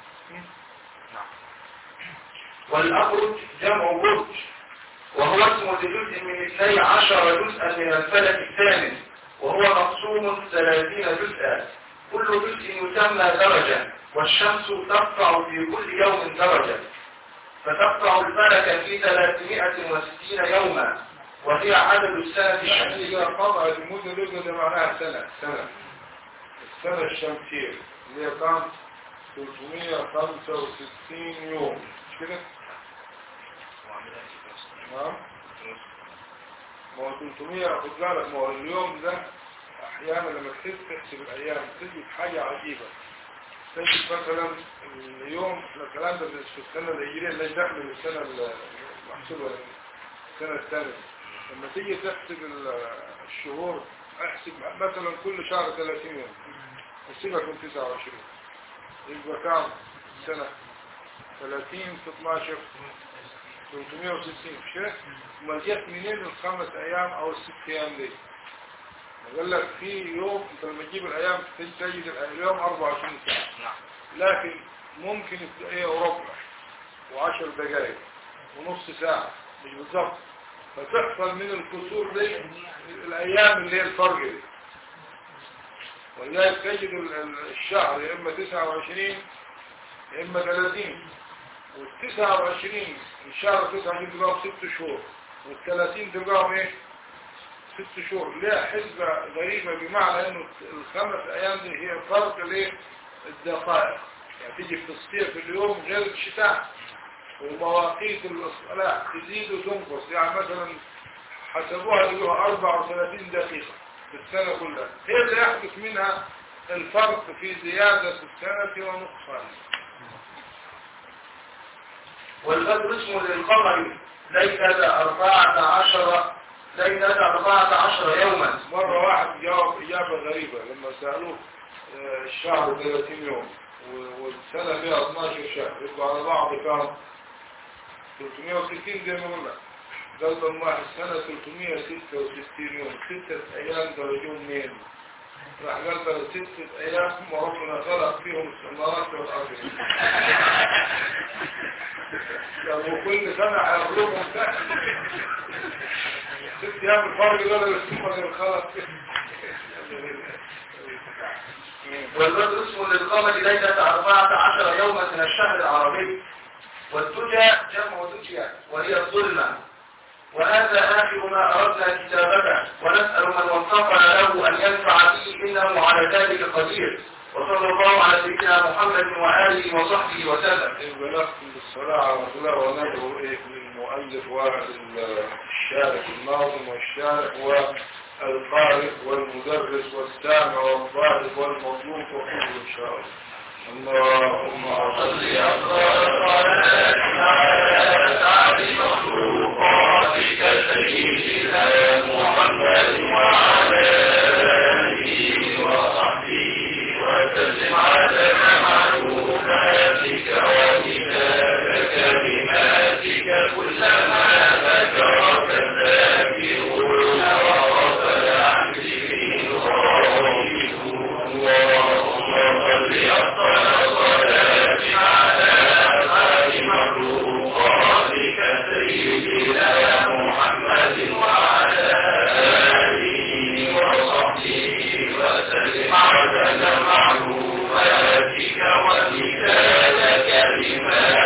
والأبرج جمع برج وهو اسم لجزء من اثني عشر جزءا من الفلك الثامن وهو مقسوم ثلاثين جزءا كل جزء يسمى درجة والشمس تقطع في كل يوم درجة فتقطع الفلك في ثلاثمائة وستين يوما وهي عدد السنة يعني الشمسية إذا قطعت المدة الأولى ده معناها سنة سنة السنة الشمسية اللي هي كام 365 يوم مش كده؟ نعم ما هو 300 خد بالك ما هو اليوم ده احيانا لما تحس تحسب الايام تجد حاجة عجيبة تجد مثلا اليوم احنا الكلام ده في السنة الهجرية اللي داخل السنة المحسوبة السنة الثانية لما تيجي تحسب ال- الشهور احسب مثلا كل شهر 30 يوم احسبها من 29 يبقى كام سنة 30 في 12 360 مش كده؟ امال جت منين الخمس ايام او الست ايام دي قال لك في يوم انت لما تجيب الايام تجد اليوم 24 ساعه لكن ممكن تلاقيه ربع و10 دقائق ونص ساعه مش بالظبط فتحصل من الكسور دي الايام اللي هي الفرق دي ولذلك تجد ال- ال- الشهر يا اما 29 يا اما 30 وال 29 الشهر 29 تلقاهم 6 شهور وال 30 تلقاهم ايه؟ 6 شهور ليها حسبة غريبة بمعنى انه الخمس ايام دي هي فرق الايه؟ الدقائق يعني تيجي في الصيف اليوم غير الشتاء ومواقيت الصلاة تزيد وتنقص يعني مثلا حسبوها يقولوا 34 دقيقة في السنة كلها هي اللي يحدث منها الفرق في زيادة السنة ونقصانها والبدر اسم للقمر ليلة أربعة عشر ليلة أربعة عشر يوما مرة واحد جاوب إجابة غريبة لما سألوه آه، الشهر 30 يوم و- والسنة فيها 12 شهر يبقى على بعض كام 360 زي ما قلنا قال له ما السنة 366 يوم ستة أيام درجوا منين راح قال له ستة أيام وربنا خلق فيهم السماوات والأرض لو كل سنة هيخلقهم تحت ست أيام الفرق دول السماء غير خلق والبدر اسم للقمر ليلة أربعة عشر يوما من الشهر العربي والدجى جمع دجى وهي الظلمة وهذا آخر ما أردنا كتابته ونسأل من وفقنا له أن ينفع به إنه على ذلك قدير وصلى الله على سيدنا محمد وآله وصحبه وسلم يبقى نختم بالصلاة على رسول الله وندعو إيه للمؤلف والشارح الناظم والشارح والقارئ والمدرس والسامع والضارب والمطلوب وكله إن شاء الله اللهم صل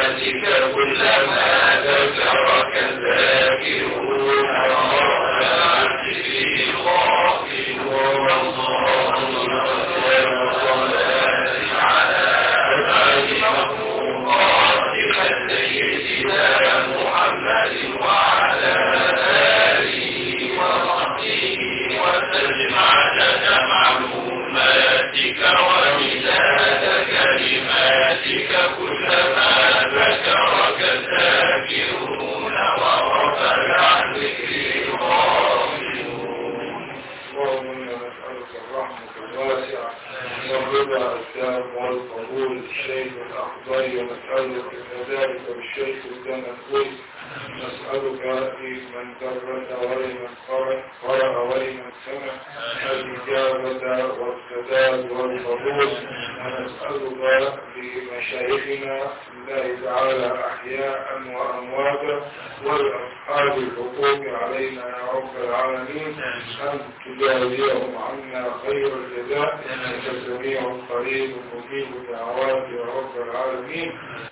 كلما ذكرك الذاكرون قبول الشيخ الأخضر ونسألك كذلك بالشيخ الدنقوي نسألك في من درس ولمن قرأ قرأ ولمن سمع الإجابة والسداد والقبول ونسألك لمشايخنا الله تعالى أحياء وأمواتا والأصحاب الحقوق علينا يا رب العالمين أن تجازيهم عنا خير الجزاء إنك سميع قريب مجيب الدعوات يا رب العالمين